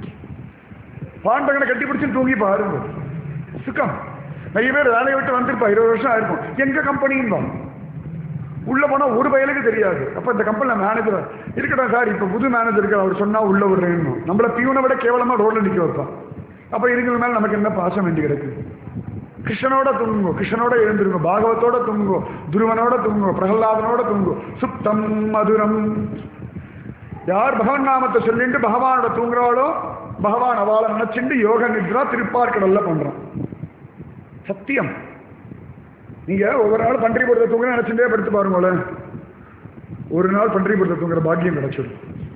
பாண்டகனை கட்டி பிடிச்சு தூங்கி பாருங்க சுக்கம் நிறைய பேர் வேலையை விட்டு வந்திருப்பா இருபது வருஷம் ஆயிருக்கும் எங்க கம்பெனியும் தான் உள்ள போனா ஒரு பயலுக்கு தெரியாது அப்ப இந்த கம்பெனில மேனேஜர் இருக்கட்டும் சார் இப்ப புது மேனேஜர் இருக்கார் அவர் சொன்னா உள்ள விடுறேன்னு நம்மள பியூனை விட கேவலமா ரோட்ல நிக்க வைப்பான் அப்ப இருக்கிற மேல நமக்கு என்ன பாசம் வேண்டி கிடக்கு கிருஷ்ணனோட தூங்குங்கோ கிருஷ்ணனோட எழுந்திருங்க பாகவத்தோட தூங்குங்கோ துருவனோட தூங்குங்கோ பிரகலாதனோட தூங்குங்கோ சுத்தம் மதுரம் யார் பகவன் நாமத்தை சொல்லிட்டு பகவானோட தூங்குறாளோ பகவான் அவளை நினைச்சுட்டு யோக நித்ரா திருப்பார்க்கடல்ல பண்றான் சத்தியம் நீங்க ஒவ்வொரு நாள் பன்றிபுரத்தை தூங்குற நினைச்சுட்டே படுத்து பாருங்களேன் ஒரு நாள் பன்றிபுரத்தை தூங்குற பாக்கியம் கிடைச்சிடும்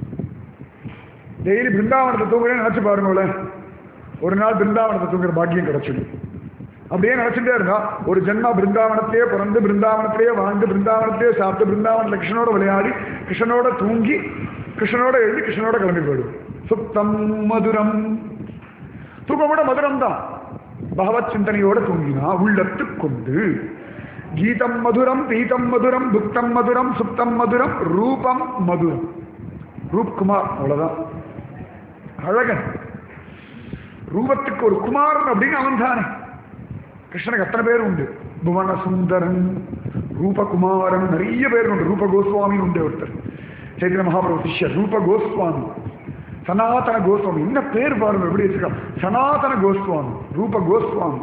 டெய்லி பிருந்தாவனத்தை தூங்குறேன்னு நினைச்சு பாருங்களேன் ஒரு நாள் பிருந்தாவனத்தை தூங்குற பாக்கியம் கிடைச்சிடும் அப்படியே நினைச்சுட்டே இருந்தா ஒரு ஜென்மா பிருந்தாவனத்திலேயே பிறந்து பிருந்தாவனத்திலேயே வாழ்ந்து பிருந்தாவனத்திலேயே சாப்பிட்டு பிருந்தாவனத்தில் கிருஷ்ணனோட விளையாடி கிருஷ்ணனோட தூங்கி கிருஷ்ணனோட எழுதி கிருஷ்ணனோட கிளம்பி போயிடும் சுத்தம் மதுரம் தூக்கம் கூட மதுரம் தான் பகவத் சிந்தனையோட தூங்கினா உள்ளத்து கொண்டு கீதம் மதுரம் பீதம் மதுரம் துக்தம் மதுரம் சுத்தம் மதுரம் ரூபம் மதுரம் ரூப்குமார் அவ்வளவுதான் அழகன் ரூபத்துக்கு ஒரு குமாரன் அப்படின்னு அவன் தானே கிருஷ்ணனுக்கு அத்தனை பேர் உண்டு புவன சுந்தரன் ரூபகுமாரன் நிறைய பேர் உண்டு ரூப கோஸ்வாமி உண்டு ஒருத்தர் சைத்தன்ய மகாபிரபு சிஷ்யர் ரூப கோஸ்வாமி சனாதன கோஸ்வாமி என்ன பேர் பாருங்க எப்படி வச்சிருக்கான் சனாதன கோஸ்வாமி ரூப கோஸ்வாமி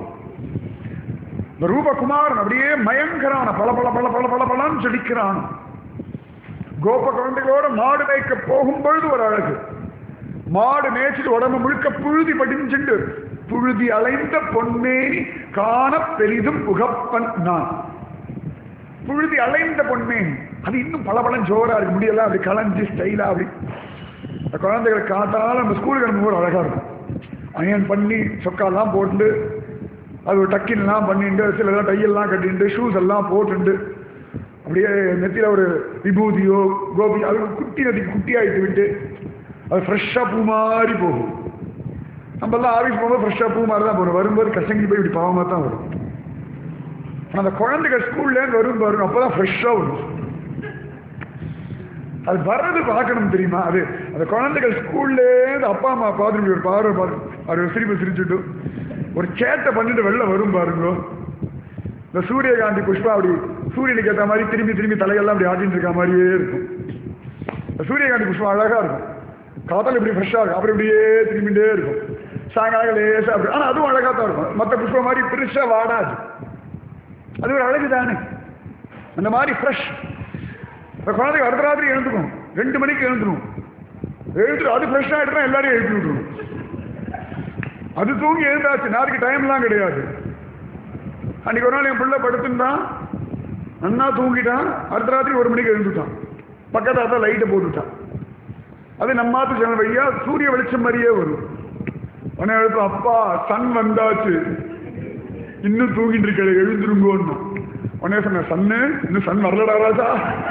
இந்த ரூபகுமாரன் அப்படியே மயங்கரான பல பல பல பல பல பலன்னு செடிக்கிறான் கோப குழந்தைகளோட மாடு மேய்க்க போகும் பொழுது ஒரு அழகு மாடு மேய்ச்சிட்டு உடம்பு முழுக்க புழுதி படிஞ்சுண்டு புழுதி அலைந்த பொன்மேனி காண பெரிதும் புகப்பன் நான் புழுதி அலைந்த பொன்மேனி அது இன்னும் பல பலம் ஜோரா இருக்கு முடியெல்லாம் அப்படி களைஞ்சு ஸ்டைலா அப்படி இந்த குழந்தைகளை காத்தால நம்ம ஸ்கூலுக்கு அனுப்பும்போது அழகா இருக்கும் அயன் பண்ணி சொக்காலாம் போட்டு அது ஒரு டக்கின்லாம் பண்ணிட்டு சில டையெல்லாம் கட்டிட்டு ஷூஸ் எல்லாம் போட்டுண்டு அப்படியே நெத்தியில ஒரு விபூதியோ கோபி அது குட்டி நதிக்கு குட்டி ஆயிட்டு விட்டு அது ஃப்ரெஷ்ஷாக பூ மாதிரி போகும் நம்ம எல்லாம் ஆஃபீஸ் போகும்போது ஃப்ரெஷ்ஷாக பூ மாதிரி தான் போகும் வரும்போது கசங்கி போய் இப்படி பாவமாக தான் வரும் ஆனா, அந்த குழந்தைகள் ஸ்கூல்லேருந்து வரும் பாருங்க அப்போ தான் ஃப்ரெஷ்ஷாக வரும் அது வர்றது பார்க்கணும் தெரியுமா அது அந்த குழந்தைகள் ஸ்கூல்லேருந்து அப்பா அம்மா பார்த்துட்டு ஒரு பார்வை பாரு அவர் ஒரு சிரிப்பு சிரிச்சுட்டு ஒரு சேட்டை பண்ணிட்டு வெளில வரும் பாருங்க இந்த சூரியகாந்தி புஷ்பா அப்படி சூரியனுக்கு ஏற்ற மாதிரி திரும்பி திரும்பி தலையெல்லாம் அப்படி ஆட்டிட்டு இருக்க மாதிரியே இருக்கும் இந்த சூரியகாந்தி புஷ்பம் அழகா இருக்கும் காதல் இப்படி ஃப்ரெஷ்ஷாக இருக்கும் அப்புறம் இப்படியே திரும்பிட்டே இருக்கும் சாயங்காலம் லேசாக அப்படி ஆனால் அதுவும் அழகாக தான் இருக்கும் மற்ற புஷ்பம் மாதிரி பெருசாக வாடாது அது ஒரு அழகு தானே அந்த மாதிரி ஃப்ரெஷ் இப்போ குழந்தைக்கு அடுத்த ராத்திரி எழுந்துக்கும் ரெண்டு மணிக்கு எழுந்துடும் எழுந்துட்டு அது ஃப்ரெஷ் ஆகிட்டுனா எல்லாரையும் எழுப்பி விட்டுரும் அது தூங்கி எழுந்தாச்சு நாளைக்கு டைம்லாம் கிடையாது அன்னைக்கு ஒரு நாள் என் பிள்ளை படுத்துட்டான் நன்னா தூங்கிட்டான் அடுத்த ராத்திரி ஒரு மணிக்கு எழுந்துட்டான் பக்கத்தில் அதான் லைட்டை போட்டுட்டான் அது நம்மாத்து சொன்ன வழியா சூரிய வெளிச்சம் மாதிரியே வரும் உடனே எழுப்பு அப்பா சன் வந்தாச்சு இன்னும் தூங்கிட்டு இருக்க எழுந்துருங்கோன்னு உடனே சொன்ன சன்னு இன்னும் சன் வரலடா ராஜா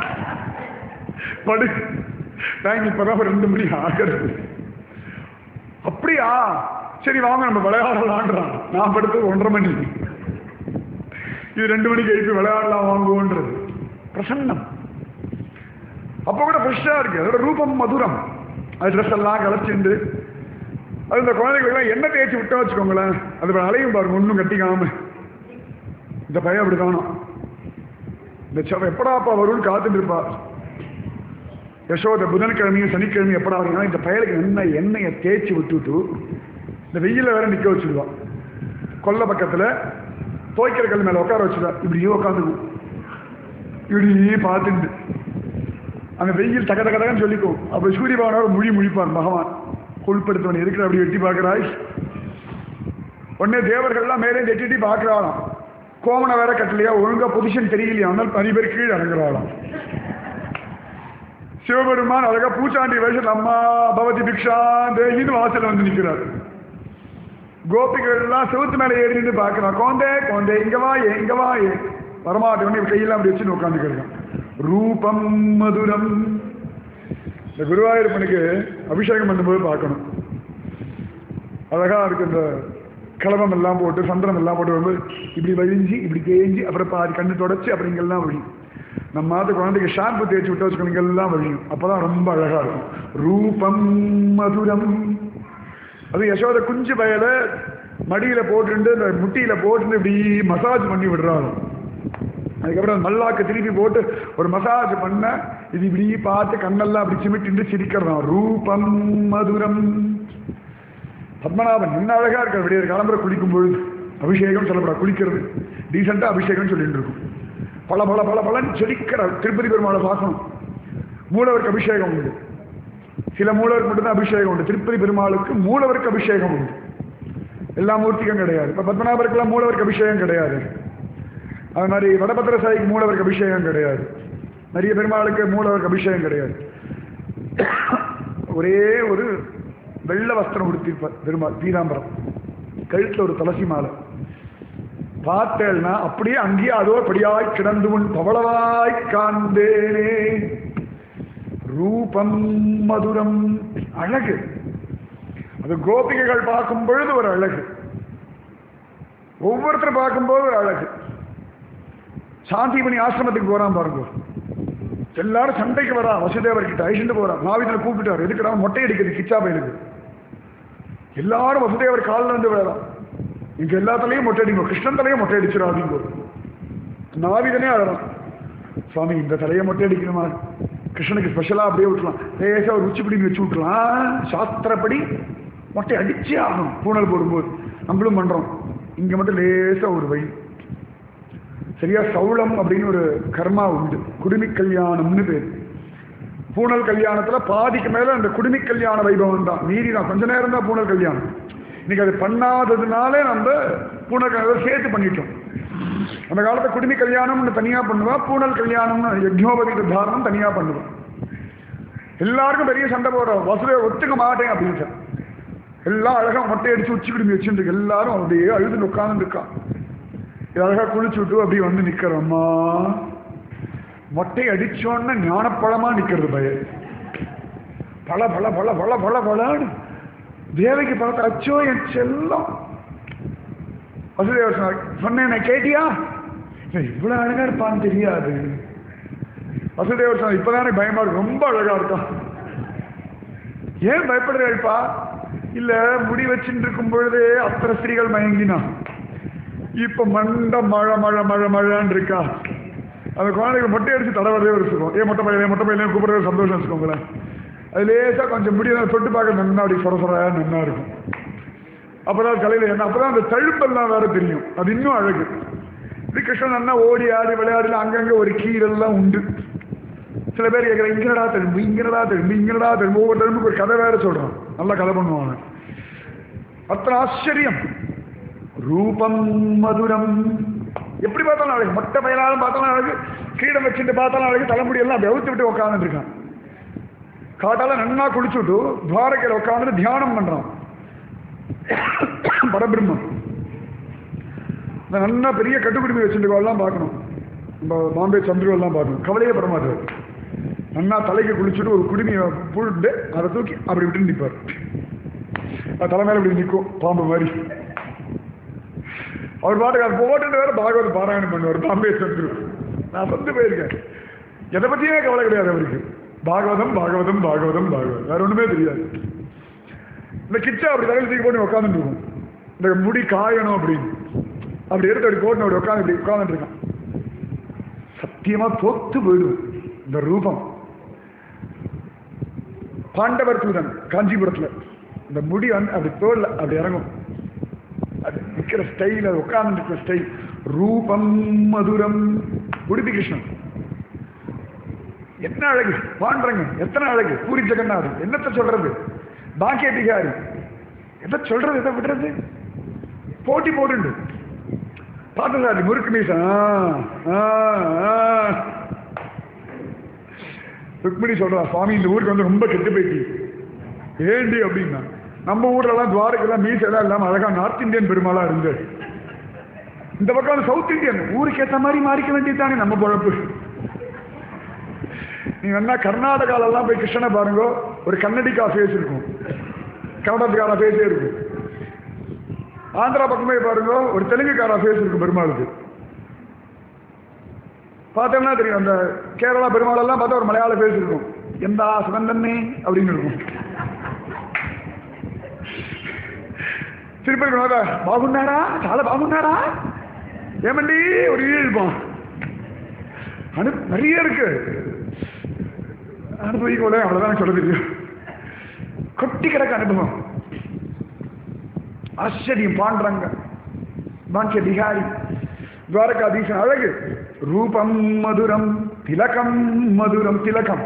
படு டைம் இப்பதான் ரெண்டு மணி ஆகிறது அப்படியா சரி வாங்க நம்ம விளையாடலான்றான் நான் படுத்தது ஒன்றரை மணி இது ரெண்டு மணிக்கு எழுப்பி விளையாடலாம் வாங்குவோன்றது பிரசன்னம் அப்போ கூட ஃப்ரெஷ்ஷாக இருக்கு அதோட ரூபம் மதுரம் அது ட்ரெஸ் எல்லாம் கலைச்சிண்டு அது இந்த குழந்தைகளுக்கெல்லாம் எண்ணெய் தேய்ச்சி விட்டோம் வச்சுக்கோங்களேன் அது அலையும் பாருங்க ஒன்றும் கட்டிக்காம இந்த பையன் அப்படி காணும் இந்த செவ எப்படா அப்பா வரும்னு காத்துட்டு இருப்பா யசோத புதன்கிழமையும் சனிக்கிழமையும் எப்படா வரும்னா இந்த பயலுக்கு எண்ணெய் எண்ணெயை தேய்ச்சி விட்டுட்டு இந்த வெயில வேற நிற்க வச்சிருவான் கொல்லை பக்கத்தில் துவைக்கிற கல் மேலே உட்கார வச்சுருவா இப்படியே உட்காந்துக்கும் இப்படி பார்த்துட்டு அந்த வெயில் தக தக தகன்னு சொல்லிக்கும் அப்போ சூரிய பகவானோட மொழி முழிப்பான் பகவான் கொழுப்படுத்தவன் இருக்கிற அப்படி எட்டி பார்க்குறாய் உடனே தேவர்கள்லாம் மேலே எட்டி எட்டி பார்க்குறாளாம் கோமனை வேற கட்டலையா ஒழுங்கா பொசிஷன் தெரியலையா ஆனால் பனி பேர் கீழே இறங்குறாளாம் சிவபெருமான் அழகா பூச்சாண்டி வயசுல அம்மா பவதி பிக்ஷா தேகின்னு வாசல்ல வந்து நிற்கிறார் கோபிகள் எல்லாம் செவுத்து மேலே ஏறி நின்று பார்க்கிறான் கோந்தே கோந்தே இங்க வா ஏ இங்க வா ஏ வரமாட்டேன் உடனே கையெல்லாம் அப்படி வச்சுன்னு உட்காந்துக்கிறான் ரூபம் மதுரம் இந்த குருவாயூரப்பனுக்கு அபிஷேகம் பண்ணும்போது பார்க்கணும் அழகா இருக்கு இந்த கிளவம் எல்லாம் போட்டு சந்திரம் எல்லாம் போட்டு வரும்போது இப்படி வழிஞ்சு இப்படி தேஞ்சு அப்புறம் பாதி கண்ணு தொடச்சி அப்புறம் இங்கெல்லாம் வழியும் நம்ம மாத குழந்தைக்கு ஷாம்பு தேய்ச்சி விட்டு வச்சுக்கணும் இங்கெல்லாம் வழியும் அப்பதான் ரொம்ப அழகா இருக்கும் ரூபம் மதுரம் அது யசோத குஞ்சு பயல மடியில போட்டுட்டு இந்த முட்டியில போட்டு இப்படி மசாஜ் பண்ணி விடுறாங்க அதுக்கப்புறம் மல்லாக்கு திருப்பி போட்டு ஒரு மசாஜ் பண்ண இது இப்படி பார்த்து கண்ணெல்லாம் அப்படி சிமிட்டு சிரிக்கிறதாம் ரூபம் மதுரம் பத்மநாபன் என்ன அழகா இருக்கார் விடிய கிளம்புற குளிக்கும் பொழுது அபிஷேகம் சொல்லப்படா குளிக்கிறது டீசெண்டா அபிஷேகம் சொல்லிட்டு இருக்கும் பல பல பல பலன்னு செடிக்கிறார் திருப்பதி பெருமாளை பார்க்கணும் மூலவருக்கு அபிஷேகம் உண்டு சில மூலவருக்கு மட்டும்தான் அபிஷேகம் உண்டு திருப்பதி பெருமாளுக்கு மூலவருக்கு அபிஷேகம் உண்டு எல்லா மூர்த்திக்கும் கிடையாது இப்ப பத்மநாபருக்கெல்லாம் மூலவருக்கு அபிஷேகம் கிடையாது அது மாதிரி வடபத்திர சாய்க்கு மூலவருக்கு அபிஷேகம் கிடையாது நிறைய பெருமாளுக்கு மூலவருக்கு அபிஷேகம் கிடையாது ஒரே ஒரு வெள்ளை வஸ்திரம் உடுத்திருப்பார் பெருமாள் பீதாம்பரம் கழுத்துல ஒரு துளசி மாலை பார்த்தேன்னா அப்படியே அங்கேயே அதோ படியாய் கிடந்து உன் பவளவாய் காண்பேனே ரூபம் மதுரம் அழகு அது கோபிகைகள் பார்க்கும் பொழுது ஒரு அழகு ஒவ்வொருத்தரும் பார்க்கும்போது ஒரு அழகு சாந்திமணி ஆசிரமத்துக்கு போறான் பாருங்க எல்லாரும் சண்டைக்கு வரா வசுதேவர் கிட்ட ஐஷண்டு போறான் நாவிதனை கூப்பிட்டாரு எதுக்குடா மொட்டை அடிக்கிறது கிச்சா பயிலுக்கு எல்லாரும் வசுதேவர் காலில் இருந்து விழறான் இங்க எல்லா தலையும் மொட்டை அடிக்கும் கிருஷ்ணன் தலையும் மொட்டை அடிச்சிடாதீங்க நாவிதனே அழறான் சுவாமி இந்த தலையை மொட்டை அடிக்கணுமா கிருஷ்ணனுக்கு ஸ்பெஷலா அப்படியே விட்டுலாம் லேசா ஒரு உச்சி பிடிங்க வச்சு விட்டுலாம் சாஸ்திரப்படி மொட்டை அடிச்சே ஆகணும் பூனல் போடும்போது நம்மளும் பண்றோம் இங்க மட்டும் லேசா ஒரு வழி சரியா சௌளம் அப்படின்னு ஒரு கர்மா உண்டு குடுமி கல்யாணம்னு பேர் பூனல் கல்யாணத்துல பாதிக்கு மேல அந்த குடுமி கல்யாண வைபவம் தான் மீறி தான் கொஞ்ச நேரம் தான் பூனல் கல்யாணம் இன்னைக்கு அது பண்ணாததுனாலே நம்ம பூனல் கல்யாணம் சேர்த்து பண்ணிட்டோம் அந்த காலத்தை குடுமி கல்யாணம்னு தனியா பண்ணுவா பூனல் கல்யாணம்னு யஜ்னோபதி தாரணம் தனியா பண்ணுவா எல்லாருக்கும் பெரிய சண்டை போடுறோம் வசூலை ஒத்துக்க மாட்டேன் அப்படின்னு எல்லாம் அழகா மொட்டை அடிச்சு உச்சி குடுமி வச்சுட்டு எல்லாரும் அப்படியே அழுது உட்கார்ந்து இருக்கான் அழகா குளிச்சு விட்டு அப்படியே வந்து நிக்கிறோம்மா மொட்டை அடிச்சோன்னு ஞானப்பழமா நிக்கிறது பய பல பல பல பல பல பலன்னு தேவைக்கு பார்த்து அச்சோ என் செல்லம் வசுதேவர் சொன்னார் சொன்னேன் கேட்டியா இவன் இவ்வளவு அழகா இருப்பான்னு தெரியாது வசுதேவர் சொன்னார் இப்பதானே பயமா இருக்கு ரொம்ப அழகா இருக்கான் ஏன் பயப்படுறேப்பா இல்ல முடி வச்சுட்டு இருக்கும் பொழுதே அத்தனை ஸ்திரீகள் மயங்கினான் இப்ப மண்ட மழை மழை மழை மழைன்னு இருக்கா அந்த குழந்தைக்கு மொட்டை அடிச்சு தடவதே ஒரு சுகம் ஏன் மொட்டை பையன் மொட்டை பையன் கூப்பிடுறது சந்தோஷம் வச்சுக்கோங்களேன் அது லேசா கொஞ்சம் முடிய தொட்டு பார்க்க நன்னா அப்படி சொர சொர நன்னா இருக்கும் அப்பதான் தலையில என்ன அப்பதான் அந்த தழுப்பெல்லாம் வேற தெரியும் அது இன்னும் அழகு இது கிருஷ்ணன் அண்ணா ஓடி ஆடி விளையாடல அங்கங்க ஒரு கீரெல்லாம் உண்டு சில பேர் கேட்குற இங்கடா திரும்பு இங்கடா திரும்பு இங்கடா திரும்பு ஒவ்வொரு திரும்புக்கு ஒரு கதை வேற சொல்றான் நல்லா கதை பண்ணுவாங்க அத்தனை ஆச்சரியம் ரூபம் மதுரம் எப்படி பார்த்தாலும் அழகு மொட்டை பயிராலும் பார்த்தாலும் அழகு கீழம் வச்சுட்டு பார்த்தாலும் அழகு தலைமுடி எல்லாம் அப்படி அவுத்து விட்டு உட்காந்துட்டு இருக்கான் காட்டால நன்னா குளிச்சு விட்டு துவாரக்கையில் உட்காந்துட்டு தியானம் பண்றான் பரபிரம்மம் இந்த நன்னா பெரிய கட்டுக்குடுமி வச்சுட்டு எல்லாம் பார்க்கணும் நம்ம பாம்பே சந்துரு எல்லாம் பார்க்கணும் கவலையே படமாட்டார் நன்னா தலைக்கு குளிச்சுட்டு ஒரு குடுமியை புழுண்டு அதை தூக்கி அப்படி விட்டு நிற்பார் அது தலை மேல இப்படி நிற்கும் பாம்பு மாதிரி அவர் பாட்டுக்கு அது போட்டுட்டு வேற பாகவத பாராயணம் பண்ணுவார் பாம்பே சந்துரு நான் வந்து போயிருக்கேன் எதை பத்தியே கவலை கிடையாது அவருக்கு பாகவதம் பாகவதம் பாகவதம் பாகவதம் வேற ஒண்ணுமே தெரியாது இந்த கிச்சா அப்படி தலையில் தூக்கி போட்டு உட்காந்துட்டு இருக்கும் இந்த முடி காயணும் அப்படின்னு அப்படி எடுத்து அப்படி போட்டு அப்படி உட்காந்து இப்படி உட்காந்துட்டு இருக்கான் சத்தியமா தோத்து போயிடும் இந்த ரூபம் பாண்டவர் தூதன் காஞ்சிபுரத்துல இந்த முடி வந்து அப்படி தோல்ல அப்படி இறங்கும் அது நிற்கிற ஸ்டைல் அது உட்கார்ந்து இருக்கிற ஸ்டைல் ரூபம் மதுரம் உடுப்பி கிருஷ்ணன் என்ன அழகு பாண்டரங்க எத்தனை அழகு பூரி ஜெகநாத் என்னத்தை சொல்றது பாக்கிய பிகாரி எதை சொல்றது எதை விடுறது போட்டி போட்டுண்டு பார்த்ததாரி முறுக்கு மீசா ருக்மிணி சொல்றா சுவாமி இந்த ஊருக்கு வந்து ரொம்ப கெட்டு போயிட்டு ஏண்டி அப்படின்னா நம்ம ஊர்ல எல்லாம் துவாரக்கெல்லாம் மீசை எல்லாம் இல்லாம அழகா நார்த் இந்தியன் பெருமாளா இருந்து இந்த பக்கம் சவுத் இந்தியன் ஊருக்கு ஏத்த மாதிரி மாறிக்க வேண்டியதுதானே நம்ம பொழப்பு நீங்க என்ன கர்நாடகால எல்லாம் போய் கிருஷ்ணனை பாருங்க ஒரு கன்னடிக்கா ஃபேஸ் இருக்கும் கன்னடத்துக்கான ஃபேஸே இருக்கும் ஆந்திரா பக்கமே பாருங்க ஒரு தெலுங்குக்காரா ஃபேஸ் இருக்கும் பெருமாளுக்கு பார்த்தோம்னா தெரியும் அந்த கேரளா பெருமாள் எல்லாம் பார்த்தா ஒரு மலையாள ஃபேஸ் இருக்கும் எந்தா சுகந்தன்னே அப்படின்னு இருக்கும் திருப்பதி வினோதா బాగున్నారా చాలా బాగున్నారా ஏமண்டி ஒரு ஈழ் இருப்பான் அனு நிறைய இருக்கு அனுபவிக்கல அவ்வளவுதான் சொல்ல தெரியும் கொட்டி கிடக்க அனுபவம் ஆச்சரியம் பாண்டுறாங்க பாக்கிய பிகாரி துவாரகாதீசன் அழகு ரூபம் மதுரம் திலகம் மதுரம் திலகம்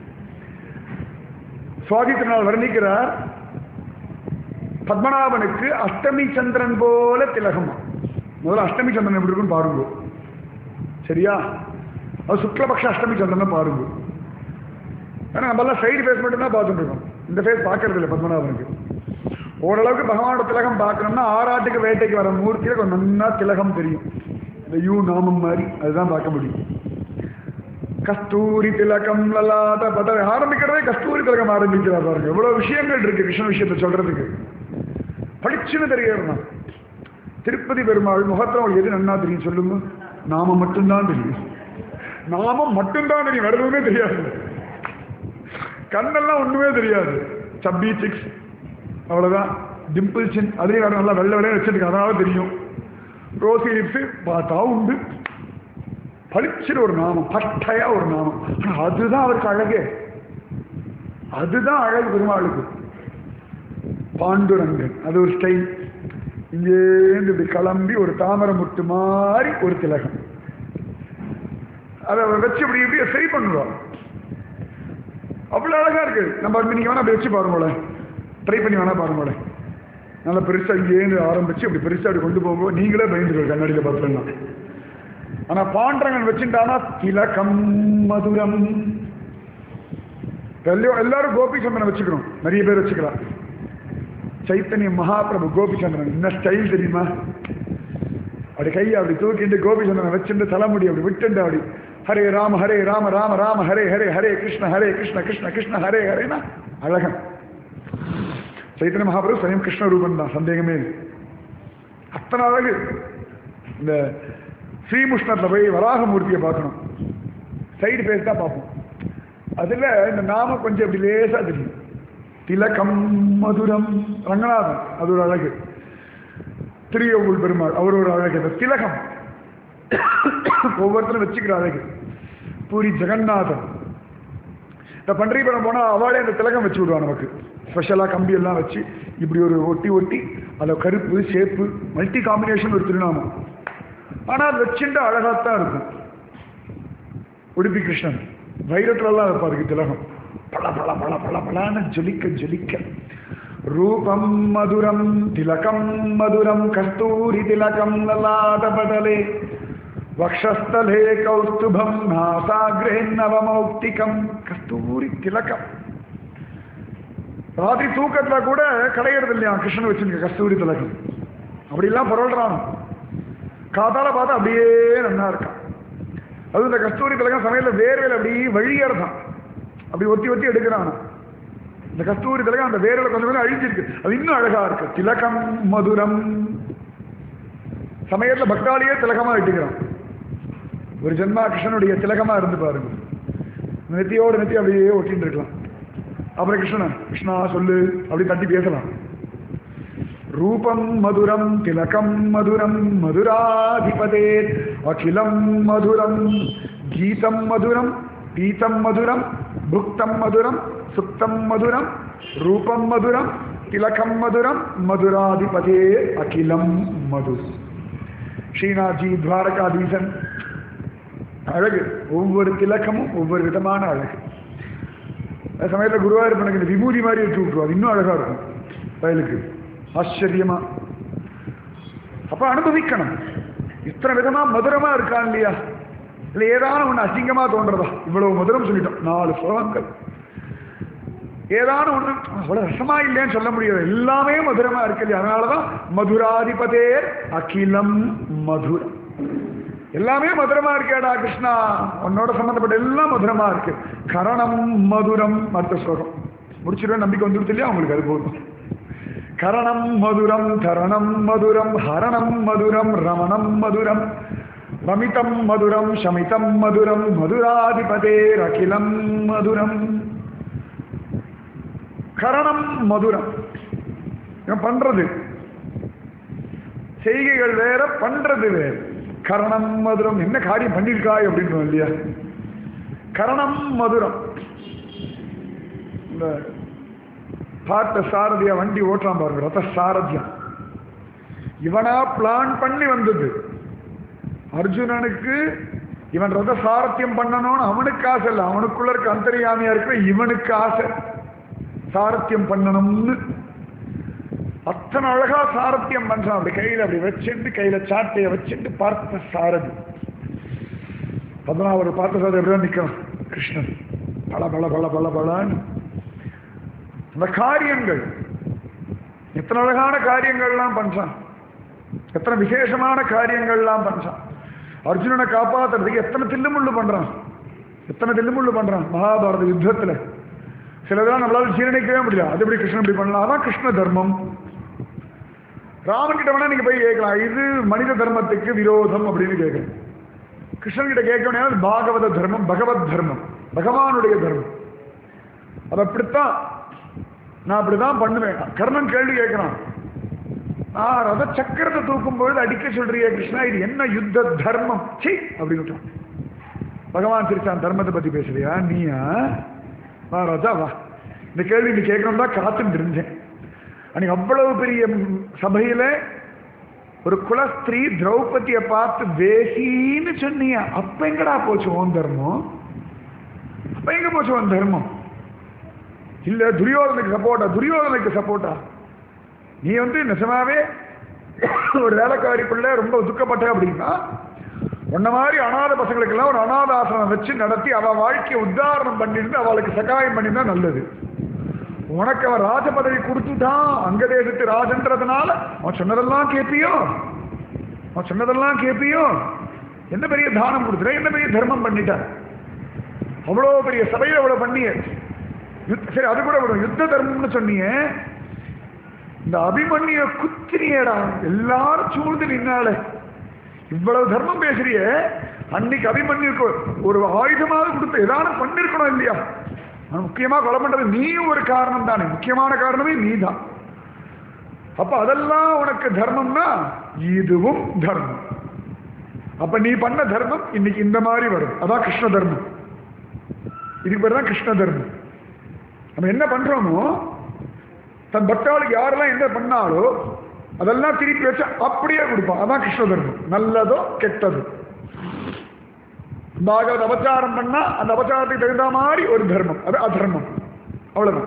சுவாதி திருநாள் வர்ணிக்கிறார் பத்மநாபனுக்கு அஷ்டமி சந்திரன் போல திலகமா முதல்ல அஷ்டமி சந்திரன் எப்படி இருக்குன்னு பாருங்க சரியா அது சுக்லபக்ஷ அஷ்டமி சந்திரன் பாருங்க ஏன்னா நம்மளாம் சைடு ஃபேஸ் மட்டும் தான் பார்த்துட்டு இருக்கோம் இந்த ஃபேஸ் பார்க்கறது இல்லை பத்மநாபனுக்கு ஓரளவுக்கு பகவானோட திலகம் பார்க்கணும்னா ஆறாட்டுக்கு வேட்டைக்கு வர மூர்த்தியில கொஞ்சம் நன்னா திலகம் தெரியும் இந்த யூ நாமம் மாதிரி அதுதான் பார்க்க முடியும் கஸ்தூரி திலகம் லலாட்ட பட்ட ஆரம்பிக்கிறதே கஸ்தூரி திலகம் ஆரம்பிக்கிறார் பாருங்க இவ்வளவு விஷயங்கள் இருக்கு கிருஷ்ண விஷயத்தை சொல்றதுக்கு படிச்சுன்னு தெரியணும் திருப்பதி பெருமாள் முகத்துல உங்களுக்கு எது நன்னா தெரியும் சொல்லுங்க நாம மட்டும்தான் தெரியும் நாமம் மட்டும்தான் தெரியும் வேற எதுவுமே தெரியாது கண்ணெல்லாம் ஒண்ணுமே தெரியாது சப்பி சிக்ஸ் அவ்வளவுதான் டிம்பிள் சின் அதுலேயும் வேற நல்லா வெள்ளை வெள்ளைய வச்சிருக்கு அதனால தெரியும் ரோசி லிப்ஸ் பார்த்தா உண்டு பளிச்சுன்னு ஒரு நாமம் பட்டையா ஒரு நாமம் ஆனா அதுதான் அவருக்கு அழகே அதுதான் அழகு பெருமாளுக்கு பாண்டுரங்கன் அது ஒரு ஸ்டைல் இங்கேருந்து இப்படி கிளம்பி ஒரு தாமரை முட்டு மாதிரி ஒரு திலகம் அதை வச்சு இப்படி இப்படி சரி பண்ணுவோம் அவ்வளோ அழகா இருக்கு நம்ம நீங்க வேணா அப்படி வச்சு பாருங்களேன் ட்ரை பண்ணி வேணா பாருங்களேன் நல்லா பெருசா இங்கேருந்து ஆரம்பிச்சு அப்படி பெருசா அப்படி கொண்டு போகும்போது நீங்களே பயந்துருக்க கண்ணாடியில் பார்த்தோம்னா ஆனா பாண்டரங்கன் வச்சுட்டானா திலகம் மதுரம் எல்லா- எல்லாரும் கோபிச்சந்திரன் வச்சுக்கணும் நிறைய பேர் வச்சுக்கலாம் சைத்தன்ய மகாபிரபு கோபிச்சந்திரன் என்ன ஸ்டைல் தெரியுமா அப்படி கையை அப்படி தூக்கிட்டு கோபிச்சந்திரன் வச்சுட்டு தலைமுடி அப்படி விட்டுண்டு அப்படி ஹரே ராம ஹரே ராம ராம ராம ஹரே ஹரே ஹரே கிருஷ்ண ஹரே கிருஷ்ண கிருஷ்ண கிருஷ்ண ஹரே ஹரேனா அழகன் சைத்தன்ய மகாபிரபு ஸ்வயம் கிருஷ்ண ரூபன் தான் சந்தேகமே இல்லை. அத்தனை அழகு இந்த ஸ்ரீமுஷ்ணத்தில் போய் வராகமூர்த்தியை பார்க்கணும் சைடு பேஸ் தான் பார்ப்போம் அதில் இந்த நாம கொஞ்சம் இப்படி லேசாக தெரியும் திலகம் மதுரம் ரங்கநாதன் அது ஒரு அழகு திரியவுள் பெருமாள் அவர் ஒரு அழகு இந்த திலகம் ஒவ்வொருத்தரும் வச்சுக்கிற அழகு பூரி ஜெகநாதன் இந்த பன்றிபுரம் போனால் அவளே அந்த திலகம் வச்சு விடுவா நமக்கு ஸ்பெஷலாக கம்பி எல்லாம் வச்சு இப்படி ஒரு ஒட்டி ஒட்டி அதில் கருப்பு சேப்பு மல்டி காம்பினேஷன் ஒரு திருநாமம் ஆனால் அது வச்சுட்டு அழகாத்தான் இருக்கும் உடுப்பி கிருஷ்ணன் வைரத்துலலாம் இருப்பாருக்கு திலகம் பல பல பல பல பலான்னு ஜொலிக்க ஜொலிக்க ரூபம் மதுரம் திலகம் மதுரம் கஸ்தூரி திலகம் லலாடபடலே வக்ஷஸ்தலே கௌஸ்துபம் நாசாகிரே நவமௌக்திகம் கஸ்தூரி திலகம் ராத்திரி தூக்கத்துல கூட கலையிறது இல்லையா கிருஷ்ணன் வச்சிருக்க கஸ்தூரி திலகம் அப்படிலாம் புரள்றான் காத்தால பார்த்தா அப்படியே நன்னா இருக்கான் அதுவும் இந்த கஸ்தூரி திலகம் சமையல வேர்வையில் அப்படி வழியறதான் அப்படி ஒத்தி ஒத்தி எடுக்கிறான் இந்த கஸ்தூரி திலகம் அந்த வேர்வையில கொஞ்சம் கொஞ்சம் அழிஞ்சிருக்கு அது இன்னும் அழகா இருக்கு திலகம் மதுரம் சமையல்ல பக்தாலியே திலகமா இட்டுக்கிறான் ஒரு ஜென்மா கிருஷ்ணனுடைய திலகமா இருந்து பாருங்க நெத்தியோடு நெத்தி அப்படியே ஒட்டின்னு இருக்கலாம் அப்புறம் கிருஷ்ணன் கிருஷ்ணா சொல்லு அப்படி தட்டி பேசலாம் ரூபம் மதுரம் திலகம் மதுரம் மதுராதிபதே அகிலம் மதுரம் கீதம் மதுரம் பீதம் மதுரம் புக்தம் மதுரம் சுத்தம் மதுரம் ரூபம் மதுரம் திலகம் மதுரம் மதுராதிபதே அகிலம் மதுர் ஸ்ரீநாத்ஜி துவாரகாதீசன் அழகு ஒவ்வொரு திலக்கமும் ஒவ்வொரு விதமான அழகு அந்த சமயத்தில் குருவாயூரப்பனுக்கு இந்த விபூதி மாதிரி வச்சு விட்டுருவார் இன்னும் அழகா இருக்கும் வயலுக்கு ஆச்சரியமா அப்ப அனுபவிக்கணும் இத்தனை விதமா மதுரமா இருக்கான் இல்லையா இல்ல ஏதான ஒண்ணு அசிங்கமா தோன்றதா இவ்வளவு மதுரம் சொல்லிட்டோம் நாலு ஸ்லோகங்கள் ஏதான ஒண்ணு அவ்வளவு ரசமா இல்லைன்னு சொல்ல முடியாது எல்லாமே மதுரமா இருக்கு இல்லையா அதனாலதான் மதுராதிபதே அகிலம் மதுரம் எல்லாமே மதுரமா இருக்கேடா கிருஷ்ணா உன்னோட சம்பந்தப்பட்ட எல்லாம் மதுரமா இருக்கு கரணம் மதுரம் அடுத்த ஸ்லோகம் முடிச்சிருவேன் நம்பிக்கை வந்துடுது இல்லையா உங்களுக்கு அது போதும் கரணம் மதுரம் தரணம் மதுரம் ஹரணம் மதுரம் ரமணம் மதுரம் ரமிதம் மதுரம் சமிதம் மதுரம் மதுராதிபதேரகிலம் மதுரம் கரணம் மதுரம் இவன் பண்றது செய்கைகள் வேற பண்றது வேற கரணம் மதுரம் என்ன காரியம் பண்ணியிருக்காய் அப்படின்னு இல்லையா கரணம் மதுரம் இந்த பார்த்த சாரதியா வண்டி ஓட்டுறான் பாருங்க ரத சாரதியம் இவனா பிளான் பண்ணி வந்தது அர்ஜுனனுக்கு இவன் ரத சாரத்தியம் பண்ணணும்னு அவனுக்கு ஆசை இல்லை அவனுக்குள்ள இருக்க அந்தரியாமையா இருக்கிற இவனுக்கு ஆசை சாரத்தியம் பண்ணணும்னு அத்தனை அழகா சாரத்தியம் பண்றான் அப்படி கையில அப்படி வச்சுட்டு கையில சாட்டைய வச்சுட்டு பார்த்த சாரதி பதினாறு பார்த்த சாரதி எப்படிதான் நிக்கிறான் கிருஷ்ணன் பல பல பல பல பலன்னு அந்த காரியங்கள் எத்தனை அழகான காரியங்கள்லாம் பண்றான் எத்தனை விசேஷமான காரியங்கள்லாம் பண்றான் அர்ஜுனனை காப்பாத்துறதுக்கு எத்தனை தில்லுமுள்ளு பண்றான் எத்தனை தில்லுமுள்ளு பண்றான் மகாபாரத யுத்தத்துல சிலதெல்லாம் நம்மளால ஜீரணிக்கவே முடியல அது எப்படி கிருஷ்ணன் இப்படி பண்ணலாம் அதான் கிருஷ்ண தர்மம் ராமன் கிட்ட வேணா நீங்க போய் கேட்கலாம் இது மனித தர்மத்துக்கு விரோதம் அப்படின்னு கேட்கலாம் கிருஷ்ணன் கிட்ட கேட்க வேண்டியது அது பாகவத தர்மம் பகவத் தர்மம் பகவானுடைய தர்மம் அது அப்படித்தான் நான் அப்படிதான் பண்ணுவேன் கர்ணன் கேள்வி கேட்கிறான் நான் ரத சக்கரத்தை தூக்கும் பொழுது அடிக்க சொல்றியே கிருஷ்ணா இது என்ன யுத்த தர்மம் சி அப்படின்னு விட்டான். பகவான் சிரிச்சான் தர்மத்தை பத்தி பேசுறியா நீயா வா ராஜா வா இந்த கேள்வி நீ கேட்கணும் தான் காத்துட்டு இருந்தேன் அன்னைக்கு அவ்வளவு பெரிய ம், சபையில ஒரு குலஸ்திரீ திரௌபதியை பார்த்து வேசின்னு சொன்னியா அப்ப எங்கடா போச்சு உன் தர்மம் அப்ப எங்க போச்சு உன் தர்மம் இல்ல துரியோதனுக்கு சப்போர்ட்டா துரியோதனுக்கு சப்போர்ட்டா நீ வந்து நிஜமாவே ஒரு வேலைக்காரிக்குள்ள ரொம்ப துக்கப்பட்ட அப்படின்னா உன்ன மாதிரி அனாத பசங்களுக்கெல்லாம் ஒரு அனாத ஆசிரமம் வச்சு நடத்தி அவ வாழ்க்கையை உத்தாரணம் பண்ணிருந்து அவளுக்கு சகாயம் பண்ணியிருந்தா நல்லது உனக்கு அவன் ராஜ பதவி கொடுத்துட்டான் அங்க தேசத்து ராஜன்றதுனால அவன் சொன்னதெல்லாம் கேட்பியோ அவன் சொன்னதெல்லாம் கேட்பியோ என்ன பெரிய தானம் கொடுத்துட்ட என்ன பெரிய தர்மம் பண்ணிட்ட அவ்வளோ பெரிய சபையில் அவ்வளோ பண்ணிய யுத்த- சரி அது கூட விடும் யுத்த தர்மம்னு சொன்னியே இந்த அபிமன்ய குத்திரியடா எல்லாரும் சூழ்ந்து நின்னாலே இவ்வளவு தர்மம் பேசுறியே அன்னைக்கு அபிமன்யுக்கு ஒரு ஆயுதமாக கொடுத்து ஏதாவது பண்ணிருக்கணும் இல்லையா ஆனா முக்கியமா கொலை பண்றது நீயும் ஒரு காரணம் தானே முக்கியமான காரணமே நீதான் அப்ப அதெல்லாம் உனக்கு தர்மம்னா இதுவும் தர்மம் அப்ப நீ பண்ண தர்மம் இன்னைக்கு இந்த மாதிரி வரும் அதான் கிருஷ்ண தர்மம் இதுக்கு பேர் தான் கிருஷ்ண தர்மம் நம்ம என்ன பண்றோமோ தன் பக்தாளுக்கு யாரெல்லாம் என்ன பண்ணாலோ அதெல்லாம் திருப்பி வச்சு அப்படியே கொடுப்பான் அதான் கிருஷ்ண தர்மம் நல்லதோ கெட்டதோ பாகவத அபச்சாரம் பண்ணா அந்த அபச்சாரத்துக்கு தகுந்த மாதிரி ஒரு தர்மம் அது அதர்மம் அவ்வளவுதான்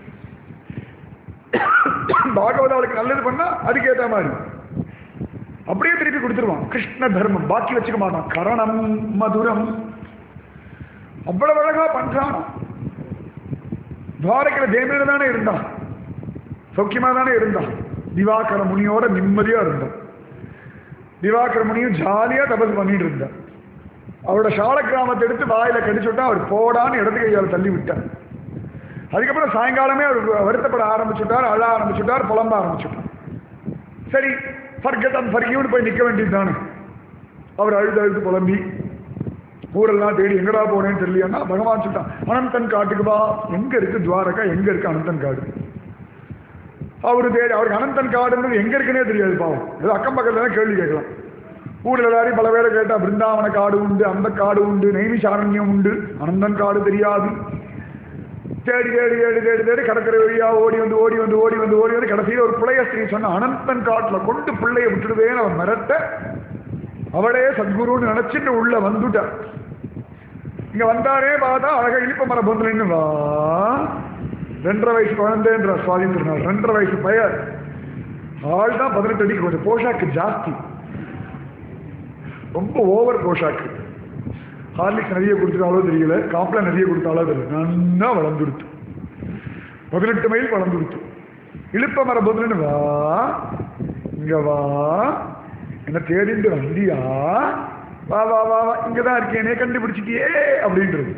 பாகவத அவளுக்கு நல்லது பண்ணா அதுக்கு ஏத்த மாதிரி அப்படியே திருப்பி கொடுத்துருவான் கிருஷ்ண தர்மம் பாக்கி வச்சுக்க மாட்டான் கரணம் மதுரம் அவ்வளவு அழகா பண்றான் துவாரகையில தேவேந்திர தானே இருந்தான் சௌக்கியமா தானே இருந்தான் திவாகர முனியோட நிம்மதியா இருந்தான் திவாகர முனியும் ஜாலியா தபஸ் பண்ணிட்டு இருந்தான் அவரோட சால கிராமத்தை எடுத்து வாயில கடிச்சு விட்டா அவர் போடான்னு இடது கையால் தள்ளி விட்டார் அதுக்கப்புறம் சாயங்காலமே அவர் வருத்தப்பட ஆரம்பிச்சுட்டார் அழ ஆரம்பிச்சுட்டார் புலம்ப ஆரம்பிச்சுட்டார் சரி ஃபர்கட்டம் ஃபர்கியூன்னு போய் நிற்க வேண்டியது தானே அவர் அழுது அழுது புலம்பி ஊரெல்லாம் தேடி எங்கடா போனேன்னு தெரியலையான்னா பகவான் சொல்லிட்டான் அனந்தன் காட்டுக்கு வா எங்க இருக்கு துவாரகா எங்க இருக்கு அனந்தன் காடு அவரு தேடி அவருக்கு அனந்தன் காடுன்றது எங்க இருக்குன்னே தெரியாது பாவம் ஏதோ அக்கம் பக்கத்துல தான் கேள்வி கேட்கலாம் ஊர்ல எல்லாரையும் பல பேரை கேட்டா பிருந்தாவன காடு உண்டு அந்த காடு உண்டு நைமிஷாரண்யம் உண்டு அனந்தன் காடு தெரியாது தேடி தேடி தேடி தேடி தேடி கடற்கரை வழியா ஓடி வந்து ஓடி வந்து ஓடி வந்து ஓடி வந்து கடைசியில் ஒரு புளைய ஸ்திரீ சொன்ன அனந்தன் காட்டுல கொண்டு பிள்ளைய விட்டுடுவேன்னு அவன் மிரட்ட அவளே சத்குருன்னு நினைச்சிட்டு உள்ள வந்துட்டார் இங்க வந்தாரே பார்த்தா அழகா இழிப்ப மர பொந்தில் நின்று வா ரெண்டரை வயசு குழந்தைன்ற சுவாதி திருநாள் ரெண்டரை வயசு பையன் ஆள் தான் பதினெட்டு அடிக்கு கொஞ்சம் போஷாக்கு ஜாஸ்தி ரொம்ப ஓவர் போஷாக்கு ஹார்லிக்ஸ் நிறைய கொடுத்துட்டாலோ தெரியல காம்ப்ளான் நிறைய கொடுத்தாலோ தெரியல நன்னா வளர்ந்துடுத்து பதினெட்டு மைல் வளர்ந்துடுத்து இழுப்ப மர பொதுன்னு வா இங்க வா என்ன தேடிட்டு வந்தியா வா வா வா வா இங்கதான் இருக்கேனே கண்டுபிடிச்சிட்டியே அப்படின்றது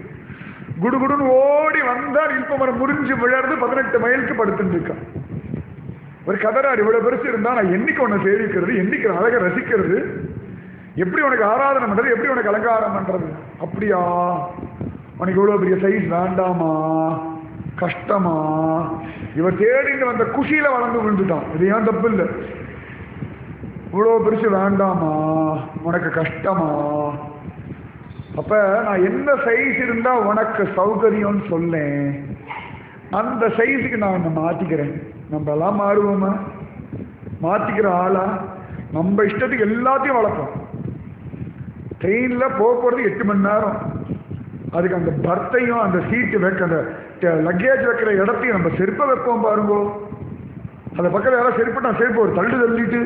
குடுகுடுன்னு ஓடி வந்தா இழுப்ப மரம் முறிஞ்சு விழறது பதினெட்டு மைலுக்கு படுத்துட்டு இருக்கான் ஒரு கதறார் இவ்வளவு பெருசு இருந்தா நான் என்னைக்கு உன்னை சேவிக்கிறது என்னைக்கு அழகை ரசிக்கிறது எப்படி உனக்கு ஆராதனை பண்றது எப்படி உனக்கு அலங்காரம் பண்றது அப்படியா உனக்கு இவ்வளவு பெரிய சைஸ் வேண்டாமா கஷ்டமா இவர் தேடிட்டு வந்த குஷியில வளர்ந்து விழுந்துட்டான் இது ஏன் தப்பு இல்லை இவ்வளவு பெருசு வேண்டாமா உனக்கு கஷ்டமா அப்ப நான் என்ன சைஸ் இருந்தா உனக்கு சௌகரியம்னு சொல்லேன் அந்த சைஸுக்கு நான் என்ன மாத்திக்கிறேன் நம்ம எல்லாம் மாறுவோமா மாத்திக்கிற ஆளா நம்ம இஷ்டத்துக்கு எல்லாத்தையும் வளர்ப்போம் ட்ரெயின்ல போக போறது எட்டு மணி நேரம் அதுக்கு அந்த பர்த்தையும் அந்த சீட்டு வைக்க அந்த லக்கேஜ் வைக்கிற இடத்தையும் நம்ம செருப்பை வைப்போம் பாருங்கோ அந்த பக்கத்தில் யாராவது செருப்பு நான் செருப்பு ஒரு தள்ளு தள்ளிட்டு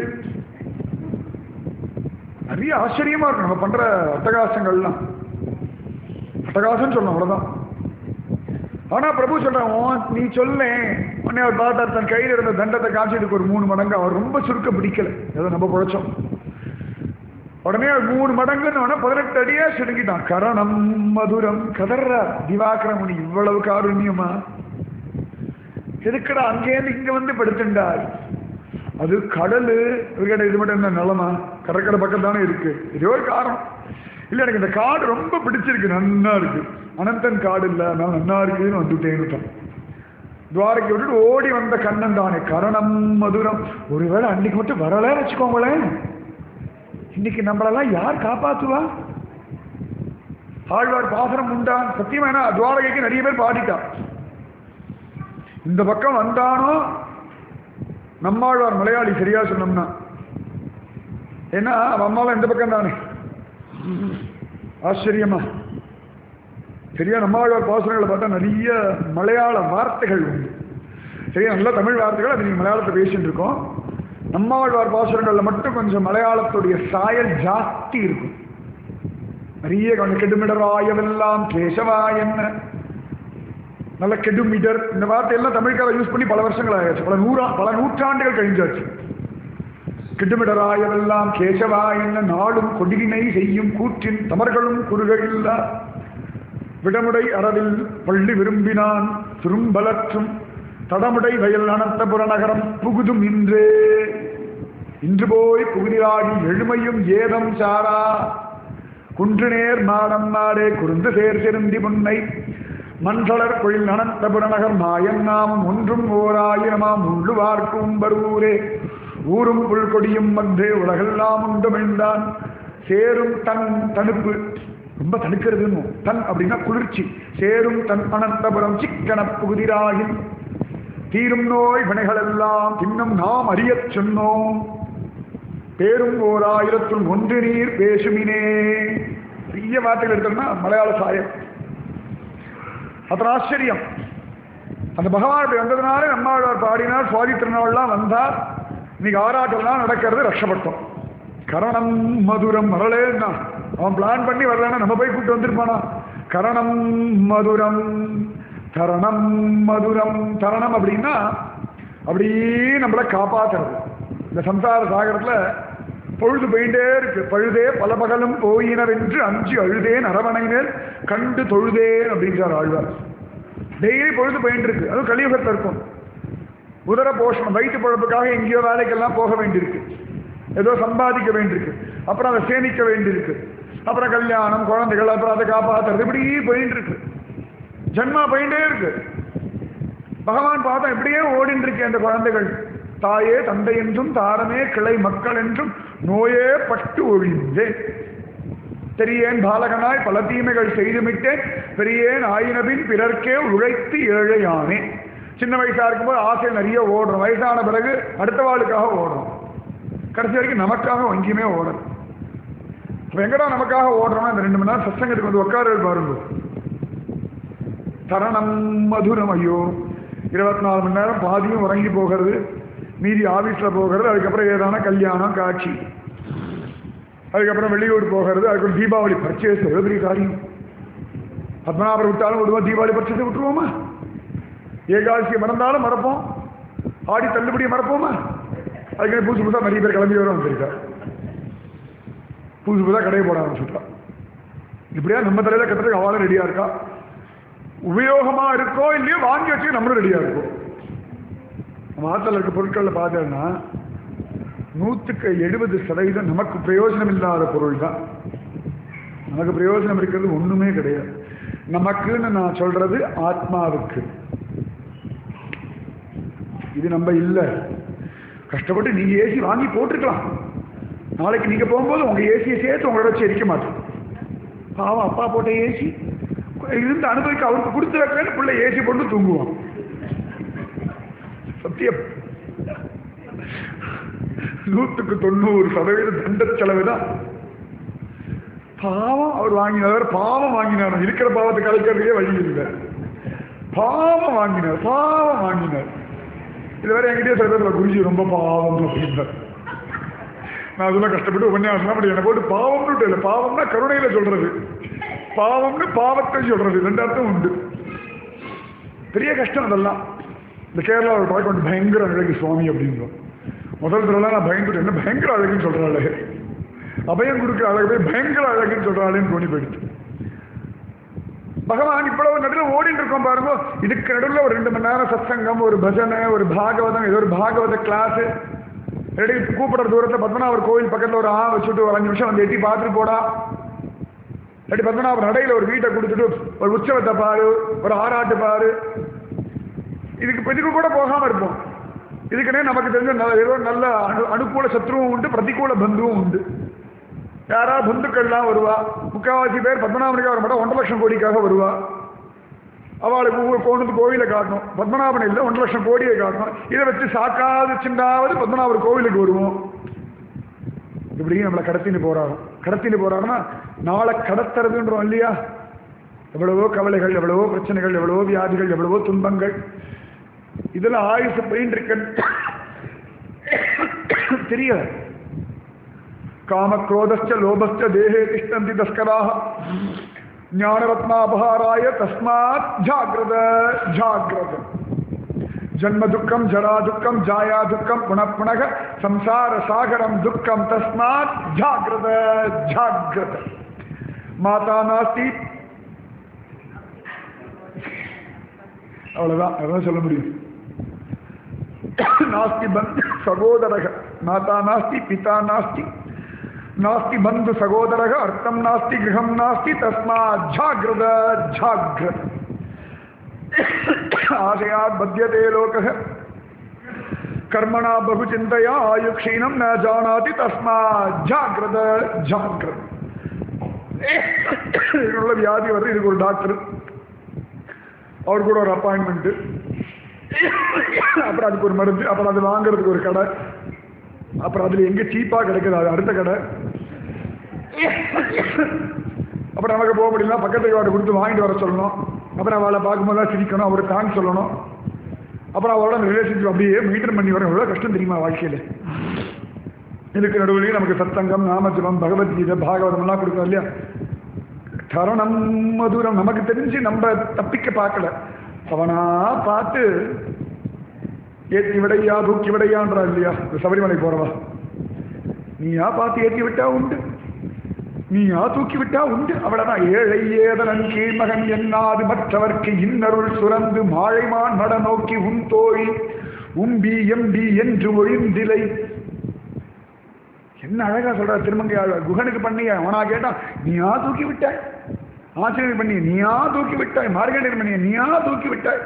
நிறைய ஆச்சரியமா இருக்கும் நம்ம பண்ற அட்டகாசங்கள்லாம் அட்டகாசம் சொல்லணும் அவ்வளவுதான் ஆனா பிரபு சொல்றான் "உன் நீ சொல்லேன் உடனே அவர் பார்த்தார் தன் கையில் இருந்த தண்டத்தை காமிச்சதுக்கு ஒரு மூணு மடங்கு அவர் ரொம்ப சுருக்க பிடிக்கல ஏதோ நம்ம குழைச்சோம் உடனே அவர் மூணு மடங்குன்னு உடனே பதினெட்டு அடியா சுருங்கிட்டான் கரணம் மதுரம் கதர்றா திவாகரமுனி இவ்வளவு காருண்யமா எதுக்குடா அங்கேருந்து இங்க வந்து படுத்துண்டாய் அது கடல் இவர்கிட்ட இது மட்டும் என்ன நிலமா கடற்கரை பக்கம் தானே இருக்கு இதே ஒரு காரணம் இல்ல எனக்கு இந்த காடு ரொம்ப பிடிச்சிருக்கு நன்னா இருக்கு அனந்தன் காடு இல்ல நான் நன்னா இருக்குன்னு வந்துட்டேன்னுட்டான் துவாரகை விட்டுட்டு ஓடி வந்த கண்ணன் தானே கரணம் மதுரம் ஒருவேளை அன்னைக்கு மட்டும் வரல வச்சுக்கோங்களேன் இன்னைக்கு நம்மளெல்லாம் யார் காப்பாத்துவா ஆழ்வார் பாசனம் உண்டான் சத்தியமா ஏன்னா துவாரகைக்கு நிறைய பேர் பாடிட்டான் இந்த பக்கம் வந்தானோ நம்மாழ்வார் மலையாளி சரியா சொன்னோம்னா ஏன்னா அவன் அம்மாவும் இந்த பக்கம் தானே ஆச்சரியமா சரியா நம்மாழ்வார் பாசுரங்களை பார்த்தா நிறைய மலையாள வார்த்தைகள் உண்டு சரியா நல்ல தமிழ் வார்த்தைகள் அது நீங்க மலையாளத்தை பேசிட்டு இருக்கோம் நம்மாழ்வார் பாசுரங்கள்ல மட்டும் கொஞ்சம் மலையாளத்துடைய சாயல் ஜாஸ்தி இருக்கும் நிறைய கொஞ்சம் கெடுமிடராயவெல்லாம் கேசவாயன்ன நல்ல கெடுமிடர் இந்த வார்த்தையெல்லாம் தமிழ்கார யூஸ் பண்ணி பல வருஷங்கள் ஆயாச்சு பல நூறா பல நூற்றாண்டுகள் கழிஞ்சாச்சு கிட்டுமிடராயவெல்லாம் கேசவா என்ன நாடும் கொடியினை செய்யும் கூற்றின் தமர்களும் குறுகையில்லா விடமுடை அறவில் பள்ளி விரும்பினான் திரும்பலற்றும் தடமுடை வயல் அனந்தபுர நகரம் புகுதும் இன்றே இன்று போய் புகுதிராகி எழுமையும் ஏதம் சாரா குன்று நேர் மாடம் நாடே குறுந்து சேர் செருந்தி முன்னை மன்றளர் கொழில் அனந்தபுர நகர் மாயன் நாமம் ஒன்றும் ஓர் ஆயிரமாம் உள்ளுவார்க்கும் வருவூரே ஊரும் புல்கொடியும் வந்து உலகெல்லாம் உண்டுமிழ்ந்தான் சேரும் தன் தணுப்பு ரொம்ப தடுக்கிறதுன்னு தன் அப்படின்னா குளிர்ச்சி சேரும் தன் அனந்தபுரம் சிக்கன புகுதிராகின் தீரும் நோய் வினைகளெல்லாம் இன்னும் நாம் அறியச் சொன்னோம் பேரும் ஓர் ஆயிரத்துள் ஒன்று நீர் பேசுமினே பெரிய வார்த்தைகள் எடுத்தோம்னா மலையாள சாயம் அத்தனை ஆச்சரியம் அந்த பகவான் இப்படி வந்ததுனால நம்மாழ்வார் பாடினார் சுவாதி திருநாள்லாம் வந்தார் இன்னைக்கு ஆராட்டம்லாம் நடக்கிறது ரஷப்பட்டோம் கரணம் மதுரம் வரலேன்னா அவன் பிளான் பண்ணி வரலன்னா நம்ம போய் கூப்பிட்டு வந்திருப்பானா கரணம் மதுரம் தரணம் மதுரம் தரணம் அப்படின்னா அப்படியே நம்மளை காப்பாத்துறது இந்த சம்சார சாகரத்துல பொழுது போயிட்டே இருக்கு பழுதே பல பகலும் போயினர் என்று அஞ்சு அழுதேன் அரவணையினர் கண்டு தொழுதேன் அப்படிங்கிறார் ஆழ்வார் டெய்லி பொழுது போயிட்டு இருக்கு அதுவும் கலியுகத்தில் இருக்கும் உதர போஷணம் வயிற்று பழப்புக்காக எங்கேயோ வேலைக்கெல்லாம் போக வேண்டியிருக்கு ஏதோ சம்பாதிக்க வேண்டியிருக்கு அப்புறம் அதை சேமிக்க வேண்டியிருக்கு அப்புறம் கல்யாணம் குழந்தைகள் அப்புறம் அதை காப்பாற்றுறது இப்படி போயிட்டு இருக்கு ஜன்மா போயிட்டே இருக்கு பகவான் பார்த்தா இப்படியே ஓடிட்டு இருக்கு அந்த குழந்தைகள் தாயே தந்தை என்றும் தாரமே கிளை மக்கள் என்றும் நோயே பட்டு ஒழிந்தேன் தெரியேன் பாலகனாய் பல தீமைகள் செய்துமிட்டேன் பெரியேன் ஆயினபின் பிறர்க்கே உழைத்து ஏழையானே சின்ன வயசா இருக்கும்போது ஆசை நிறைய ஓடுறோம் வயசான பிறகு அடுத்த வாளுக்காக ஓடுறோம் கடைசி வரைக்கும் நமக்காக எங்கேயுமே ஓடணும் அப்ப எங்கடா நமக்காக ஓடுறோம்னா இந்த ரெண்டு மணி நேரம் சத்சங்கத்துக்கு வந்து உட்கார பாருங்க தரணம் மதுரம் ஐயோ இருபத்தி நாலு மணி நேரம் பாதியும் உறங்கி போகிறது மீதி ஆபீஸ்ல போகிறது அதுக்கப்புறம் ஏதான கல்யாணம் காட்சி அதுக்கப்புறம் வெளியூர் போகிறது அதுக்கப்புறம் தீபாவளி பர்ச்சேஸ் எவ்வளோ பெரிய காரியம் பத்மநாபர் விட்டாலும் விடுவோம் தீபாவளி பர்ச்சேஸ் விட்டுருவோமா ஏகாதசியை மறந்தாலும் மறப்போம் ஆடி தள்ளுபடியை மறப்போமா அதுக்கு புதுசு புதுசாக நிறைய பேர் கிளம்பி வர வந்திருக்கா புதுசு புதுசாக கடையை போட ஆரம்பிச்சுட்டா இப்படியா நம்ம தலையில கட்டுறதுக்கு அவளும் ரெடியா இருக்கா உபயோகமா இருக்கோ இல்லையோ வாங்கி வச்சு நம்மளும் ரெடியா இருக்கும் நம்ம ஆற்றுல இருக்க பொருட்களில் பார்த்தோம்னா நூற்றுக்கு எழுபது சதவீதம் நமக்கு பிரயோஜனம் இல்லாத பொருள் தான் நமக்கு பிரயோஜனம் இருக்கிறது ஒண்ணுமே கிடையாது நமக்குன்னு நான் சொல்றது ஆத்மாவுக்கு இது நம்ம இல்லை கஷ்டப்பட்டு நீங்க ஏசி வாங்கி போட்டுருக்கலாம் நாளைக்கு நீங்க போகும்போது உங்க ஏசியை சேர்த்து உங்களோட வச்சு எரிக்க மாட்டோம் பாவம் அப்பா போட்ட ஏசி இருந்து அனுபவிக்க அவருக்கு கொடுத்து வைக்கிறேன்னு பிள்ளை ஏசி போட்டு தூங்குவான் சத்தியம் நூற்றுக்கு தொண்ணூறு சதவீத தண்ட செலவு தான் பாவம் அவர் வாங்கினார் பாவம் வாங்கினார் இருக்கிற பாவத்தை கலைக்கிறதுக்கே வழி இல்லை பாவம் வாங்கினார் பாவம் வாங்கினார் இதுவரை என்கிட்டயே சொல்றதுல குருஜி ரொம்ப பாவம் அப்படின்னார் நான் அதெல்லாம் கஷ்டப்பட்டு உபன்யாசம் அப்படி என்னை போட்டு பாவம்னு இல்லை பாவம்னா கருணையில சொல்றது பாவம்னு பாவத்தை சொல்றது ரெண்டு அர்த்தம் உண்டு பெரிய கஷ்டம் அதெல்லாம் இந்த கேரளாவில் பார்க்க வந்து பயங்கர அழகு சுவாமி அப்படின்றோம் முதல் தடவை நான் பயந்துட்டு என்ன பயங்கர அழகுன்னு சொல்றாளே அபயம் கொடுக்குற அழகு போய் பயங்கர அழகுன்னு சொல்றாளேன்னு தோணி போயிடுச்சு பகவான் இவ்வளவு நடுவில் ஓடிட்டு இருக்கோம் பாருங்க இதுக்கு நடுவில் ஒரு ரெண்டு மணி நேரம் சத்சங்கம் ஒரு பஜனை ஒரு பாகவதம் ஏதோ ஒரு பாகவத கிளாஸ் ரெடி கூப்பிடுற தூரத்தில் பத்மநாபர் கோவில் பக்கத்தில் ஒரு ஆ வச்சுட்டு ஒரு அஞ்சு நிமிஷம் வந்து எட்டி பார்த்துட்டு போடா ரெடி பத்மநாபர் நடையில் ஒரு வீட்டை கொடுத்துட்டு ஒரு உற்சவத்தை பாரு ஒரு ஆராட்டு பாரு இதுக்கு இதுக்கு கூட போகாம இருப்போம் இதுக்குன்னே நமக்கு தெரிஞ்ச நல்ல- ஏதோ நல்ல அனு அனுகூல சத்ருவும் உண்டு பிரதிகூல பந்துவும் உண்டு யாரா பந்துக்கள்லாம் வருவா முக்காவாசி பேர் பத்மநாபனுக்கு வர மாட்டா ஒன்றரை லட்சம் கோடிக்காக வருவா அவளுக்கு ஊர் கொண்டு கோவிலை காட்டணும் பத்மநாபன் இல்லை ஒன்றரை லட்சம் கோடியை காட்டணும் இதை வச்சு சாக்காது சின்னாவது பத்மநாபர் கோவிலுக்கு வருவோம் இப்படி நம்மளை கடத்தின்னு போறாங்க கடத்தின்னு போறாங்கன்னா நாளை கடத்துறதுன்றோம் இல்லையா எவ்வளவோ கவலைகள் எவ்வளவோ பிரச்சனைகள் எவ்வளவோ வியாதிகள் எவ்வளவோ துன்பங்கள் இதுல ஆயுசு போயின்னு இருக்க தெரியல காமக்ரோதஸ்ச லோபஸ்ச தேகே திஷ்டந்தி தஸ்கராக ஞானரத்னாபகாராய தஸ்மாத் ஜாகிரத ஜாகிரத ஜன்ம துக்கம் ஜரா துக்கம் ஜாயா துக்கம் புனః புனக சம்சார சாகரம் துக்கம் தஸ்மாத் ஜாகிரத ஜாகிரத மாதா நாஸ்தி அவ்வளவுதான் அதான் சொல்ல முடியும் நாஸ்தி பந்து சகோதரக மாதா நாஸ்தி பிதா நாஸ்தி நாஸ்தி பந்து சகோதரக அர்த்தம் நாஸ்தி கிரகம் நாஸ்தி தஸ்மா ஜாகிரத ஜாகிரத ஆசையாத் பத்தியதே லோக கர்மணா பகு சிந்தையா ஆயுக்ஷீணம் ந ஜானாதி தஸ்மா ஜாகிரத ஜாகிரத இதுக்குள்ள வியாதி வருது இதுக்கு ஒரு டாக்டர் அவர் கூட ஒரு அப்பாயின்மெண்ட் அப்புறம் அதுக்கு ஒரு மருந்து அப்புறம் அது வாங்குறதுக்கு ஒரு கடை அப்புறம் அதுல எங்க சீப்பா கிடைக்குது அது அடுத்த கடை அப்புறம் நமக்கு போக முடியல பக்கத்து கார்டு கொடுத்து வாங்கிட்டு வர சொல்லணும் அப்புறம் அவளை பார்க்கும்போது தான் சிரிக்கணும் அவருக்கு தேங்க்ஸ் சொல்லணும் அப்புறம் அவரோட ரிலேஷன்ஷிப் அப்படியே மெயின்டைன் பண்ணி வர எவ்வளோ கஷ்டம் தெரியுமா வாழ்க்கையில் இதுக்கு நடுவுலையும் நமக்கு சத்தங்கம் நாமஜபம் பகவத்கீதை பாகவதம் எல்லாம் கொடுக்கணும் இல்லையா தருணம் மதுரம் நமக்கு தெரிஞ்சு நம்ம தப்பிக்க பார்க்கல அவனா பார்த்து ஏற்றி விடையா தூக்கி விடையான்றா இல்லையா இந்த சபரிமலை போறவா நீயா பார்த்து ஏற்றி விட்டா உண்டு நீயா தூக்கி விட்டா உண்டு அவ்வளவுதான் ஏழை ஏதனன் கீழ்மகன் என்னாது மற்றவர்க்கு இன்னருள் சுரந்து மாழைமான் நட நோக்கி உன் தோழி உம்பி எம்பி என்று ஒழிந்திலை என்ன அழகா சொல்ற திருமங்கை ஆழ்வார் குகனுக்கு பண்ணிய அவனா கேட்டான் நீயா தூக்கி விட்டாய் ஆச்சரியம் பண்ணி நீயா தூக்கி விட்டாய் மார்கண்டர் பண்ணிய நீயா தூக்கி விட்டாய்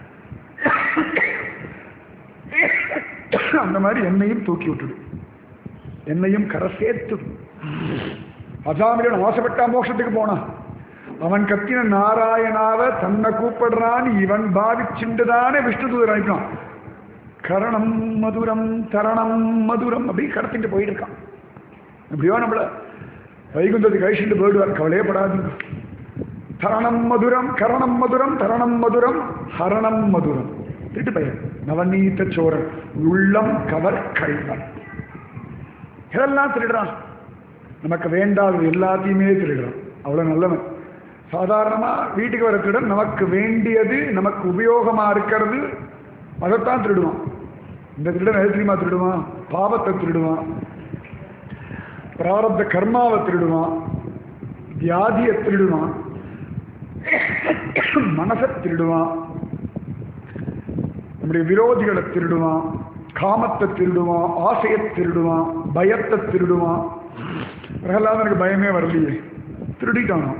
அந்த மாதிரி என்னையும் தூக்கி விட்டுடு என்னையும் கரை சேர்த்து அஜாமிரன் ஆசைப்பட்டா மோட்சத்துக்கு போனான் அவன் கத்தின நாராயணாவ தன்னை கூப்பிடுறான் இவன் பாவிச்சுண்டுதானே விஷ்ணு தூதர் அனுப்பினான் கரணம் மதுரம் தரணம் மதுரம் அப்படி கடத்திட்டு போயிட்டு இருக்கான் எப்படியோ நம்மள வைகுந்தத்துக்கு கழிச்சுட்டு போயிடுவார் கவலையே படாதீங்க தரணம் மதுரம் கரணம் மதுரம் தரணம் மதுரம் ஹரணம் மதுரம் திருட்டு பையன் நவநீத சோரன் உள்ளம் கவர் கழிவன் இதெல்லாம் திருடுறான் நமக்கு வேண்டாதது எல்லாத்தையுமே திருடுறான் அவ்வளவு நல்லவன் சாதாரணமா வீட்டுக்கு வர திருடன் நமக்கு வேண்டியது நமக்கு உபயோகமா இருக்கிறது அதைத்தான் திருடுவான் இந்த திருடன் எது தெரியுமா திருடுவான் பாவத்தை திருடுவான் பிராரப்த கர்மாவை திருடுவான் வியாதியை திருடுவான் மனசை திருடுவான் நம்முடைய விரோதிகளை திருடுவான் காமத்தை திருடுவான் ஆசையை திருடுவான் பயத்தை திருடுவான் பிரகலாதனுக்கு பயமே வரலையே திருடிட்டானோ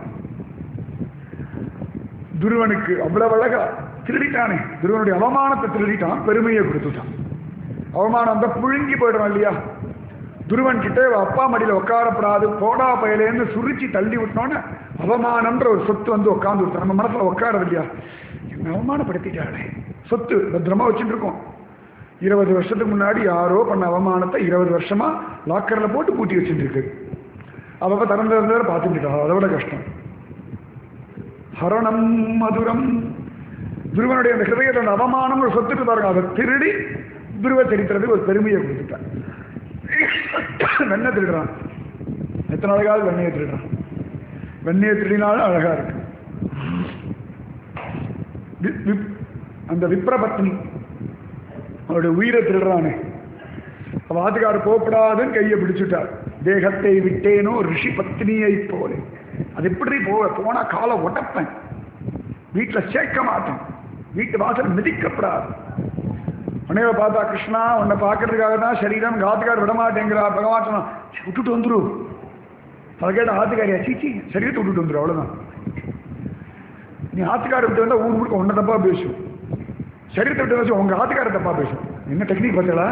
துருவனுக்கு அவ்வளவு அழகா திருடிட்டானே துருவனுடைய அவமானத்தை திருடிட்டான் பெருமையை கொடுத்துட்டான் அவமானம் அந்த புழுங்கி போயிடுறான் இல்லையா துருவன் கிட்டே அப்பா மடியில உட்காரப்படாது போடா பயலேன்னு சுருச்சி தள்ளி விட்டோன்னு அவமானம்ன்ற ஒரு சொத்து வந்து உட்காந்து விட்டோம் நம்ம மனசுல உட்காரது இல்லையா என்ன அவமானப்படுத்திட்டாளே சொத்து பத்திரமா வச்சுட்டு இருக்கோம் இருபது வருஷத்துக்கு முன்னாடி யாரோ பண்ண அவமானத்தை இருபது வருஷமா லாக்கர்ல போட்டு பூட்டி வச்சுட்டு இருக்கு அவ திறந்த திறந்த பார்த்துட்டு இருக்கா அதை விட கஷ்டம் ஹரணம் மதுரம் துருவனுடைய அந்த ஹிருதயத்தோட அவமானம் ஒரு சொத்துக்கு பாருங்க அதை திருடி துருவ சரித்திரத்துக்கு ஒரு பெருமையை கொடுத்துட்டான் வெண்ணெய் திருடுறான் எத்தனை அழகாவது வெண்ணெயை திருடுறான் வெண்ணெயை திருடினாலும் அழகா இருக்கு வி- வி- அந்த விப்ரபத்னி அவருடைய உயிரை திருடுறானே வாத்துக்கார் போகப்படாதுன்னு கையை பிடிச்சுட்டார் தேகத்தை விட்டேனோ ரிஷி பத்னியை போல அது எப்படி போவ போனா காலை உடப்பேன் வீட்டில் சேர்க்க மாட்டேன் வீட்டு வாசல் மிதிக்கப்படாது உன்னைய பார்த்தா கிருஷ்ணா உன்னை பார்க்கறதுக்காக தான் சரீரம் ஆத்துக்கார் விட மாட்டேங்கிறா பகவான் சொன்னா "சரி, விட்டுட்டு வந்துரு அதை கேட்ட ஆத்துக்காரியா சீச்சி சரீரத்தை விட்டுட்டு வந்துரு அவ்வளவுதான் நீ ஆத்துக்கார விட்டு வந்தா ஊர் முழுக்க உன்னை தப்பா பேசும் சரீரத்தை விட்டு வச்சு உங்க ஆத்துக்கார தப்பா பேசும் என்ன டெக்னிக் பார்த்தல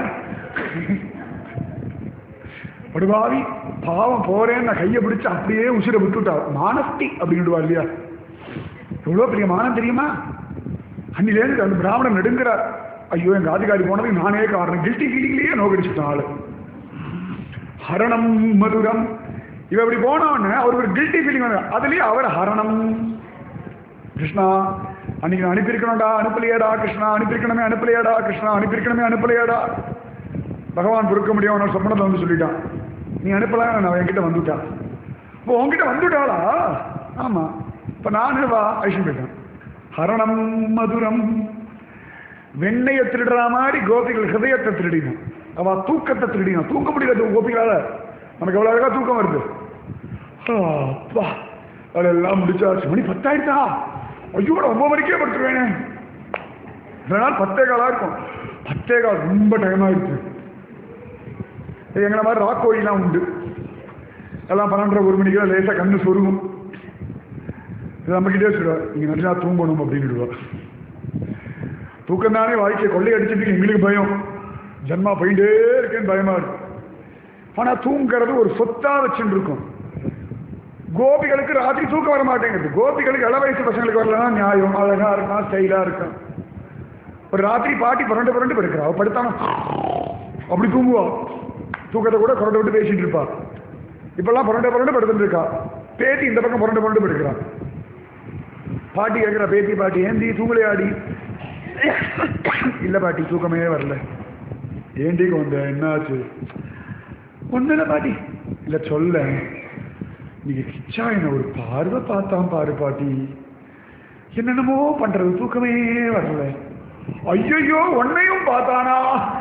படுவாவி பாவம் போறேன்னு நான் கையை பிடிச்சு அப்படியே உசிரை விட்டுட்டா மானஸ்தி அப்படின்னுடுவா இல்லையா எவ்வளோ பெரிய மானம் தெரியுமா அன்னிலேருந்து அந்த பிராமணன் நெடுங்கிறார் ஐயோ எங்க ஆதிகாரி போனதுக்கு நானே காரணம் கில்ட்டி ஃபீலிங்லேயே நோக்கடிச்சுட்டான் ஆளு ஹரணம் மதுரம் இவ இப்படி போனோன்னு அவருக்கு ஒரு கில்ட்டி ஃபீலிங் வந்து அதுலயே அவர் ஹரணம் கிருஷ்ணா அன்னைக்கு நான் அனுப்பியிருக்கணும்டா அனுப்பலையாடா கிருஷ்ணா அனுப்பியிருக்கணுமே அனுப்பலையாடா கிருஷ்ணா அனுப்பியிருக்கணுமே அனுப்பலையாடா பகவான் பொறுக்க முடியும் அவனோட சொப்பனத்தை வந்து சொல்லிட்டான் நீ அனுப்பலாம் நான் என்கிட்ட வந்துட்டான் இப்போ உன்கிட்ட வந்துட்டாளா ஆமா இப்ப நானே வா ஐஷன் போயிட்டான் ஹரணம் மதுரம் வெண்ணையை திருடுற மாதிரி கோபிகள் ஹிருதயத்தை திருடினான் அவ தூக்கத்தை திருடினான் தூக்க முடியல கோபிகளால நமக்கு எவ்வளவு அழகா தூக்கம் வருது அப்பா அதெல்லாம் முடிச்சாச்சு மணி பத்தாயிடுதா ஐயோ நான் ஒன்பது மணிக்கே படுத்துருவேனே சில நாள் பத்தே காலா இருக்கும் பத்தே கால் ரொம்ப டைம் ஆயிடுச்சு இது எங்களை மாதிரி ராக்கோழிலாம் உண்டு எல்லாம் பன்னெண்டரை ஒரு மணிக்கு லேசா கண்ணு சொருகும் இது நம்மகிட்டே சொல்லுவா நீங்க நல்லா தூங்கணும் அப்படின்னுடுவா தூக்கம் தானே வாழ்க்கையை கொள்ளை அடிச்சுட்டு எங்களுக்கு பயம் ஜன்மா போயிட்டே இருக்கேன்னு பயமா இருக்கு ஆனா தூங்குறது ஒரு சொத்தா வச்சுட்டு இருக்கும் கோபிகளுக்கு ராத்திரி தூக்கம் வர மாட்டேங்குது கோபிகளுக்கு இள வயசு பசங்களுக்கு வரலன்னா நியாயம் அழகா இருக்கான் ஸ்டைலா இருக்கான் ஒரு ராத்திரி பாட்டி புரண்டு புரண்டு படுக்கிறா அவ படுத்தானா அப்படி தூங்குவா தூக்கத்தை கூட புரண்டு விட்டு பேசிட்டு இருப்பா இப்பெல்லாம் புரண்டு புரண்டு படுத்துட்டு இருக்கா பேத்தி இந்த பக்கம் புரண்டு புரண்டு படுக்கிறா பாட்டி கேட்கிற பேத்தி பாட்டி ஏந்தி தூங்கலையாடி இல்ல பாட்டி தூக்கமே வரல ஏண்டிக்கு வந்த என்னாச்சு ஒண்ணுல பாட்டி இல்ல சொல்ல நீங்க கிச்சா என்ன ஒரு பார்வை பார்த்தான் பாரு பாட்டி என்னென்னமோ பண்றது தூக்கமே வரல ஐயோ உன்னையும் பார்த்தானா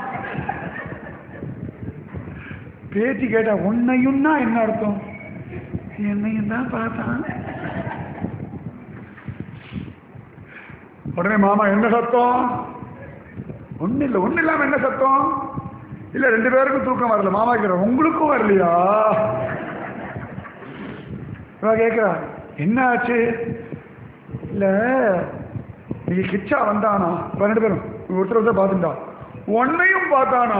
பேத்தி கேட்டா உன்னையும்னா என்ன அர்த்தம் என்னையும் தான் பார்த்தான் உடனே மாமா என்ன சத்தம் ஒண்ணு இல்லை ஒண்ணு இல்லாம என்ன சத்தம் இல்ல ரெண்டு பேருக்கும் தூக்கம் வரல மாமா கேட்கிற உங்களுக்கும் வரலையா இவ கேட்கிறா என்ன ஆச்சு இல்ல நீ கிச்சா வந்தானா இவ ரெண்டு பேரும் இவ ஒருத்தர் ஒருத்தர் பார்த்துட்டா உன்னையும் பார்த்தானா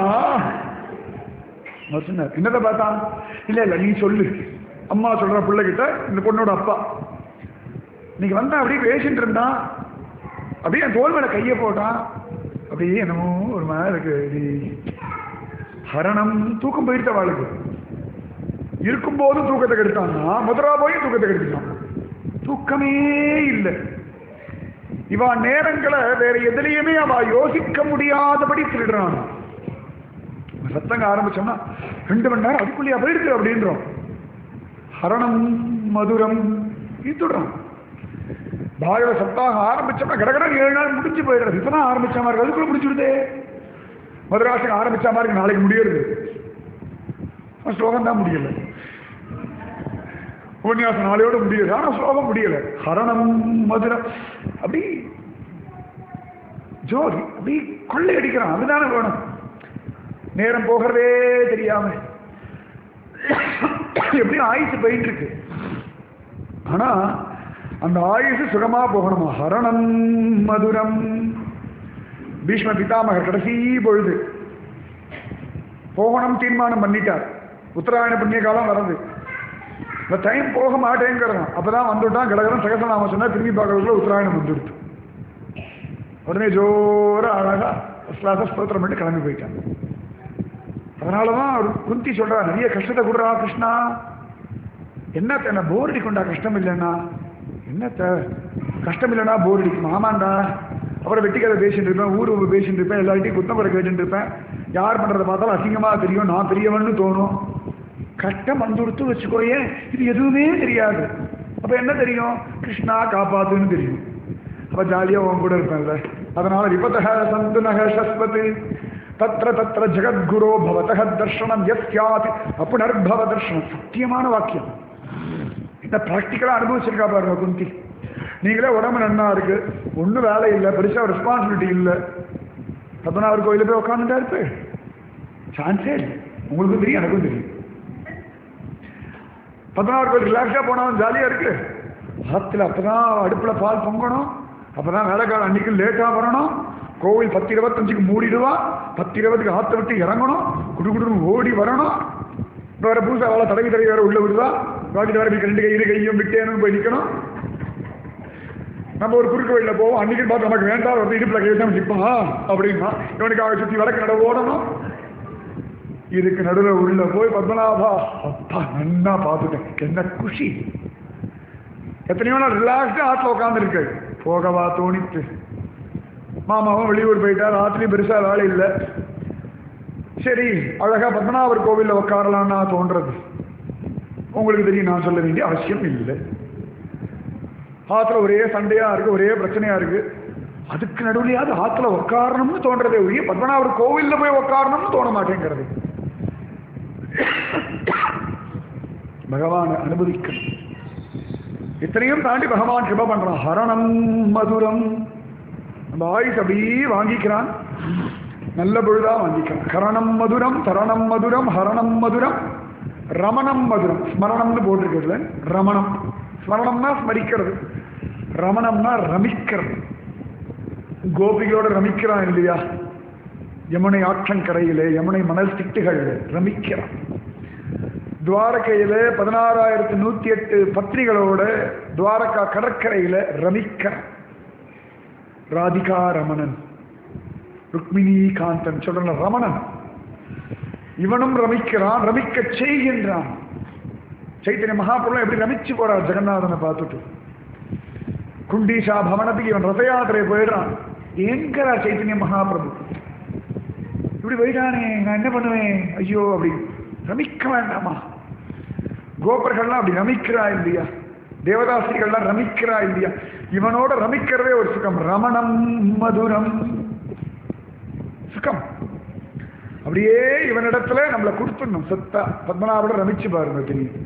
அவர் சொன்னார் என்னதை பார்த்தான் இல்ல இல்ல நீ சொல்லு அம்மா சொல்ற பிள்ளைகிட்ட இந்த பொண்ணோட அப்பா நீங்க வந்தா அப்படியே பேசிட்டு இருந்தான் அப்படியே என் தோல் மேல கையை போட்டான் அப்படியே என்னமோ ஒரு மாதிரி இருக்கு இது ஹரணம் தூக்கம் போயிடுத்த வாளுக்கு இருக்கும்போதும் தூக்கத்தை கெடுத்தான்னா முதலா போய் தூக்கத்தை கெடுத்துட்டான் தூக்கமே இல்லை இவா நேரங்களை வேற எதுலையுமே அவ யோசிக்க முடியாதபடி திருடுறான் சத்தங்க ஆரம்பிச்சோம்னா ரெண்டு மணி நேரம் அதுக்குள்ளேயா போயிடுது அப்படின்றோம் ஹரணம் மதுரம் இத்துடுறோம் பாகவ சப்தாக ஆரம்பிச்சோம்னா கடகடன் ஏழு நாள் முடிஞ்சு போயிடுறது இப்பதான் ஆரம்பிச்ச மாதிரி இருக்கு. அதுக்குள்ள முடிச்சுடுதே மதுராசகம் ஆரம்பிச்ச மாதிரி இருக்கு. நாளைக்கு முடியறது ஸ்லோகம் தான் முடியல உபன்யாசம் நாளையோட முடியல ஆனா ஸ்லோகம் முடியல ஹரணம் மதுரம் அப்படி ஜோதி அப்படி கொள்ளை அடிக்கிறான் அதுதானே வேணும் நேரம் போகிறதே தெரியாம எப்படி ஆயுசு போயிட்டு இருக்கு ஆனா அந்த ஆயுசு சுகமா போகணுமா ஹரணம் மதுரம் பீஷ்ம பிதாமகர் கடைசி பொழுது போகணும் தீர்மானம் பண்ணிட்டார் உத்தராயண புண்ணிய காலம் வருது இந்த டைம் போக மாட்டேங்கிறான் அப்பதான் வந்துட்டான் கடகரம் சகசநாம சொன்னா திரும்பி பார்க்கறதுக்குள்ள உத்தராயணம் வந்துடுது உடனே ஜோர அழகா ஸ்லாச ஸ்தோத்திரம் பண்ணி கிளம்பி போயிட்டான் அதனாலதான் அவர் குந்தி சொல்றா நிறைய கஷ்டத்தை கொடுறா கிருஷ்ணா என்னத்த என்ன போர் அடிக்கும்டா கஷ்டம் இல்லைன்னா என்னத்த கஷ்டம் இல்லைன்னா போர் அடிக்கும் ஆமாண்டா அப்புறம் வெட்டி கதை பேசிட்டு இருப்பேன் ஊர் ஊர் பேசிட்டு இருப்பேன் எல்லார்ட்டையும் குத்தம் குறை கேட்டுட்டு இருப்பேன் யார் பண்றதை பார்த்தாலும் அசிங்கமா தெரியும் நான் பெரியவன்னு தோணும் கஷ்டம் வந்துடுத்து வச்சுக்கோயேன் இது எதுவுமே தெரியாது அப்ப என்ன தெரியும் கிருஷ்ணா காப்பாத்துன்னு தெரியும் அப்ப ஜாலியா உன் கூட இருப்பேன்ல அதனால விபத்தக சந்து நக சஸ்வத் தத்திர தத்திர ஜெகத்குரோ பவதக தர்ஷனம் எஸ்யாத் அப்புனர்பவ தர்ஷனம் சத்தியமான வாக்கியம் இந்த ப்ராக்டிக்கலாக அனுபவிச்சிருக்கா பாருங்க குந்தி நீங்களே உடம்பு நன்னா இருக்கு ஒன்றும் வேலை இல்லை பெருசாக ரெஸ்பான்சிபிலிட்டி இல்லை பத்மநாபர் கோயிலில் போய் உட்காந்துட்டா இருப்பு சான்ஸே இல்லை உங்களுக்கும் தெரியும் எனக்கும் தெரியும் பத்மநாபர் கோயில் ரிலாக்ஸாக போனாலும் ஜாலியாக இருக்கு ஆற்றுல அப்பதான் அடுப்பில் பால் பொங்கணும் அப்பதான் வேலைக்காரன் அன்னைக்கு லேட்டாக வரணும் கோவில் பத்து இருபத்தஞ்சுக்கு மூடிடுவா பத்து இருபதுக்கு ஆற்ற விட்டு இறங்கணும் குடு குடுன்னு ஓடி வரணும் இப்போ வேற புதுசாக வேலை தடவி தடவி வேற உள்ள விடுவா வாட்டிட்டு வர ரெண்டு கை இரு கையும் விட்டேன்னு போய் நிற்கணும் நம்ம ஒரு குறுக்கு வழியில் போவோம் அன்னைக்கு பார்த்து நமக்கு வேண்டாம் வந்து இடுப்பில் கை தான் நிற்பான் அப்படின்னா இவனுக்கு அவன் சுற்றி வடக்கு நட ஓடணும் இதுக்கு நடுவில் உள்ள போய் பத்மநாபா அப்பா நன்னா பார்த்துட்டேன் என்ன குஷி எத்தனையோ நாள் ரிலாக்ஸ்டாக ஆற்றுல உட்காந்துருக்கு போகவா தோணித்து மாமாவும் வெளியூர் போயிட்டார் ஆற்றுலையும் பெருசாக வேலை இல்லை சரி அழகா பத்மநாபர் கோவிலில் உட்காரலாம்னா தோன்றது உங்களுக்கு தெரியும் நான் சொல்ல வேண்டிய அவசியம் இல்லை ஆற்றுல ஒரே சண்டையா இருக்கு ஒரே பிரச்சனையா இருக்கு அதுக்கு நடுவுலையாவது ஆற்றுல உட்காரணும்னு தோன்றதே ஒழிய பத்மநாபர் கோவிலில் போய் உட்காரணும்னு தோண மாட்டேங்கிறது பகவான் அனுபவிக்கணும் இத்தனையும் தாண்டி பகவான் கிருப பண்றான் ஹரணம் மதுரம் அந்த ஆயுஸ் அப்படியே வாங்கிக்கிறான் நல்ல பொழுதா வாங்கிக்கிறான் கரணம் மதுரம் தரணம் மதுரம் ஹரணம் மதுரம் ரமணம் மதுரம் ஸ்மரணம்னு போட்டிருக்கிறதுல ரமணம் ஸ்மரணம்னா ஸ்மரிக்கிறது ரமணம்னா ரமிக்கிறது கோபிகளோட ரமிக்கிறான் இல்லையா யமுனை ஆற்றங்கரையிலே யமுனை மணல் திட்டுகளில் ரமிக்கிறான் துவாரகையில பதினாறாயிரத்தி நூத்தி எட்டு பத்னிகளோட துவாரகா கடற்கரையில ரமிக்கிறான் ராதிகா ரமணன் ருக்மிணி காந்தன் சொல்ற ரமணன் இவனும் ரமிக்கிறான் ரமிக்க செய்கின்றான் சைத்தன்ய மகாபுரம் எப்படி ரமிச்சு போறார் ஜெகநாதனை பார்த்துட்டு குண்டீஷா பவனத்துக்கு இவன் ரத யாத்திரை போயிடுறான் என்கிறார் சைத்தன்ய மகாபிரபு இப்படி போயிட்டானே நான் என்ன பண்ணுவேன் ஐயோ அப்படி ரமிக்க வேண்டாமா கோபர்கள்லாம் அப்படி ரமிக்கிறா இல்லையா தேவதாசிகள்லாம் ரமிக்கிறா இல்லையா இவனோட ரமிக்கிறதே ஒரு சுகம் ரமணம் மதுரம் சுகம் அப்படியே இவனிடத்துல நம்மளை கொடுத்துடணும் சத்தா பத்மநாபோட ரமிச்சு பாருங்க தெரியும்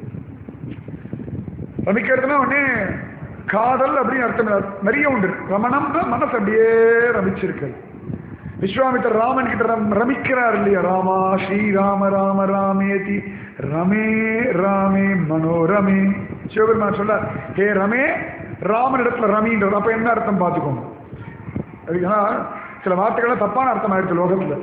ரமிக்கிறதுனா உடனே காதல் அப்படின்னு அர்த்தம் இல்ல. நிறைய உண்டு ரமணம்னா மனசு அப்படியே ரமிச்சிருக்கு விஸ்வாமித்தர் ராமன் கிட்ட ரம்- ரமிக்கிறார் இல்லையா ராமா ஸ்ரீராம ராம ராமேதி ரமே ராமே மனோரமே சிவபெருமான் சொல்றார் ஹே ரமே ராமன் இடத்துல ரமின்றது அப்ப என்ன அர்த்தம் பார்த்துக்கோங்க அதுக்கு சில வார்த்தைகள் தப்பான அர்த்தம் ஆயிடுச்சு லோகத்துல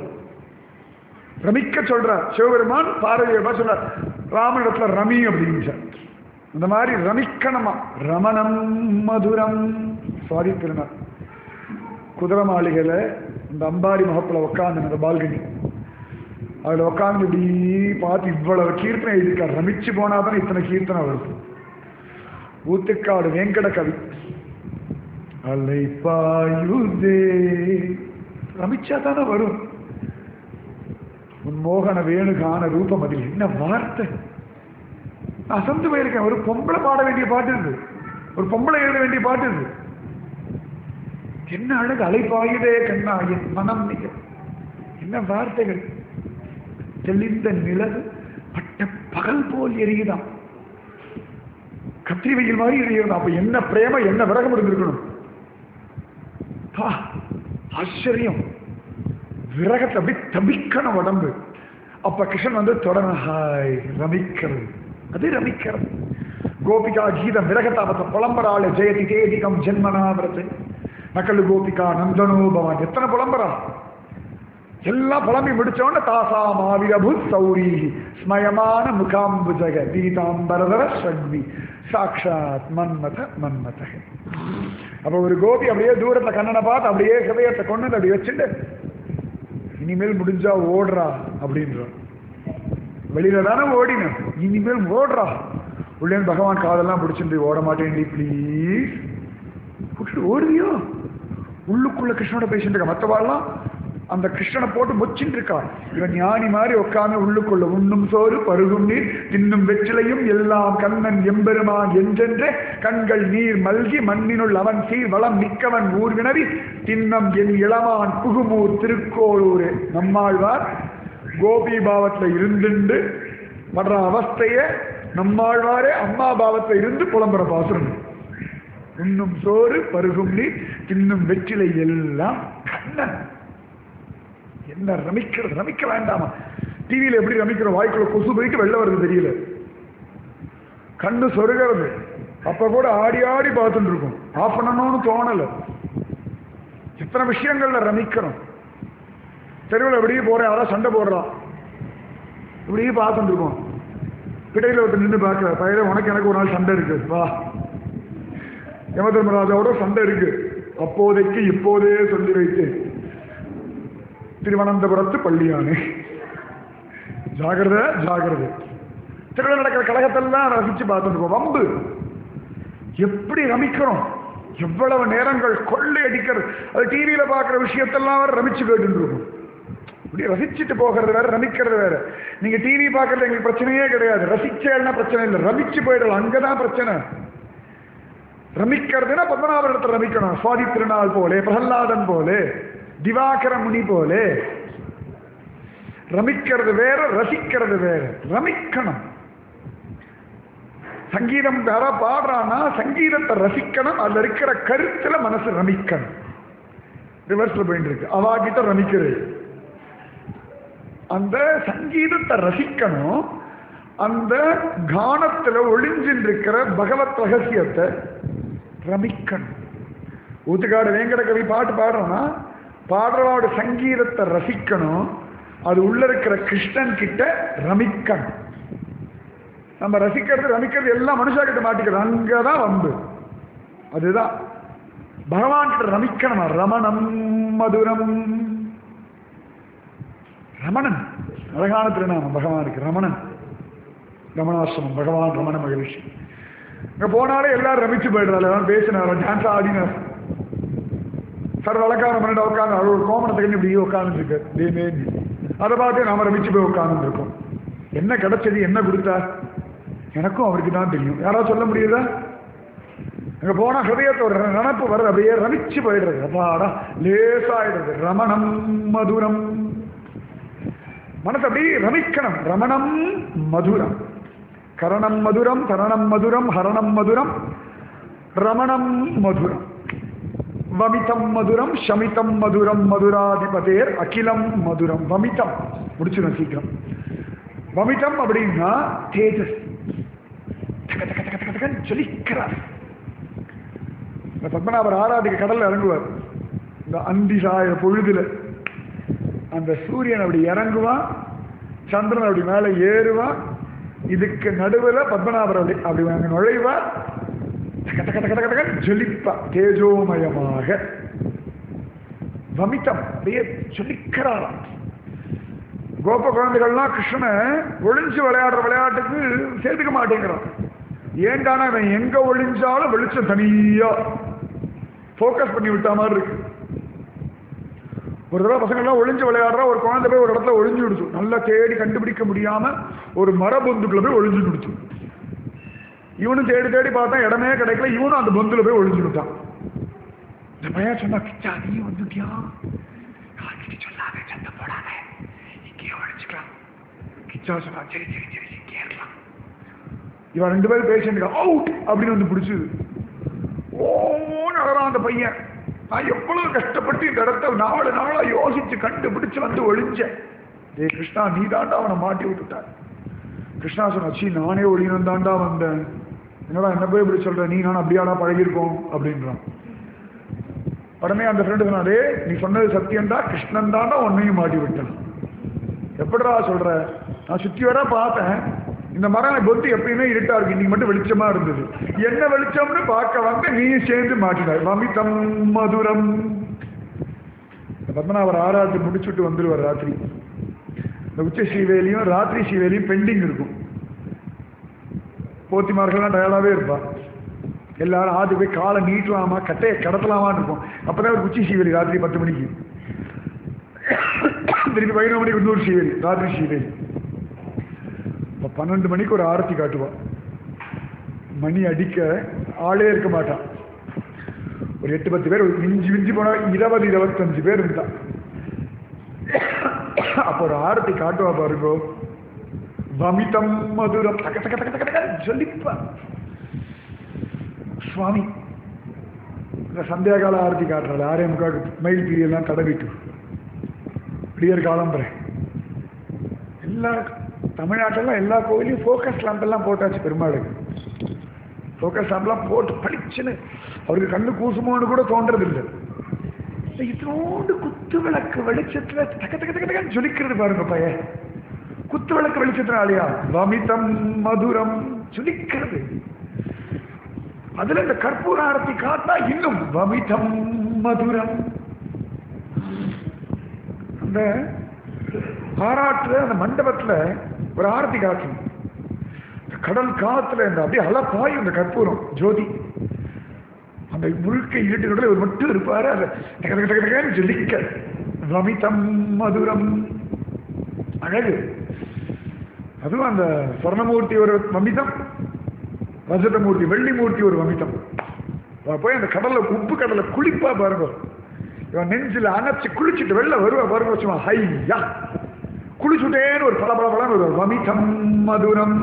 ரமிக்க சொல்றார் சிவபெருமான் பார்வதியை சொல்றார் ராமனிடத்துல ரமி அப்படின்னு அந்த மாதிரி ரமிக்கணமா ரமணம் மதுரம் சுவாதி திருநாள் குதிரை மாளிகையில் இந்த அம்பாரி முகப்பில் உட்காந்து அந்த பால்கனி அதில் உட்காந்து இப்படி பார்த்து இவ்வளவு கீர்த்தனை எழுதியிருக்கார் ரமிச்சு போனால் தான் இத்தனை கீர்த்தனை வருது ஊத்துக்காடு வெங்கட கவி அலைப்பாயுதே ரமிச்சா தானே வரும் உன் மோகன வேணுகான ரூபம் அதில் என்ன வார்த்தை நான் அசந்து போயிருக்கேன் ஒரு பொம்பளை பாட வேண்டிய பாட்டு இது ஒரு பொம்பளை எழுத வேண்டிய பாட்டு இது என்ன அழகு அலைப்பாயுதே கண்ணா என் மனம் மிக என்ன வார்த்தைகள் தெளிந்த நிலவு பட்ட பகல் போல் எரியுதாம் கத்திரி வெயில் மாதிரி எரியுதாம் அப்ப என்ன பிரேம என்ன விரகம் இருந்திருக்கணும் பா, ஆச்சரியம் விரகத்தை அப்படி தபிக்கணும் உடம்பு அப்ப கிருஷ்ணன் வந்து தொடரணும் ஹாய் ரமிக்கிறது அது ரமிக்கிறது கோபிகா கீதம் விரகதாபத்தை புலம்பராள ஜெயதி தேதிகம் ஜென்மனாவிரத்து நக்கலு கோபிகா நந்தனோ பவான் எத்தனை புலம்பரா எல்லாம் புலம்பி முடிச்சோன்னு தாசா மாவிரபு சௌரி ஸ்மயமான முகாம்புஜக பீதாம்பரதர சக்வி சாட்சாத் மன்மத மன்மத அப்ப ஒரு கோபி அப்படியே தூரத்தை கண்ணனை பார்த்து அப்படியே ஹிருதயத்தை கொண்டு வந்து அப்படி வச்சுட்டு இனிமேல் முடிஞ்சா ஓடுறா அப்படின்றான் வெளியில தானே ஓடின இனிமேல் ஓடுறா உள்ளே பகவான் காதெல்லாம் பிடிச்சிட்டு ஓட மாட்டேன்டி ப்ளீஸ் ஓடுவியோ உள்ளுக்குள்ள கிருஷ்ணனோட பேசிட்டு இருக்க மற்றவாள்லாம் அந்த கிருஷ்ணனை போட்டு மொச்சின்னு இருக்கா இவன் ஞானி மாதிரி உட்கார்ந்து உள்ளுக்குள்ள உண்ணும் சோறு பருகும் நீர் தின்னும் வெற்றிலையும் எல்லாம் கண்ணன் எம்பெருமான் என்றென்றே கண்கள் நீர் மல்கி மண்ணினுள் அவன் சீர் வளம் மிக்கவன் ஊர் வினவி தின்னம் என் இளமான் புகுமூர் திருக்கோளூர் நம்மாழ்வார் கோபி பாவத்துல இருந்துண்டு படுற அவஸ்தைய நம்மாழ்வாரே அம்மா பாவத்துல இருந்து புலம்புற பாசுரம் உண்ணும் சோறு பருகும் நீர் தின்னும் வெற்றிலை எல்லாம் கண்ணன் என்ன ரமிக்கிறது ரமிக்க வேண்டாமா டிவியில எப்படி ரமிக்கிற வாய்க்குள்ள கொசு போயிட்டு வெளில வருது தெரியல கண்ணு சொருகிறது அப்ப கூட ஆடி ஆடி பார்த்துட்டு இருக்கும் ஆஃப் பண்ணணும்னு தோணல எத்தனை விஷயங்கள்ல ரமிக்கிறோம் தெருவில் எப்படியே போறேன் யாராவது சண்டை போடுறான் இப்படியே பார்த்துட்டு இருக்கோம் பிடையில ஒருத்தர் நின்று பார்க்கல பையன் உனக்கு எனக்கு ஒரு நாள் சண்டை இருக்கு வா யமதர்மராஜாவோட சண்டை இருக்கு அப்போதைக்கு இப்போதே சொல்லி வைத்தேன் திருவனந்தபுரத்து பள்ளியானே ஜாகிரத ஜாகிரத திருவிழா நடக்கிற கழகத்தெல்லாம் ரசிச்சு பார்த்துட்டு வம்பு எப்படி ரமிக்கிறோம் எவ்வளவு நேரங்கள் கொள்ளை அடிக்கிறது அது டிவியில பார்க்குற விஷயத்தெல்லாம் வேற ரமிச்சு கேட்டு இருக்கும் இப்படி ரசிச்சுட்டு போகிறது வேற ரமிக்கிறது வேற நீங்க டிவி பார்க்கறது எங்களுக்கு பிரச்சனையே கிடையாது ரசிச்சேன்னா பிரச்சனை இல்லை ரமிச்சு போயிடலாம் அங்கதான் பிரச்சனை ரமிக்கிறதுனா பத்மநாப இடத்துல ரமிக்கணும் சுவாதி திருநாள் போலே பிரகல்லாதன் போலே திவாகர முனி போலே ரமிக்கிறது வேற ரசிக்கிறது வேற ரமிக்கணும் சங்கீதம் யாரா பாடுறான்னா சங்கீதத்தை ரசிக்கணும் அதுல இருக்கிற கருத்துல மனசு ரமிக்கணும் ரிவர்ஸ்ல போயிட்டு இருக்கு அவா கிட்ட ரமிக்கிறது அந்த சங்கீதத்தை ரசிக்கணும் அந்த கானத்துல ஒளிஞ்சின் இருக்கிற பகவத் ரகசியத்தை ரமிக்கணும் ஊத்துக்காடு வேங்கட கவி பாட்டு பாடுறோம்னா பாடுறவோட சங்கீதத்தை ரசிக்கணும் அது உள்ள இருக்கிற கிருஷ்ணன் கிட்ட ரமிக்கணும் நம்ம ரசிக்கிறது ரமிக்கிறது எல்லாம் மனுஷா கிட்ட மாட்டிக்கிறது அங்கதான் வம்பு அதுதான் பகவான் கிட்ட ரமிக்கணும் ரமணம் மதுரம் ரமணன் அழகான திருநாமம் பகவானுக்கு ரமணன் ரமணாசிரமம் பகவான் ரமண மகிழ்ச்சி இங்க போனாலே எல்லாரும் ரமிச்சு போயிடுறாள் எல்லாரும் பேசினார் டான்ஸ் ஆடினார் சார் வழக்காரம் பண்ணிட்டு உட்காந்து அவர் ஒரு கோமணத்தை கண்ணி இப்படி உட்காந்துருக்கு தேமே அதை பார்த்து நாம ரமிச்சு போய் உட்கார்ந்து இருக்கோம் என்ன கிடைச்சது என்ன கொடுத்தா எனக்கும் அவருக்கு தான் தெரியும் யாராவது சொல்ல முடியுதா அங்க போனா ஹிருதயத்தை ஒரு நினப்பு வருது அப்படியே ரமிச்சு போயிடுறது அப்பாடா லேசாயிடுறது ரமணம் மதுரம் மனசு அப்படியே ரமிக்கணும் ரமணம் மதுரம் கரணம் மதுரம் தரணம் மதுரம் ஹரணம் மதுரம் ரமணம் மதுரம் வமிதம் மதுரம் ஷமிதம் மதுரம் மதுராதிபதேர் அகிலம் மதுரம் வமிதம் முடிச்சிடும் சீக்கிரம் வமிதம் அப்படின்னா தேஜஸ் தக தக தக தக தகன்னு ஜொலிக்கிறார் இந்த பத்மநாபர் ஆராதிக்க கடல்ல இறங்குவார் இந்த அந்தி சாய பொழுதுல அந்த சூரியன் அப்படி இறங்குவான் சந்திரன் அப்படி மேலே ஏறுவான் இதுக்கு நடுவில் பத்மநாபர் அப்படி அப்படி அங்க நுழைவார் டக டக டக டக டக ஜொலிப்பா தேஜோமயமாக வமிதம் அப்படியே ஜொலிக்கிறாராம் கோப குழந்தைகள்லாம் கிருஷ்ணனை ஒளிஞ்சு விளையாடுற விளையாட்டுக்கு சேர்த்துக்க மாட்டேங்கிறான் ஏண்டானா அவன் எங்க ஒளிஞ்சாலும் வெளிச்சம் தனியா ஃபோக்கஸ் பண்ணி விட்ட மாதிரி இருக்கு ஒரு தடவை பசங்கள்லாம் ஒளிஞ்சு விளையாடுறா ஒரு குழந்தை போய் ஒரு இடத்துல ஒளிஞ்சு விடுச்சு நல்லா தேடி கண்டுபிடிக்க முடியாம ஒரு மரபொந்துக்குள்ள போய் ஒளிஞ்சு விடுச்சு இவனும் தேடி தேடி பார்த்தா இடமே கிடைக்கல இவனும் அந்த பொந்துல போய் ஒளிஞ்சு விட்டான் இந்த பையன் சொன்னா கிச்சா நீ வந்துட்டியா யார்கிட்ட சொல்லாத சண்டை போடாத இங்கேயே ஒழிச்சுக்கலாம் கிச்சா சொன்னா சரி சரி சரி இங்கே இருக்கலாம் இவன் ரெண்டு பேரும் பேசிட்டு அவுட் அப்படின்னு வந்து பிடிச்சது ஓன்னு அழறான் அந்த பையன் நான் எவ்வளவு கஷ்டப்பட்டு இந்த இடத்த நாலு நாளா யோசிச்சு கண்டுபிடிச்சு வந்து ஒளிஞ்சேன் ஏ கிருஷ்ணா நீ தாண்டா அவனை மாட்டி விட்டுட்டார் கிருஷ்ணா சொன்ன சீ நானே ஒளியணும் தாண்டா வந்தேன் என்னடா என்ன போய் இப்படி சொல்ற நீ நான் அப்படியாடா பழகிருக்கோம் அப்படின்றான் உடனே அந்த ஃப்ரெண்டு சொன்னாரே நீ சொன்னது சத்தியம்டா கிருஷ்ணன் தாண்டா உன்னையும் மாட்டி விட்டான் எப்படிடா சொல்ற நான் சுத்தி வர பார்த்தேன் இந்த மரம் பொத்து எப்பயுமே இருட்டா இருக்கு இன்னைக்கு மட்டும் வெளிச்சமா இருந்தது என்ன வெளிச்சம்னு பார்க்க வந்து நீயும் சேர்ந்து மாட்டினாய் மமிதம் மதுரம் பத்மநாபர் ஆராய்ச்சி முடிச்சுட்டு வந்துருவார் ராத்திரி இந்த உச்ச ஸ்ரீவேலியும் ராத்திரி ஸ்ரீவேலியும் பெண்டிங் இருக்கும் போத்திமார்கள்லாம் டயர்டாவே இருப்பா எல்லாரும் ஆதி போய் காலை நீட்டலாமா கட்டையை கடத்தலாமான்னு இருக்கும் அப்பதான் ஒரு உச்சி ஸ்ரீவேலி ராத்திரி பத்து மணிக்கு திருப்பி பதினொரு மணிக்கு இன்னொரு ஸ்ரீவேலி ராத்திரி ஸ்ரீவேலி இப்போ பன்னெண்டு மணிக்கு ஒரு ஆரத்தி காட்டுவா மணி அடிக்க ஆளே இருக்க மாட்டான் ஒரு எட்டு பத்து பேர் மிஞ்சி மிஞ்சி போனா இருபது இருபத்தஞ்சு பேர் இருந்தான் அப்போ ஒரு ஆரத்தி காட்டுவா பாருங்கோ வமிதம் மதுரம் தக்க தக்க தக்க தக்க தக்க சொல்லிப்பா சுவாமி இந்த சந்தியாகால ஆரத்தி காட்டுறாள் ஆரே முக்காக்கு மயில் பிரியெல்லாம் தடவிட்டு விடியற் காலம்புற எல்லா தமிழ்நாட்டிலாம் எல்லா கோயிலையும் ஃபோக்கஸ் லேம்பெல்லாம் போட்டாச்சு பெருமாளுக்கு ஃபோக்கஸ் லேம்ப்லாம் போட்டு படிச்சுன்னு அவருக்கு கண்ணு கூசுமோன்னு கூட தோன்றது இல்லை இத்தனோண்டு குத்து விளக்கு வெளிச்சத்துல தக்க தக்க தக்க தக்க ஜொலிக்கிறது பாருங்க பையன் குத்து விளக்கு வெளிச்சத்தினாலயா வமிதம் மதுரம் ஜொலிக்கிறது அதுல இந்த கற்பூர ஆரத்தி காட்டா இன்னும் வமிதம் மதுரம் அந்த பாராட்டுல அந்த மண்டபத்துல ஒரு ஆரத்தி காட்டணும் இந்த கடல் காத்துல இந்த அப்படியே அலப்பாயும் இந்த கற்பூரம் ஜோதி அந்த முழுக்க இருட்டுகளில் ஒரு மட்டும் இருப்பாரு அதை டக டக டக டகன்னு ஜொலிக்க வமிதம் மதுரம் அழகு அதுவும் அந்த சொர்ணமூர்த்தி ஒரு வமிதம் ரஜதமூர்த்தி வெள்ளி மூர்த்தி ஒரு வமிதம் அவன் போய் அந்த கடல்ல உப்பு கடல்ல குளிப்பா பாருங்க இவன் நெஞ்சில் அணைச்சு குளிச்சுட்டு வெளில வருவா பாருங்க சும்மா ஹையா குளிச்சுட்டேன்னு ஒரு பல பல பலன்னு ஒரு வமிதம் மதுரம்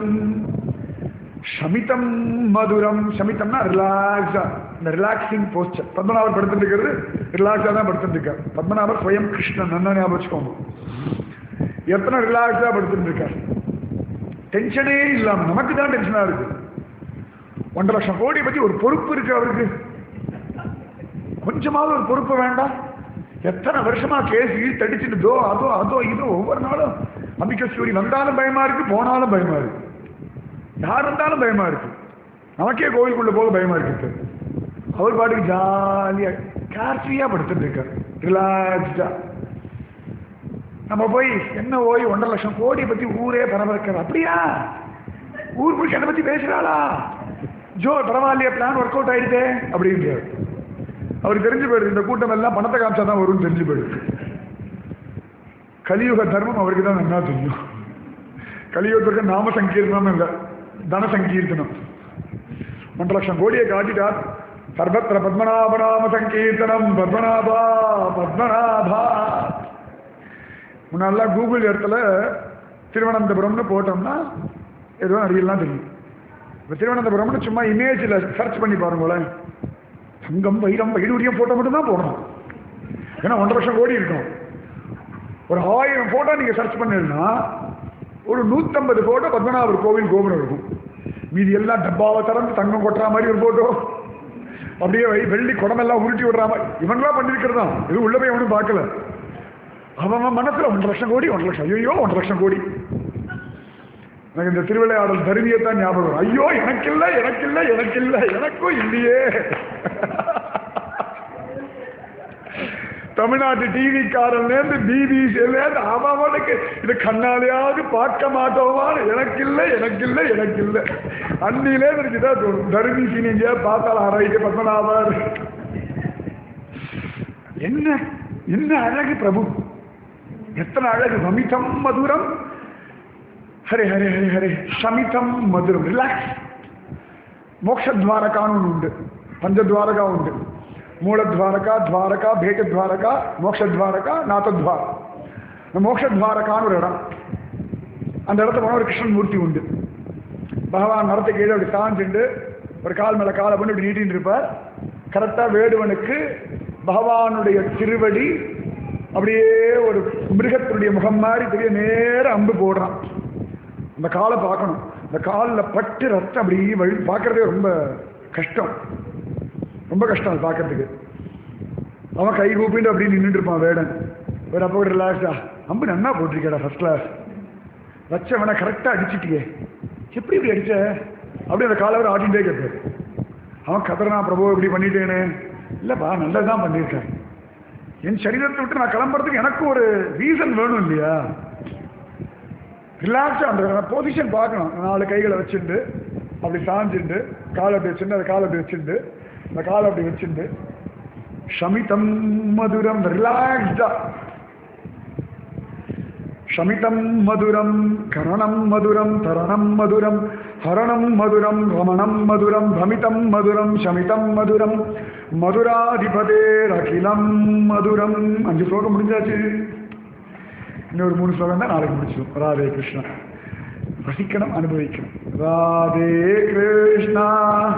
ஷமிதம் மதுரம் ஷமிதம்னா ரிலாக்ஸா இந்த ரிலாக்ஸிங் போஸ்டர் பத்மநாபர் படுத்துட்டு இருக்கிறது ரிலாக்ஸா தான் படுத்துட்டு இருக்கார் பத்மநாபர் ஸ்வயம் கிருஷ்ணன் நல்லா ஞாபகம் வச்சுக்கோங்க எத்தனை ரிலாக்ஸா படுத்துட்டு இருக்கார் டென்ஷனே இல்லாம நமக்கு தான் டென்ஷனா இருக்கு ஒன்றரை லட்சம் கோடி பத்தி ஒரு பொறுப்பு இருக்கு அவருக்கு கொஞ்சமாவது ஒரு பொறுப்பு வேண்டாம் எத்தனை வருஷமா கேஸ் இழுத்தடிச்சுட்டு தோ அதோ அதோ இதோ ஒவ்வொரு நாளும் அம்பிகை ஸ்டோரி வந்தாலும் பயமா இருக்கு போனாலும் பயமா இருக்கு யார் இருந்தாலும் பயமா இருக்கு நமக்கே கோவிலுக்குள்ள போக பயமா இருக்கு அவர் பாட்டுக்கு ஜாலியா கேர்ஃப்ரீயா படுத்துட்டு இருக்கார் ரிலாக்ஸ்டா நம்ம போய் என்ன ஓய் ஒன்றரை லட்சம் கோடி பத்தி ஊரே பரபரக்கிறது அப்படியா ஊர் முழுக்க என்னை பத்தி பேசுறாளா ஜோ பரவாயில்லையா பிளான் ஒர்க் அவுட் ஆயிடுதே அப்படின்றார் அவருக்கு தெரிஞ்சு போயிடுது இந்த கூட்டம் எல்லாம் பணத்தை காமிச்சா தான் வரும்னு தெரிஞ்சு போயிடுது கலியுக தர்மம் அவருக்கு தான் நல்லா தெரியும் கலியுகத்திற்கு நாம சங்கீர்த்தனம் இல்லை தன சங்கீர்த்தனம் ஒன்றரை லட்சம் கோடியை காட்டிட்டார் சர்வத்திர பத்மநாப நாம சங்கீர்த்தனம் பத்மநாபா பத்மநாபா முன்னாடிலாம் கூகுள் இடத்துல திருவனந்தபுரம்னு போட்டோம்னா ஏதோ அறியலாம் தெரியும் இப்போ திருவனந்தபுரம்னு சும்மா இமேஜில் சர்ச் பண்ணி பாருங்களேன் தங்கம் வைரம் வைடூரியம் போட்டோ மட்டும் தான் போடணும் ஏன்னா ஒன்றரை லட்சம் கோடி இருக்கும் ஒரு ஆயிரம் போட்டோ நீங்க சர்ச் பண்ணீங்கன்னா ஒரு நூத்தம்பது போட்டோ பத்மநாபர் கோவில் கோபுரம் இருக்கும் மீதி எல்லாம் டப்பாவை திறந்து தங்கம் கொட்டுற மாதிரி ஒரு போட்டோ அப்படியே வை- வெள்ளி குடமெல்லாம் உருட்டி விடுற மாதிரி இவன்லாம் பண்ணிருக்கிறது தான் இது உள்ள போய் ஒன்றும் பார்க்கல அவன் அவன் மனசுல ஒன்றரை லட்சம் கோடி ஒன்றரை லட்சம் ஐயோ ஒன்றரை லட்சம் கோடி எனக்கு இந்த திருவிளையாடல் தருவியை தான் ஞாபகம் வரும். ஐயோ எனக்கு இல்லை எனக்கு இல்லை எனக்கு இல்லை எனக்கும் இல்லையே தமிழ்நாட்டு டிவிக்காரன்லேருந்து பிபிசிலேருந்து அவனுக்கு இது கண்ணாலேயாவது பார்க்க மாட்டோமான்னு எனக்கு இல்லை எனக்கு இல்லை எனக்கு இல்லை அன்னிலே எனக்கு இதான் தோணும் தருமி சீனிங்க பார்த்தால் ஆராய்ச்சி பத்மநாபர் என்ன என்ன அழகு பிரபு எத்தனை அழகு வமிதம் மதுரம் ஹரே ஹரே ஹரே ஹரே சமிதம் மதுரம் ரிலாக்ஸ் மோக்ஷத்வாரகான்னு ஒன்று உண்டு பஞ்சத்வாரகா உண்டு மூலத்வாரகா துவாரகா பேட்டத்வாரகா மோக்ஷத்வாரகா நாத்தத்வாரா இந்த மோக்ஷத்வாரகான்னு ஒரு இடம் அந்த இடத்துல போனால் ஒரு கிருஷ்ணன் மூர்த்தி உண்டு பகவான் மரத்தை கீழே அப்படி சாஞ்சுண்டு ஒரு கால் மேல காலை பண்ணி இப்படி நீட்டின்னு இருப்பார் கரெக்டாக வேடுவனுக்கு பகவானுடைய திருவடி அப்படியே ஒரு மிருகத்தினுடைய முகம் மாதிரி பெரிய நேர அம்பு போடுறான் அந்த காலை பார்க்கணும் அந்த காலில் பட்டு ரத்தம் அப்படி வழி பார்க்கறதே ரொம்ப கஷ்டம் ரொம்ப கஷ்டம் அது பார்க்கறதுக்கு அவன் கை கூப்பிட்டு அப்படி நின்றுட்டு இருப்பான் வேடன் ஒரு அப்போ கூட ரிலாக்ஸா அம்பு நன்னா போட்டிருக்கேடா ஃபர்ஸ்ட் கிளாஸ் வச்சவனை கரெக்டாக அடிச்சிட்டியே எப்படி இப்படி அடிச்ச அப்படி அந்த காலை அவர் ஆட்டிகிட்டே கேட்பார் அவன் கதறனா பிரபு இப்படி பண்ணிட்டேனே இல்லைப்பா நல்லதுதான் பண்ணியிருக்கேன் என் சரீரத்தை விட்டு நான் கிளம்புறதுக்கு எனக்கு ஒரு ரீசன் வேணும் இல்லையா ரிலாக்ஸாக அந்த பொசிஷன் பார்க்கணும் நாலு கைகளை வச்சுட்டு அப்படி சாஞ்சுண்டு காலை அப்படி வச்சுட்டு அந்த காலை அப்படி வச்சுட்டு அந்த காலை அப்படி வச்சுட்டு ஷமிதம் மதுரம் ரிலாக்ஸ்டா ஷமிதம் மதுரம் கரணம் மதுரம் தரணம் மதுரம் ஹரணம் மதுரம் ரமணம் மதுரம் பிரமிதம் மதுரம் ஷமிதம் மதுரம் மதுராதிபதேர் அகிலம் மதுரம் அஞ்சு ஸ்லோகம் முடிஞ்சாச்சு இன்னொரு மூணு ஸ்லோகம் தான் நாளைக்கு முடிச்சிடும் ராதே கிருஷ்ணா ரசிக்கணும் அனுபவிக்கணும் ராதே கிருஷ்ணா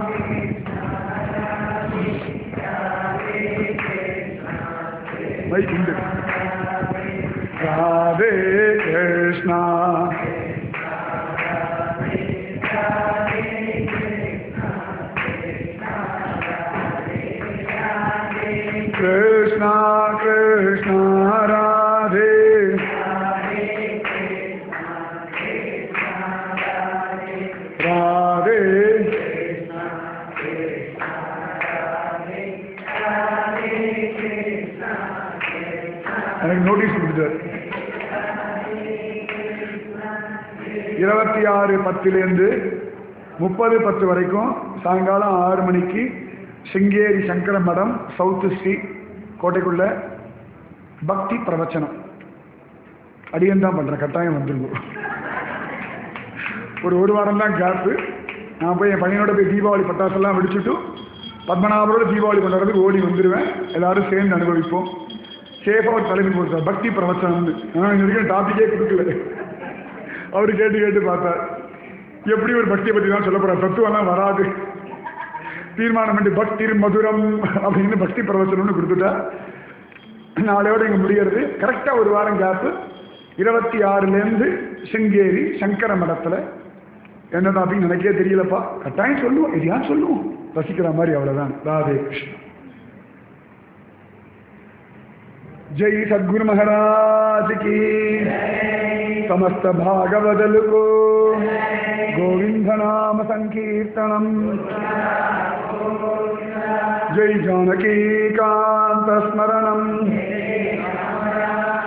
மைக் உண்டு ராதே கிருஷ்ணா கிருஷ்ணா கிருஷ்ணா ராதே ராதே எனக்கு நோட்டீஸ் கொடுத்துட்டார் இருபத்தி ஆறு பத்துலேருந்து முப்பது பத்து வரைக்கும் சாயங்காலம் ஆறு மணிக்கு சிங்கேரி சங்கர மடம் சவுத் ஸ்ட்ரீட் கோட்டைக்குள்ள பக்தி பிரவச்சனம் அடியன் தான் பண்ணுறேன் கட்டாயம் வந்துருங்க ஒரு ஒரு வாரம் தான் கேப்பு நான் போய் என் பையனோட போய் தீபாவளி பட்டாசெல்லாம் வெடிச்சுட்டு பத்மநாபரோட தீபாவளி கொண்டாடுறதுக்கு ஓடி வந்துடுவேன் எல்லாரும் சேர்ந்து அனுபவிப்போம் சேஃபாக ஒரு தலைமை கொடுத்தார் பக்தி பிரவச்சனம்னு ஆனால் இது வரைக்கும் டாப்பிக்கே கொடுக்கல அவர் கேட்டு கேட்டு பார்த்தார் எப்படி ஒரு பக்தியை பற்றி தான் சொல்ல போகிறார் தத்துவம்லாம் வராது தீர்மானம் பண்ணி பக்தி மதுரம் அப்படின்னு பக்தி பிரவச்சனம்னு கொடுத்துட்டா நாளையோட இங்கே முடிகிறது கரெக்டாக ஒரு வாரம் கேப்பு இருபத்தி ஆறுலேருந்து சிங்கேரி சங்கர மடத்தில் என்ன டாபிக் எனக்கே தெரியலப்பா கட்டாயம் சொல்லுவோம் இது ஏன் சொல்லுவோம் ரசிக்கிற மாதிரி அவ்வளோதான் ராதே கிருஷ்ணா जय सद्गुरु महाराज की समस्त भागवदल को गोविंद नाम संकीर्तनम जय जानकी कांत स्मरणम